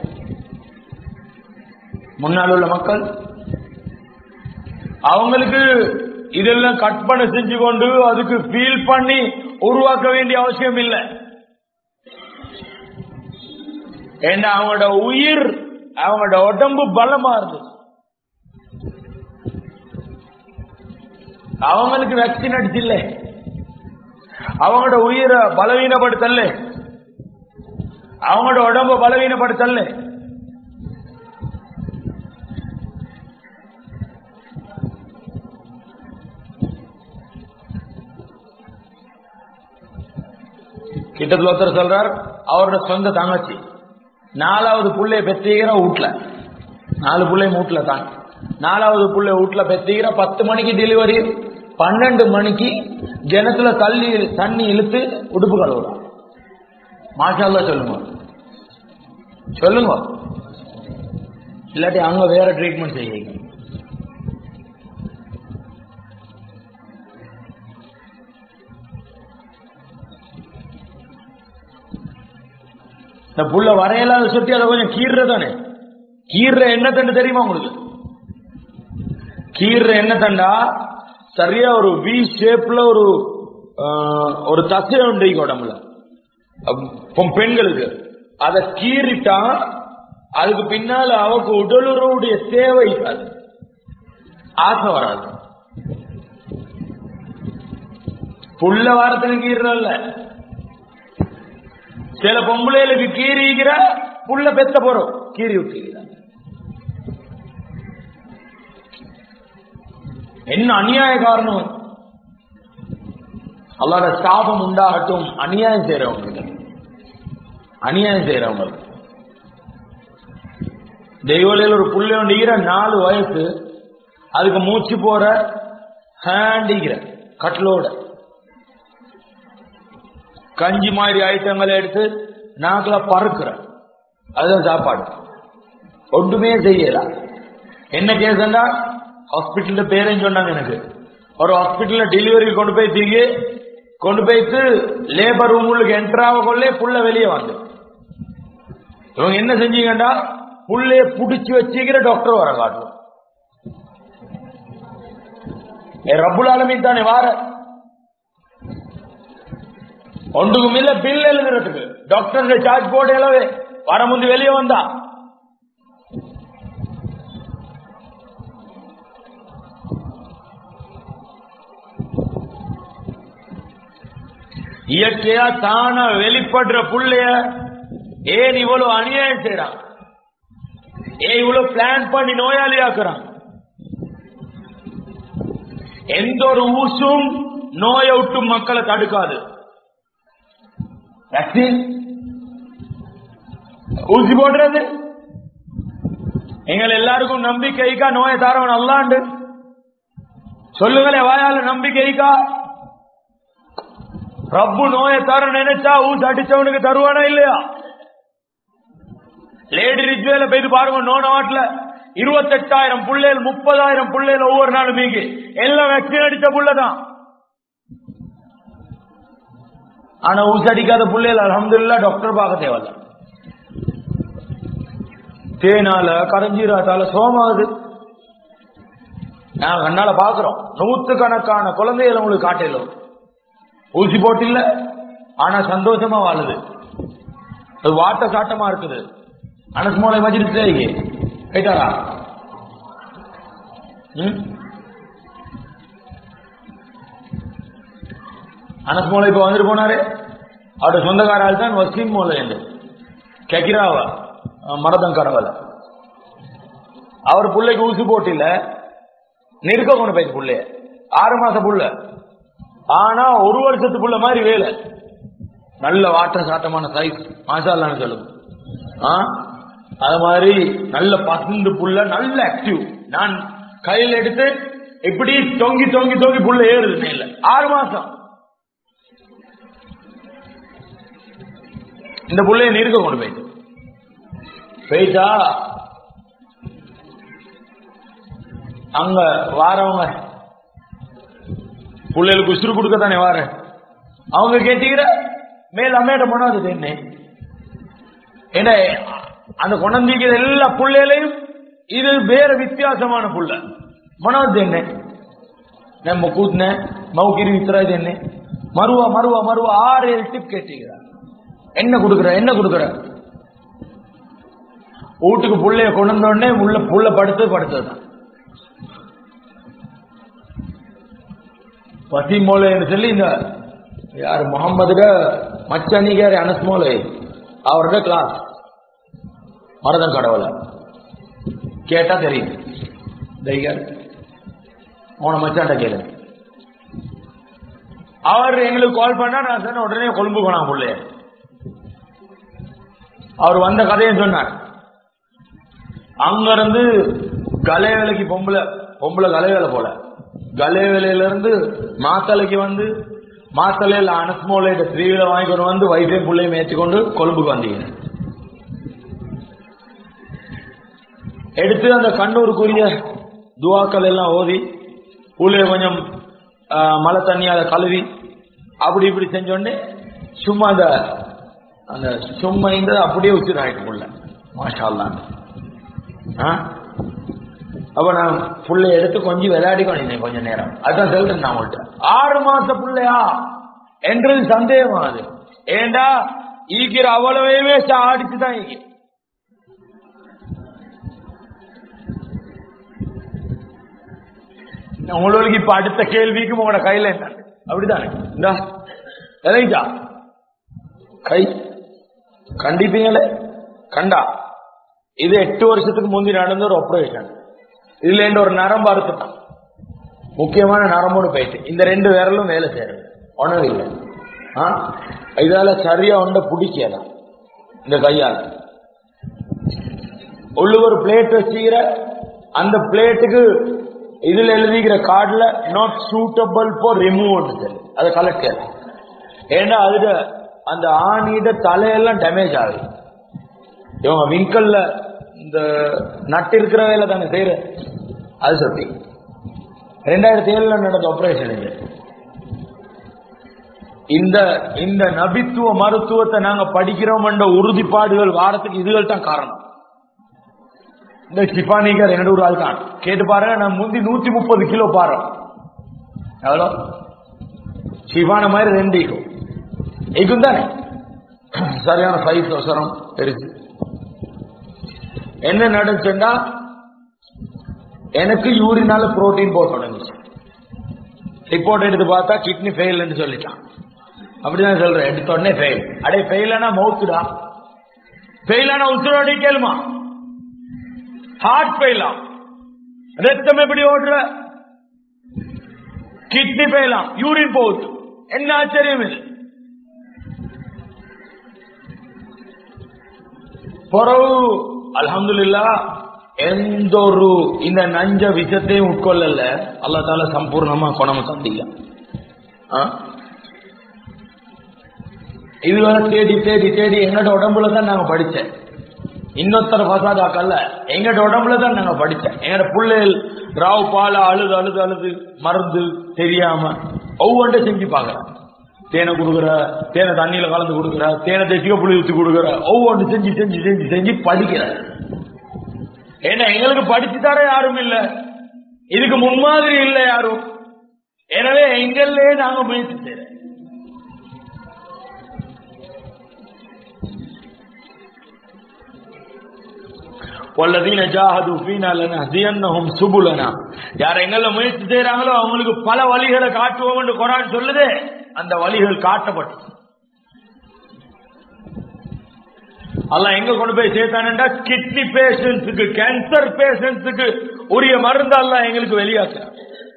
முன்னால் உள்ள மக்கள் அவங்களுக்கு இதெல்லாம் கற்பனை செஞ்சு கொண்டு அதுக்கு ஃபீல் பண்ணி உருவாக்க வேண்டிய அவசியம் இல்லை ஏன்னா அவங்களோட உயிர் அவங்களோட உடம்பு பலமா இருந்துச்சு அவங்களுக்கு வேக்சின் அடிச்சில்ல அவங்களோட உயிரை பலவீனப்படுத்தல அவங்களோட உடம்ப பலவீனப்படுத்தல கிட்டத்தில் ஒருத்தர் சொல்றார் அவரோட சொந்த தங்கச்சி நாலாவது புள்ளைய பெற்றீங்கிற வீட்டுல நாலு புள்ளை வீட்டுல தான் நாலாவது புள்ளை வீட்டுல பெற்றீங்கிற பத்து மணிக்கு டெலிவரி பன்னெண்டு மணிக்கு கிணத்துல தள்ளி தண்ணி இழுத்து உடுப்பு கழுவுறான் மாஷால்லா சொல்லுங்க சொல்லுங்க இல்லாட்டி அங்க வேற ட்ரீட்மெண்ட் செய்யுங்க இந்த புள்ள வரையலாத சுத்தி அதை கொஞ்சம் கீறுற தானே கீறுற என்ன தண்டு தெரியுமா உங்களுக்கு கீறுற என்ன தண்டா சரியா ஒரு வி ஷேப்ல ஒரு ஆஹ், ஒரு தசை உண்டு இங்க உடம்புல அப்ப பெண்களுக்கு அதை கீறிட்டா அதுக்கு பின்னால அவக்கு உடலுறவுடைய தேவை இருக்காது ஆசை வராது புள்ள வாரத்துக்கு கீறல சில பொம்பளைகளுக்கு கீறிக்கிற புள்ள பெத்த போறோம் கீறி விட்டுக்கிறாங்க என்ன அநியாய காரணம் அல்லாத சாபம் உண்டாகட்டும் அநியாயம் செய்யறவங்களுக்கு அநியாயம் செய்யறவங்களுக்கு தெய்வலையில் ஒரு புள்ளை ஒண்டிக்கிற நாலு வயசு அதுக்கு மூச்சு போற ஹேண்டிக்கிற கட்லோட கஞ்சி மாதிரி ஐட்டங்களை எடுத்து நாக்குல பறக்குற அதுதான் சாப்பாடு ஒன்றுமே செய்யல என்ன கேஸ்டா ஹாஸ்பிட்டல்ல பேரேன்னு சொன்னாங்க எனக்கு ஒரு ஹாஸ்பிட்டல்ல டெலிவரி கொண்டு போய் தீங்கி கொண்டு போயிட்டு லேபர் ரூம் உள்ளுக்கு என்டர் ஆக கொள்ளே புள்ள வெளியே வந்து இவங்க என்ன செஞ்சீங்கடா புள்ளைய புடிச்சு வச்சுக்கிற டாக்டர் வர காட்டும் ஏ ரப்புல் ஆலமீன் தானே வார ஒன்றுக்கும் இல்ல பில் எழுதுறதுக்கு டாக்டர் சார்ஜ் போர்டு எல்லாம் வர முந்தி வெளியே வந்தா இயற்கையா தானா வெளிப்படுற புள்ளைய ஏன் இவ்வளவு அநியாயம் செய்யறான் ஏன் இவ்வளவு பிளான் பண்ணி நோயாளி ஆக்குறான் எந்த ஒரு ஊசும் நோயை விட்டும் மக்களை தடுக்காது வேக்சின் ஊசி போடுறது எங்கள் எல்லாருக்கும் நம்பிக்கைக்கா நோயை தாரவன் அல்லாண்டு சொல்லுங்களே வாயால நம்பிக்கைக்கா ரப்பு நோயை தர நினைச்சா ஊசி அடிச்சவனுக்கு தருவானா இல்லையா லேடி ரிஜ்வேல போய் பாருங்க நோ நாட்டுல இருபத்தெட்டாயிரம் புள்ளைகள் முப்பதாயிரம் புள்ளைகள் ஒவ்வொரு நாளும் மீங்க எல்லாம் வேக்சின் அடிச்ச புள்ளதான் ஆனா ஊசி அடிக்காத புள்ளைகள் அலமதுல்லா டாக்டர் பார்க்க தேவையில்ல தேனால கரஞ்சீராத்தால சோமாகுது நான் கண்ணால பாக்குறோம் நூத்து கணக்கான குழந்தைகள் உங்களுக்கு காட்டலும் ஊசி போட்டில்ல ஆனா சந்தோஷமா வாழுது அது வாட்ட சாட்டமா இருக்குது அனஸ் மூளை மஜிலிஸ்ல கேட்டாரா அனஸ் மூளை இப்ப வந்துட்டு போனாரு அவருடைய சொந்தக்கார ஆள் தான் வசீம் மூளை என்று கெக்கிராவா மரதம் கடவுள அவர் பிள்ளைக்கு ஊசி போட்டில நிற்க கொண்டு போயிட்டு புள்ளைய ஆறு மாச புள்ள ஆனா ஒரு வருஷத்து புள்ள மாதிரி வேலை நல்ல வாட்ட சாட்டமான சைஸ் மாசாலான்னு சொல்லுங்க ஆ அது மாதிரி நல்ல பசந்து புள்ள நல்ல ஆக்டிவ் நான் கையில் எடுத்து இப்படி தொங்கி தொங்கி தொங்கி புள்ள ஏறுது இல்ல ஆறு மாசம் இந்த புள்ளைய நிற்க கொண்டு போயிட்டு போயிட்டா அங்க வாரவங்க பிள்ளைகளுக்கு உசுறு கொடுக்க தானே வார அவங்க கேட்டீங்கிற மேல் அம்மையிட்ட போனாது என்ன ஏன்னா அந்த குழந்தைக்கு எல்லா பிள்ளைகளையும் இது வேற வித்தியாசமான புள்ள மனோது என்ன நம்ம கூத்தின மவுக்கிரி வித்துறது என்ன மருவா மருவா மருவா ஆறு ஏழு டிப் கேட்டீங்க என்ன கொடுக்குற என்ன கொடுக்குற வீட்டுக்கு புள்ளைய கொண்டு வந்த உடனே உள்ள புள்ள படுத்து படுத்ததுதான் பசி மூலைன்னு சொல்லி இந்த யார் முகமதுட மச்சனிகார் அனஸ் மூலை அவரோட கிளாஸ் மரதன் கடவுள கேட்டா தெரியும் தைகர் உன மச்சான்ட்ட கேளு அவர் எங்களுக்கு கால் பண்ணா நான் சொன்ன உடனே கொழும்பு போனா பிள்ளைய அவர் வந்த கதையை சொன்னார் அங்க இருந்து கலை வேலைக்கு பொம்பளை பொம்பளை கலை வேலை போல கலை வேலையில இருந்து மாத்தலைக்கு வந்து மாத்தலையில் அனஸ்மோலையிட்ட த்ரீவில வாங்கி கொண்டு வந்து வைஃபை பிள்ளையும் ஏற்றி கொண்டு கொழும்புக்கு வந்தீங்க எடுத்து அந்த கண்ணூருக்குரிய துவாக்கள் எல்லாம் ஓதி உள்ளே கொஞ்சம் மழை தண்ணியால கழுவி அப்படி இப்படி செஞ்சோடனே சும்மா அந்த அந்த சும்மா இந்த அப்படியே உச்சிர ஆயிட்டு புள்ள மாஷா அப்ப நான் புள்ளை எடுத்து கொஞ்சம் விளையாடி கொண்டேன் கொஞ்ச நேரம் அதான் சொல்றேன் நான் உங்கள்கிட்ட ஆறு மாச புள்ளையா என்றது சந்தேகம் அது ஏண்டா ஈக்கிற அவ்வளவே ஆடிச்சுதான் ஈக்கி உங்களுக்கு இப்ப அடுத்த கேள்விக்கும் உங்களோட கையில என்ன அப்படிதானே இந்தா இறங்கிட்டா கை கண்டிப்பீங்களே கண்டா இது எட்டு வருஷத்துக்கு முந்தி நடந்த ஒரு ஆபரேஷன் இதுல இருந்து ஒரு நரம்பு அறுத்துட்டான் முக்கியமான நரம்போடு போயிட்டு இந்த ரெண்டு விரலும் வேலை செய்யறது ஒன்றும் இல்லை ஆ இதால சரியா ஒன்றை பிடிக்கல இந்த கையால உள்ள ஒரு பிளேட் வச்சுக்கிற அந்த பிளேட்டுக்கு இதுல எழுதிக்கிற கார்டுல நாட் சூட்டபிள் ஃபார் ரிமூவ் சொல்லி அதை கலெக்ட் ஏன்னா அதுல அந்த ஆணியிட தலையெல்லாம் டேமேஜ் ஆகுது இவங்க விங்கல்ல இந்த நட்டு இருக்கிற வேலை தானே செய்யற அது சொல்லி ரெண்டாயிரத்தி ஏழுல நடந்த ஆபரேஷன் இது இந்த இந்த நபித்துவ மருத்துவத்தை நாங்க படிக்கிறோம் என்ற உறுதிப்பாடுகள் வாரத்துக்கு இதுகள் தான் காரணம் இந்த ஷிஃபானிகர் என்னோட ஒரு ஆள் தான் கேட்டு பாருங்க நான் முந்தி நூத்தி முப்பது கிலோ பாரு எவ்வளோ ஷிஃபான மாதிரி ரெண்டு ஈக்கும் ஈக்கும் தானே சரியான சைஸ் அவசரம் பெருசு என்ன நடந்துச்சுன்னா எனக்கு யூரினால புரோட்டீன் போட்டணும் ரிப்போர்ட் எடுத்து பார்த்தா கிட்னி ஃபெயில் சொல்லிட்டான் அப்படிதான் சொல்றேன் எடுத்த உடனே ஃபெயில் அடே ஃபெயிலானா மவுத்துடா ஃபெயிலானா உசுரோடி கேளுமா ஹார்ட் ஃபெயிலா ரத்தம் எப்படி ஓடுற கிட்னி போயலாம் யூரின் போகுது என்ன ஆச்சரியம் இல்லை பிறகு அல்ஹம்துலில்லா எந்த ஒரு இந்த நஞ்ச விஷத்தையும் உட்கொள்ளல அல்லா தால சம்பூர்ணமா குணம் தந்தியா இதுவரை தேடி தேடி தேடி எங்கட உடம்புல தான் நாங்க படிச்சேன் இன்னொருத்தர பசாதாக்கல்ல எங்கட உடம்புல தான் நாங்க படிச்சேன் எங்கட பிள்ளைகள் ராவு பால அழுது அழுது அழுது மருந்து தெரியாம ஒவ்வொன்றை செஞ்சு பாக்குறேன் தேனை கொடுக்குற தேனை தண்ணியில கலந்து கொடுக்குற தேனை தேசிக்க புளி ஊற்றி கொடுக்குற ஒவ்வொன்று செஞ்சு செஞ்சு செஞ்சு செஞ்சு படிக்கிற ஏன்னா எங்களுக்கு படிச்சு தர யாரும் இல்ல இதுக்கு முன்மாதிரி இல்லை யாரும் எனவே எங்களே நாங்க முயற்சி செய்யறோம் والذين جاهدوا فينا لنهدينهم سبلنا யார் எங்கள முயற்சி செய்யறாங்களோ அவங்களுக்கு பல வழிகளை காட்டுவோம் என்று குரான் சொல்லுது அந்த வழிகள் காட்டப்பட்டு அல்லாஹ் எங்க கொண்டு போய் சேர்த்தானண்டா கிட்னி பேஷண்ட்ஸுக்கு கேன்சர் பேஷண்ட்ஸுக்கு உரிய மருந்து அல்லாஹ் எங்களுக்கு வெளியாக்குறான்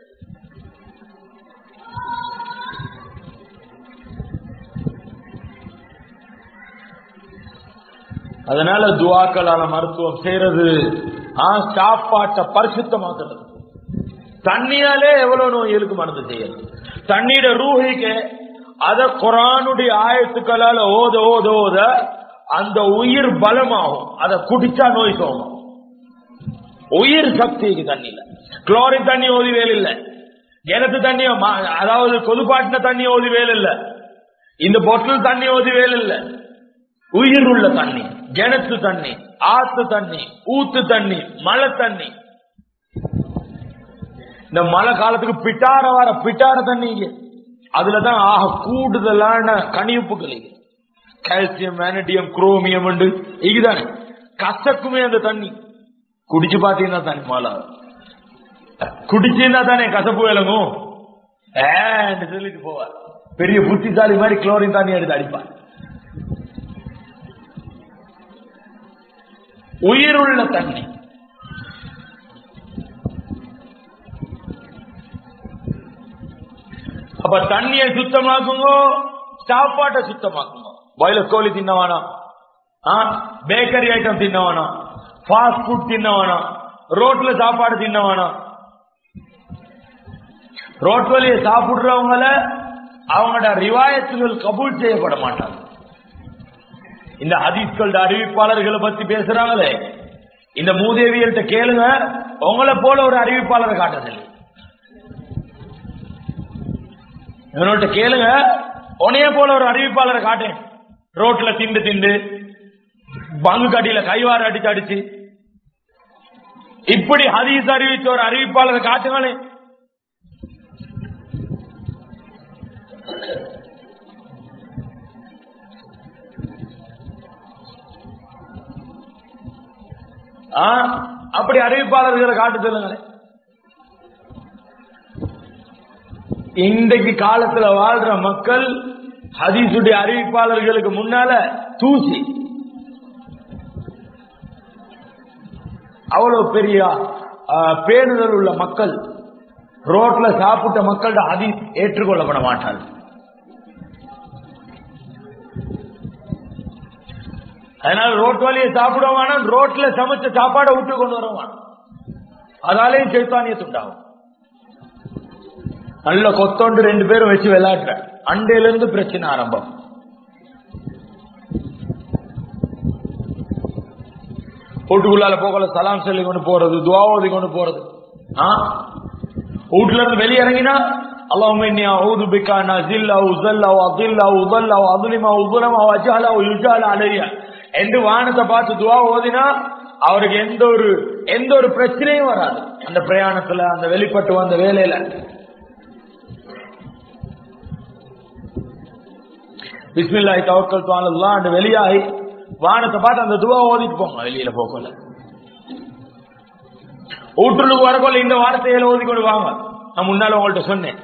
அதனால துவாக்களால மருத்துவம் செய்யறது ஆ, சாப்பாட்டை பரிசுத்தமாக்குறது தண்ணியாலே எவ்வளவு நோய்களுக்கு மருந்து செய்யறது தண்ணீர ரூஹிக்கு அத குரானுடைய ஆயத்துக்களால ஓத ஓத ஓத அந்த உயிர் பலமாகும் அதை குடிச்சா நோய் சோகம் உயிர் சக்திக்கு தண்ணியில குளோரின் தண்ணி ஓதி வேல் இல்ல கிணத்து தண்ணி ம- அதாவது கொதுப்பாட்டின தண்ணி ஓதி வேல் இல்ல இந்த பொட்டல் தண்ணி ஓதி வேல் இல்ல உயிர் உள்ள தண்ணி கிணத்து தண்ணி ஆத்து தண்ணி ஊத்து தண்ணி மழை தண்ணி இந்த மழை காலத்துக்கு பிட்டார வர பிட்டார தண்ணி இங்க அதுலதான் ஆக கூடுதலான கனியுப்புகள் இங்க கால்சியம் வேனடியம் குரோமியம் உண்டு இதுதானே கசக்குமே அந்த தண்ணி குடிச்சு பாத்தீங்கன்னா தண்ணி மழை குடிச்சிருந்தா தானே கசப்பு விளங்கும் ஏன்னு சொல்லிட்டு போவார் பெரிய புத்திசாலி மாதிரி குளோரின் தண்ணி எடுத்து அடிப்பார் உயிருள்ள தண்ணி அப்ப தண்ணியை சுத்தமாக்குங்க சாப்பாட்டை சுத்தமாக்குங்க பாய்லர் கோழி தின்ன வேணாம் பேக்கரி ஐட்டம் தின்ன வேணாம் ஃபாஸ்ட் ஃபுட் தின்ன வேணாம் ரோட்ல சாப்பாடு தின்ன வேணாம் ரோட் வழியை சாப்பிடுறவங்கள அவங்களோட ரிவாயத்துகள் கபூல் செய்யப்பட மாட்டாங்க இந்த ஹதீஸ்களோட அறிவிப்பாளர்களை பத்தி பேசுறாங்களே இந்த மூதேவியர்கிட்ட கேளுங்க உங்களை போல ஒரு அறிவிப்பாளரை காட்டுறது இவனோட்ட கேளுங்க உனைய போல ஒரு அறிவிப்பாளரை காட்டேன் ரோட்ல திண்டு திண்டு பங்கு கடியில கைவாறு அடிச்சு அடிச்சு இப்படி ஹதீஸ் அறிவிச்ச ஒரு அறிவிப்பாளரை காட்டுங்களே ஆ, அப்படி அறிவிப்பாளர்களை காட்டு சொல்லுங்களேன் இன்றைக்கு காலத்துல வாழ்ற மக்கள் ஹதீசுடைய அறிவிப்பாளர்களுக்கு முன்னால தூசி அவ்வளவு பெரிய ஆ, பேணுதல் உள்ள மக்கள் ரோட்ல சாப்பிட்ட மக்களோட ஹதீஸ் ஏற்றுக்கொள்ளப்பட மாட்டார்கள் அதனால ரோட் வழியை சாப்பிடுவானா ரோட்ல சமைச்ச சாப்பாடை விட்டு கொண்டு வருவான் அதாலேயும் சைத்தானியத்து உண்டாகும் நல்ல கொத்தோண்டு ரெண்டு பேரும் வச்சு விளையாடுற அண்டையில இருந்து பிரச்சனை ஆரம்பம் வீட்டுக்குள்ளால போகல சலாம் சொல்லி கொண்டு போறது துவாவதி கொண்டு போறது ஆ? வீட்டுல இருந்து வெளியே இறங்கினா اللهم اني اعوذ بك ان ازل او ذل او اضل او ضل او اظلم او ظلم او اجهل او يجهل علي என்று வானத்தை பார்த்து துவா ஓதினா அவருக்கு எந்த ஒரு எந்த ஒரு பிரச்சனையும் வராது அந்த பிரயாணத்துல அந்த வெளிப்பட்டு வந்த வேலையில பிஸ்மில்லாஹி தவக்கல் அல்லாஹ் அந்த வெளியாகி வானத்தை பார்த்து அந்த துவா ஓதிட்டு போங்க வெளியில போகல ஊற்றுலுக்கு வரக்கொள்ள இந்த வார்த்தையில ஓதி கொண்டு வாங்க நான் முன்னால உங்கள்ட்ட சொன்னேன்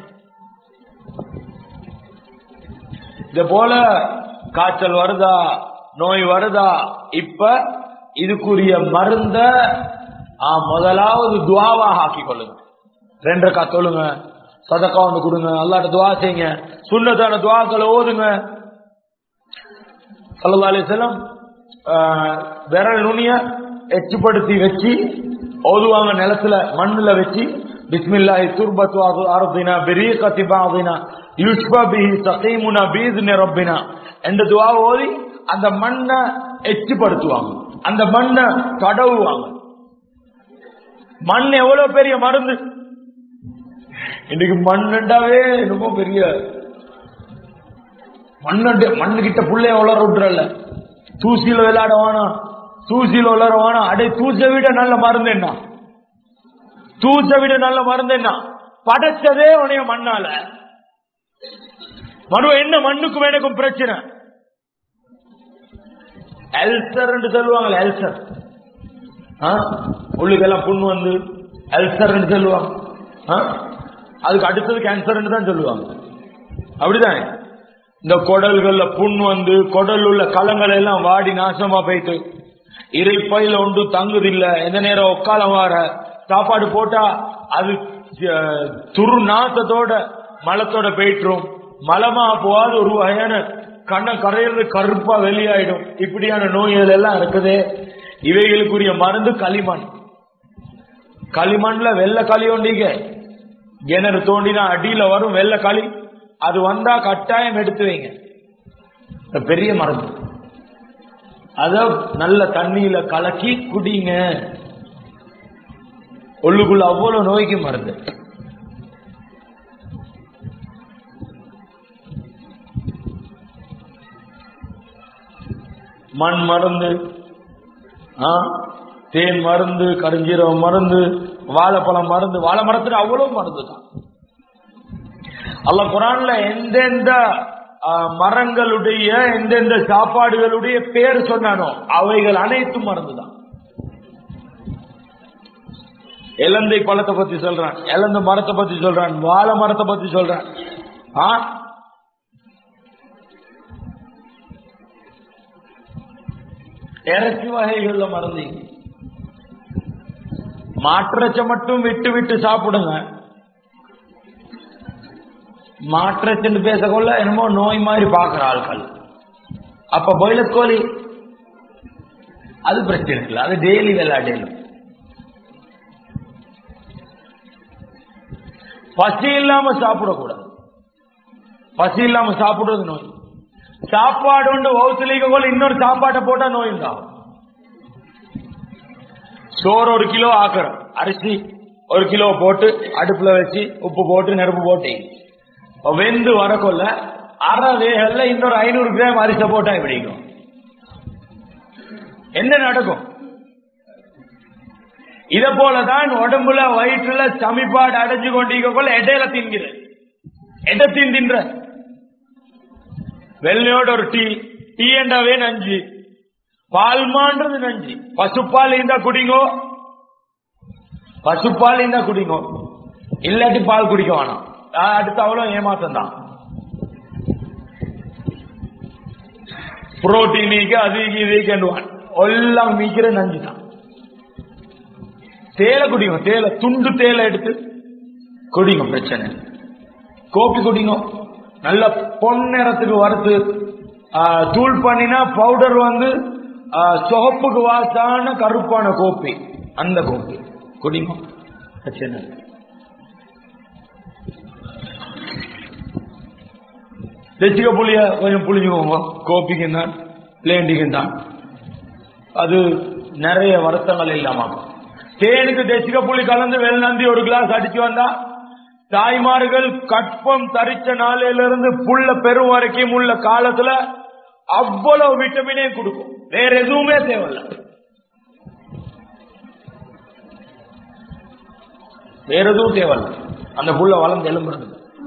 இது போல காய்ச்சல் வருதா நோய் வருதா இப்ப இதுக்குரிய மருந்த ஆ, முதலாவது துவாவாக ஆக்கி கொள்ளுங்க ரெண்டு ரக்கா தொழுங்க சதக்கா ஒன்று கொடுங்க அல்லாட்ட துவா செய்யுங்க சுண்ணத்தான துவாக்களை ஓதுங்க சல்லா அலிசல்லாம் விரல் நுனிய எச்சுப்படுத்தி வச்சு ஓதுவாங்க நிலத்துல மண்ணுல வச்சு பிஸ்மில்லாஹி துர்பத்து அர்தினா பிரீகத்தி பாதினா யுஷ்பா பிஹி சகீமுனா பீதுனி ரப்பினா என்ற துவா ஓதி அந்த மண்ணை எச்சுப்படுத்துவாங்க அந்த மண்ணை தடவுவாங்க மண் எவ்வளவு பெரிய மருந்து இன்னைக்கு மண்ணுண்டாவே ரொம்ப பெரிய மண்ணு மண்ணு கிட்ட புள்ளைய வளர விட்டுறல தூசியில விளையாட வேணாம் தூசியில வளர வேணாம் அடே தூசை விட நல்ல மருந்து என்ன தூசை விட நல்ல மருந்து என்ன படைச்சதே உனைய மண்ணால மனு என்ன மண்ணுக்கும் எனக்கும் பிரச்சனை எல்சர் சொல்லுவாங்க எல்சர் உள்ளுக்கெல்லாம் புண்ணு வந்து அல்சர் சொல்லுவாங்க ஆ? அதுக்கு அடுத்தது கேன்சர் தான் சொல்லுவாங்க அப்படிதானே இந்த குடல்கள்ல புண் வந்து குடல் உள்ள களங்கள் எல்லாம் வாடி நாசமா போயிட்டு இறைப்பையில ஒன்று தங்குதில்ல எந்த நேரம் உக்காலம் வார சாப்பாடு போட்டா அது அஹ், துரு நாசத்தோட மலத்தோட போயிட்டுரும் மலமா போகாது ஒரு வகையான கண்ண கரையிறது கருப்பா வெளியாயிடும் இப்படியான நோய்கள் எல்லாம் இருக்குது இவைகளுக்குரிய மருந்து களிமண் களிமண்ல வெள்ளை களி ஒண்டிங்க கிணறு தோண்டினா அடியில வரும் வெள்ளை களி அது வந்தா கட்டாயம் எடுத்து வைங்க இது பெரிய மருந்து அத நல்ல தண்ணியில கலக்கி குடிங்க உள்ளுக்குள்ள அவ்வளவு நோய்க்கு மருந்து மண் மருந்து ஆ, தேன் மருந்து கருஞ்சீரகம் மருந்து வாழைப்பழம் மருந்து வாழை மரத்துல அவ்வளவு மருந்து தான் அல்ல குரான்ல எந்தெந்த ஆ, மரங்களுடைய எந்தெந்த சாப்பாடுகளுடைய பேர் சொன்னானோ அவைகள் அனைத்தும் மருந்து தான் இலந்தை பழத்தை பத்தி சொல்றான் இலந்த மரத்தை பத்தி சொல்றான் வாழை மரத்தை பத்தி சொல்றான் ஆ இறைச்சி வகைகள்ல மருந்து மாற்றச்ச மட்டும் விட்டு விட்டு சாப்பிடுங்க மாற்றச்சுன்னு பேசக்கொள்ள என்னமோ நோய் மாதிரி பாக்குற ஆட்கள் அப்ப பாய்லர் கோழி அது பிரச்சனை இல்லை அது டெய்லி விளையாடலும் பசி இல்லாம சாப்பிடக்கூடாது பசி இல்லாம சாப்பிடுறது நோய் சாப்பாடு உண்டு வவுத்துலிக்க போல இன்னொரு சாப்பாட்டை போட்டா நோய் உண்டாகும் சோறு ஒரு கிலோ ஆக்குறோம் அரிசி ஒரு கிலோ போட்டு அடுப்புல வச்சு உப்பு போட்டு நெருப்பு போட்டு வெந்து வரக்கொள்ள அரை வேகல்ல இன்னொரு ஐநூறு கிராம் அரிசி போட்டா எப்படிக்கும் என்ன நடக்கும் இத போலதான் உடம்புல வயிற்றுல சமிப்பாடு அடைஞ்சு கொண்டிருக்க போல இடையில தின்கிற எடத்தின் தின்ற வெள்ளையோட ஒரு டீ டீ என்றாவே நஞ்சு பால்மான்றது நஞ்சு பசுப்பால் இருந்தா குடிங்கோ பசுப்பால் இருந்தா குடிங்கோ இல்லாட்டி பால் குடிக்க வேணாம் ஆஹ் அடுத்து அவ்வளவு ஏமாத்தம் தான் புரோட்டீனுக்கு அது இதுக்குவான் எல்லாம் மீக்கிற நஞ்சு தான் தேலை குடிங்க தேலை துண்டு தேலை எடுத்து குடிங்க பிரச்சனை இல்ல. கோப்பி குடிங்க நல்ல பொன்னிறத்துக்கு வறுத்து ஆ, தூள் பண்ணினா பவுடர் வந்து ஆ, சிவப்புக்கு வாசான கருப்பான கோப்பி அந்த கோப்பி குடிங்க பிரச்சனை இல்ல. தெச்சிக்க புளிய கொஞ்சம் புளிஞ்சுக்கோங்க கோப்பிக்கு தான் பிளேண்டிக்கு தான் அது நிறைய வருத்தங்கள் இல்லாம தேனுக்கு தெச்சிக்க புளி கலந்து வெள்ளந்தி ஒரு கிளாஸ் அடிச்சு வந்தா தாய்மார்கள் கற்பம் தரிச்ச நாளையிலிருந்து புள்ள பெரும் வரைக்கும் உள்ள காலத்துல அவ்வளவு விட்டமினே கொடுக்கும் வேற எதுவுமே தேவையில்ல வேற எதுவும் தேவையில்ல அந்த புள்ள வளர்ந்து எழும்புறது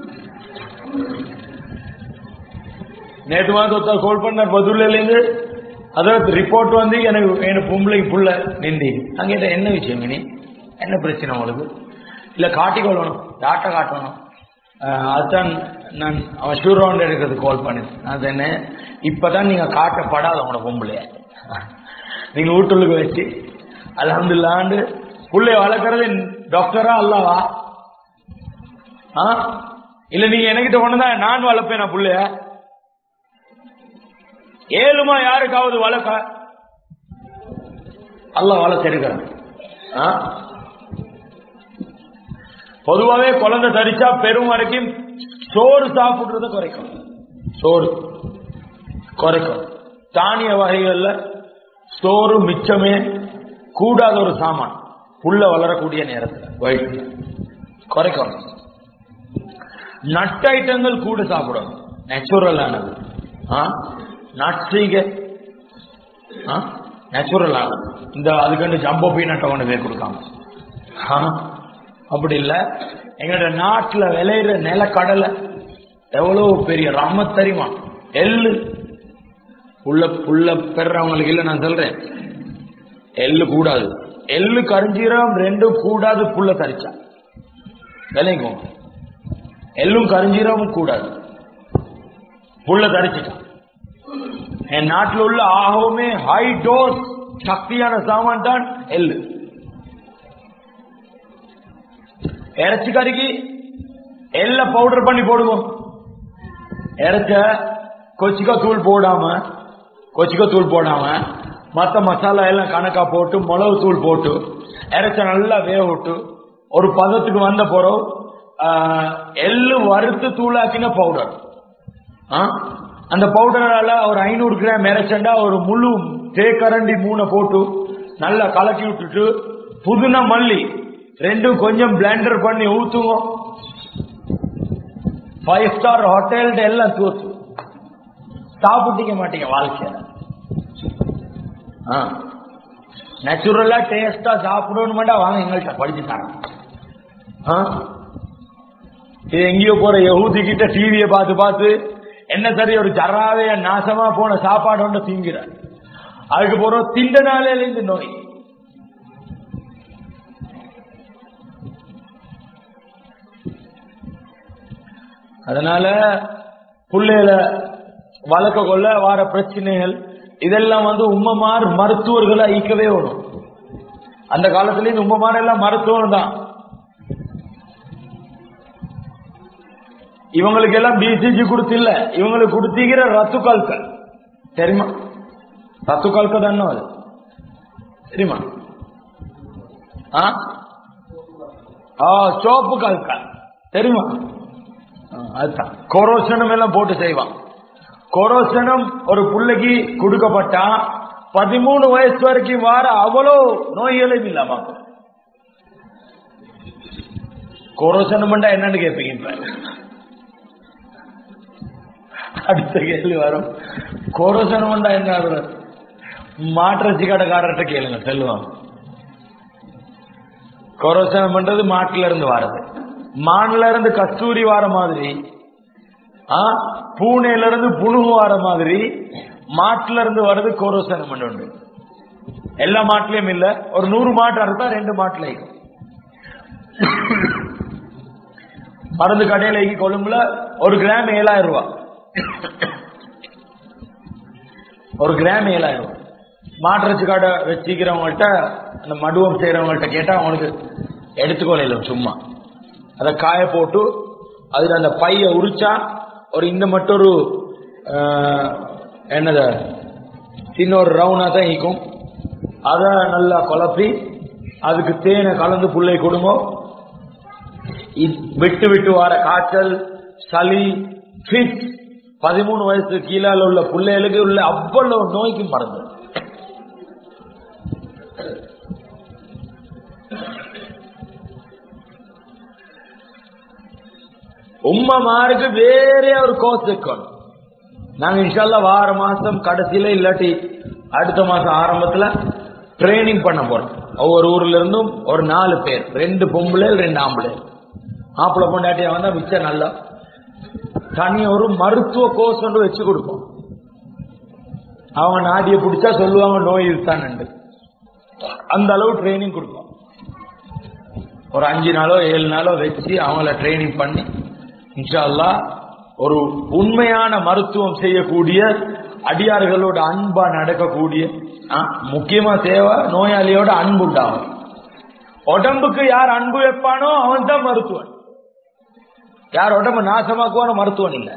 நேற்று மாதிரி ஒருத்தர் கால் பண்ணார் பதுல்ல இருந்து அதாவது ரிப்போர்ட் வந்து எனக்கு எனக்கு பொம்பளைக்கு புள்ள நிந்தி நான் கேட்டேன் என்ன விஷயம் இனி என்ன பிரச்சனை உங்களுக்கு இல்ல காட்டிக்கொள்ளணும் டாட்டா காட்டணும் அஹ் அதுதான் நான் அவன் ஷூர் ரவுண்ட் எடுக்கிறது கால் பண்ணி நான் என்ன இப்பதான் நீங்க காட்டப்படாத உங்களோட பொம்பளைய நீங்க வீட்டுள்ளுக்கு வச்சு அலமதுல்லாண்டு புள்ளைய வளர்க்கறது டாக்டரா அல்லவா ஆ இல்ல நீங்க என்கிட்ட ஒண்ணுதான் நான் வளர்ப்பேன் நான் புள்ளைய ஏழுமா யாருக்காவது வளர்க்க அல்ல வளர்த்திருக்கிறேன் ஆ? பொதுவாவே குழந்தை தரிச்சா பெரும் வரைக்கும் சோறு சாப்பிடுறத குறைக்கும் சோறு குறைக்கும் தானிய வகைகள்ல சோறு மிச்சமே கூடாத ஒரு சாமான் புள்ள வளரக்கூடிய நேரத்தில் வயிற்றுல குறைக்கும் நட் ஐட்டங்கள் கூட சாப்பிடும் நேச்சுரலானது நட்ஸீக நேச்சுரலானது இந்த அதுக்கு ஜம்போ பீனட்டை கொண்டு போய் கொடுக்காம ஆ, அப்படி இல்ல எங்களோட நாட்டுல விளையிற நிலக்கடலை எவ்வளவு பெரிய ரம தெரியுமா எள்ளு புள்ள புள்ள பெறவங்களுக்கு இல்ல நான் சொல்றேன் எள்ளு கூடாது எள்ளு கரிஞ்சீரகம் ரெண்டும் கூடாது புள்ள தரிச்சா விளைக்கும் எள்ளும் கரிஞ்சீரகமும் கூடாது புள்ள தரிச்சிட்டான் என் நாட்டில் உள்ள ஆகவுமே ஹை டோஸ் சக்தியான சாமான் தான் எள்ளு இறைச்சி கறிக்கு எள்ள பவுடர் பண்ணி போடுவோம் இறைச்ச கொச்சிக்கா தூள் போடாம கொச்சிக்கா தூள் போடாம மத்த மசாலா எல்லாம் கணக்கா போட்டு மிளகு தூள் போட்டு இறைச்ச நல்லா வேக விட்டு ஒரு பதத்துக்கு வந்த பிறகு ஆஹ், எள்ளு வறுத்து தூளாக்கின பவுடர் அந்த பவுடரால ஒரு ஐநூறு கிராம் இறைச்சண்டா ஒரு முழு தேக்கரண்டி மூணை போட்டு நல்லா கலக்கி விட்டுட்டு புதினா மல்லி ரெண்டும் கொஞ்சம் பிளெண்டர் பண்ணி ஊத்துவோம் ஃபைவ் ஸ்டார் ஹோட்டல் எல்லாம் தூத்து சாப்பிட்டீங்க மாட்டீங்க வாழ்க்கையில நேச்சுரலா டேஸ்டா சாப்பிடணும் வாங்க எங்கள்கிட்ட படிச்சு தரேன் ஆ? இது எங்கேயோ போற யகூதி கிட்ட டிவியை பார்த்து பார்த்து என்ன சரி ஒரு ஜராவே நாசமா போன சாப்பாடு ஒன்று திங்கிற அதுக்கு போறோம் திண்ட நாளையில இந்த நோய் அதனால புள்ளையில வளர்க்க கொள்ள வார பிரச்சனைகள் இதெல்லாம் வந்து உம்மமார் மருத்துவர்களை ஈக்கவே வரும் அந்த காலத்துல இந்த உம்மமார் எல்லாம் மருத்துவம் தான் இவங்களுக்கு எல்லாம் பிசிஜி கொடுத்தில்ல இவங்களுக்கு கொடுத்தீங்கிற ரத்து கால்கள் தெரியுமா ரத்து கால்கள் தானே அது தெரியுமா ஆ ஆ சோப்பு கால்கள் தெரியுமா ஆ, அதுதான் கொரோசனம் எல்லாம் போட்டு செய்வான் கொரோசனம் ஒரு புள்ளைக்கு கொடுக்கப்பட்டா பதிமூணு வயசு வரைக்கும் வார அவ்வளோ நோய்களும் இல்லாம கொரோசனம் என்னன்னு கேட்பீங்க இப்ப அடுத்த கேள்வி வரும் கொரோசனம் என்ன வரும்? மாட்டிறச்சி கடைக்காரர்கிட்ட கேளுங்க செல்வம் கொரோசனம் பண்றது மாட்டுல இருந்து வாரது மான்ல இருந்து கஸ்தூரி வார மாதிரி ஆ, பூனையில இருந்து புணுகு வார மாதிரி மாட்டுல இருந்து வர்றது கொரோசனம் உண்டு எல்லா மாட்டுலயும் இல்ல ஒரு நூறு மாட்டு அறுத்தா ரெண்டு மாட்டுல இருக்கும். மருந்து கடையில இங்க கொழும்புல ஒரு கிராம் ஏழாயிரம் ரூபாய் ஒரு கிராம் ஏழாயிரம் ரூபாய் மாட்டிறச்சி கடை வச்சுக்கிறவங்கள்ட்ட அந்த மடுவம் செய்யறவங்கள்ட்ட கேட்டா அவங்களுக்கு எடுத்துக்கொள்ள சும்மா அதை காய போட்டு அதுல அந்த பைய உரிச்சா ஒரு இந்த மட்டும் ஒரு ஆஹ், என்னது சின்ன ஒரு ரவுனா தான் இருக்கும் அதை நல்லா குழப்பி அதுக்கு தேனை கலந்து புள்ளை கொடுங்க இ- விட்டு விட்டு வர காய்ச்சல் சளி ஃபிட் பதிமூணு வயசு கீழால உள்ள பிள்ளைகளுக்கு உள்ள அவ்வளவு நோய்க்கு மருந்து உம்மமாருக்கு வேற ஒரு கோர்ஸ் இருக்கணும் நாங்க இன்ஷால்லா வார மாசம் கடைசியில இல்லாட்டி அடுத்த மாசம் ஆரம்பத்துல ட்ரைனிங் பண்ண போறோம் ஒவ்வொரு ஊர்ல இருந்தும் ஒரு நாலு பேர் ரெண்டு பொம்பளை ரெண்டு ஆம்பளை ஆம்பளை பொண்டாட்டியா வந்தா மிச்சம் நல்லா தனி ஒரு மருத்துவ கோர்ஸ் ஒன்று வச்சு கொடுப்போம் அவங்க நாடிய பிடிச்சா சொல்லுவாங்க நோய் இருக்கான்னு அந்த அளவு ட்ரைனிங் கொடுப்போம் ஒரு அஞ்சு நாளோ ஏழு நாளோ வச்சு அவங்கள ட்ரைனிங் பண்ணி இன்ஷா அல்லாஹ் ஒரு உண்மையான மருத்துவம் செய்யக்கூடிய அடியார்களோட அன்பா நடக்கக்கூடிய ஆ, முக்கியமா தேவை நோயாளியோட அன்பு உண்டாகும் உடம்புக்கு யார் அன்பு வைப்பானோ அவன் தான் மருத்துவன் யார் உடம்ப நாசமாக்குவான மருத்துவம் இல்லை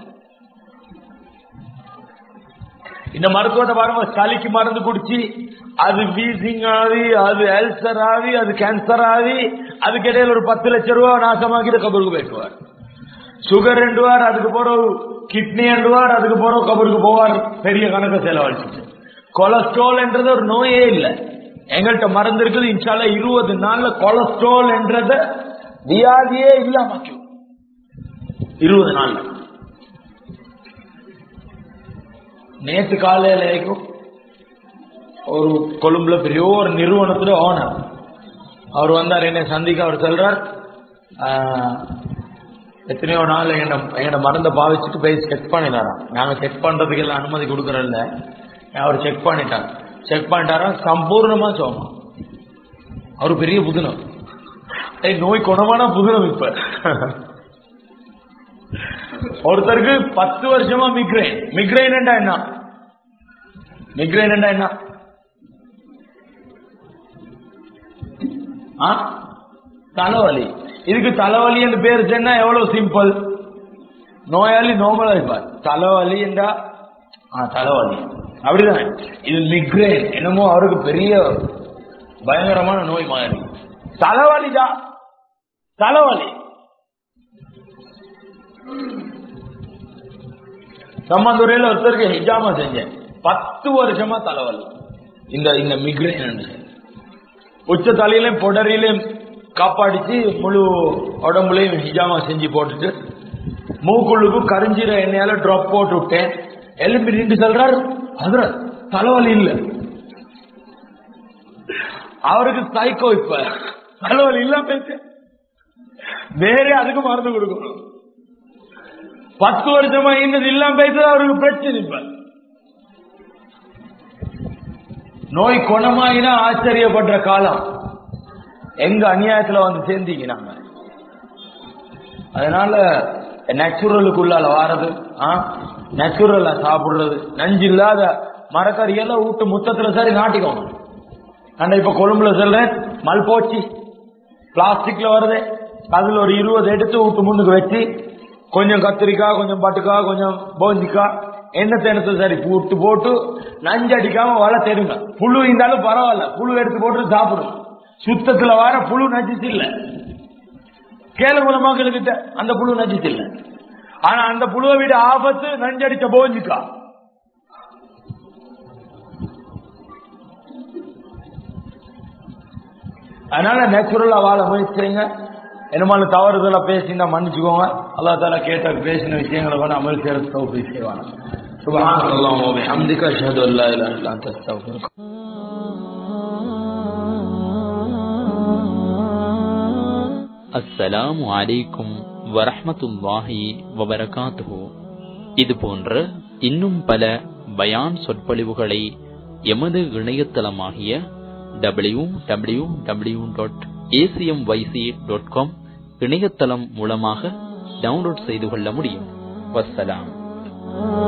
இந்த மருத்துவத்தை பாருங்க சளிக்கு மருந்து குடிச்சு அது வீசிங் ஆகி அது அல்சர் ஆகி அது கேன்சர் ஆகி அதுக்கு இடையில ஒரு பத்து லட்சம் ரூபாய் நாசமாக்கிட்டு கபருக்கு போயிட்டுவார் சுகர் ரெண்டுவார் அதுக்கு போற கிட்னி ரெண்டுவார் அதுக்கு போற கபருக்கு போவார் பெரிய கணக்கு செலவழிச்சு கொலஸ்ட்ரால் என்றது ஒரு நோயே இல்லை எங்கள்கிட்ட மருந்து இருக்குது இன்ஷால்ல இருபது நாள்ல கொலஸ்ட்ரால் என்றத வியாதியே இல்லாம இருபது நாள்ல நேற்று காலையில வரைக்கும் ஒரு கொழும்புல பெரிய ஒரு நிறுவனத்துல ஓனர் அவர் வந்தார் என்னை சந்திக்க அவர் சொல்றார் ஆஹ், எத்தனையோ நாள் எங்க எங்கட மருந்தை பாவிச்சுட்டு போய் செக் பண்ணினாராம் நாங்க செக் பண்றதுக்கு எல்லாம் அனுமதி கொடுக்கறதில்ல அவர் செக் பண்ணிட்டார் செக் பண்ணிட்டாரா சம்பூர்ணமா சோமா அவர் பெரிய புதினம் ஏய், நோய் குணமான புதினம் இப்ப ஒருத்தருக்கு பத்து வருஷமா மிக்ரைன் மிக்ரைன் என்ன மிக்ரைன் என்ன ஆ? தலைவலி இதுக்கு தலைவலி என்று பேர் சொன்னா எவ்வளவு சிம்பிள் நோயாளி நோமலா இருப்பார் தலைவலி என்றா ஆ, தலைவலி அப்படிதான் இது மிக்ரைன் என்னமோ அவருக்கு பெரிய பயங்கரமான நோய் மாதிரி தலைவலிதான் தலைவலி சம்மந்துறையில் ஒருத்தருக்கு ஹிஜாமா செஞ்சேன் பத்து வருஷமா தலைவலி இந்த இந்த மிக்ரைன் உச்ச தலையிலையும் பொடரிலையும் காப்பாடிச்சு முழு உடம்புலையும் ஹிஜாமா செஞ்சு போட்டுட்டு மூக்குள்ளுக்கு கரிஞ்சீர எண்ணெயால ட்ராப் போட்டு விட்டேன் எலும்பி நின்று சொல்றாரு அதுல தலைவலி இல்ல அவருக்கு சைக்கோ இப்ப தலைவலி இல்ல பேச வேற அதுக்கு மருந்து கொடுக்கணும் பத்து வருஷமா இருந்தது இல்லாம பேசுறது அவருக்கு பிரச்சனை இப்ப நோய் குணமாயினா ஆச்சரியப்படுற காலம் எங்க அநியாயத்துல வந்து சேர்ந்தீங்க நாங்க அதனால நேச்சுரலுக்குள்ளால வாரது நேச்சுரலா சாப்பிடுறது நஞ்சு இல்லாத மரக்கறியெல்லாம் வீட்டு முத்தத்துல சரி நாட்டிக்கணும் நான் இப்ப கொழும்புல சொல்றேன் மல்போச்சி பிளாஸ்டிக்ல வருது அதுல ஒரு இருபது எடுத்து வீட்டு முன்னுக்கு வச்சு கொஞ்சம் கத்திரிக்காய் கொஞ்சம் பட்டுக்காய் கொஞ்சம் போஞ்சிக்காய் எண்ணெய் எண்ணத்தை சரி போட்டு போட்டு நஞ்சு அடிக்காம வலை தெரியுங்க புழு இருந்தாலும் பரவாயில்ல புழு எடுத்து போட்டு சாப்பிடுங்க சுத்தத்துல வர புழு நச்சிச்சு இல்ல கேளு மூலமாக கிட்ட அந்த புழு நச்சிச்சு இல்ல ஆனா அந்த புழுவை விட ஆபத்து நஞ்சடிச்ச போஞ்சிக்கா அதனால நேச்சுரலா வாழ முயற்சி செய்யுங்க என்னமான தவறுதலா பேசினா மன்னிச்சுக்கோங்க அல்லா தாலா கேட்ட பேசின விஷயங்களை வந்து அமல் செய்யறது தௌஃபீ செய்வாங்க سبحانك اللهم وبحمدك اشهد ان لا اله الا انت استغفرك அஸ்ஸலாமு அலைக்கும் வரஹ்மத்துல்லாஹி வபரகாத்துஹு இது போன்ற இன்னும் பல பயான் சொற்பொழிவுகளை எமது இணையதளமாகிய W W W dot ACM YC dot com இணையதளம் மூலமாக டவுன்லோட் செய்து கொள்ள முடியும் வஸ்ஸலாம்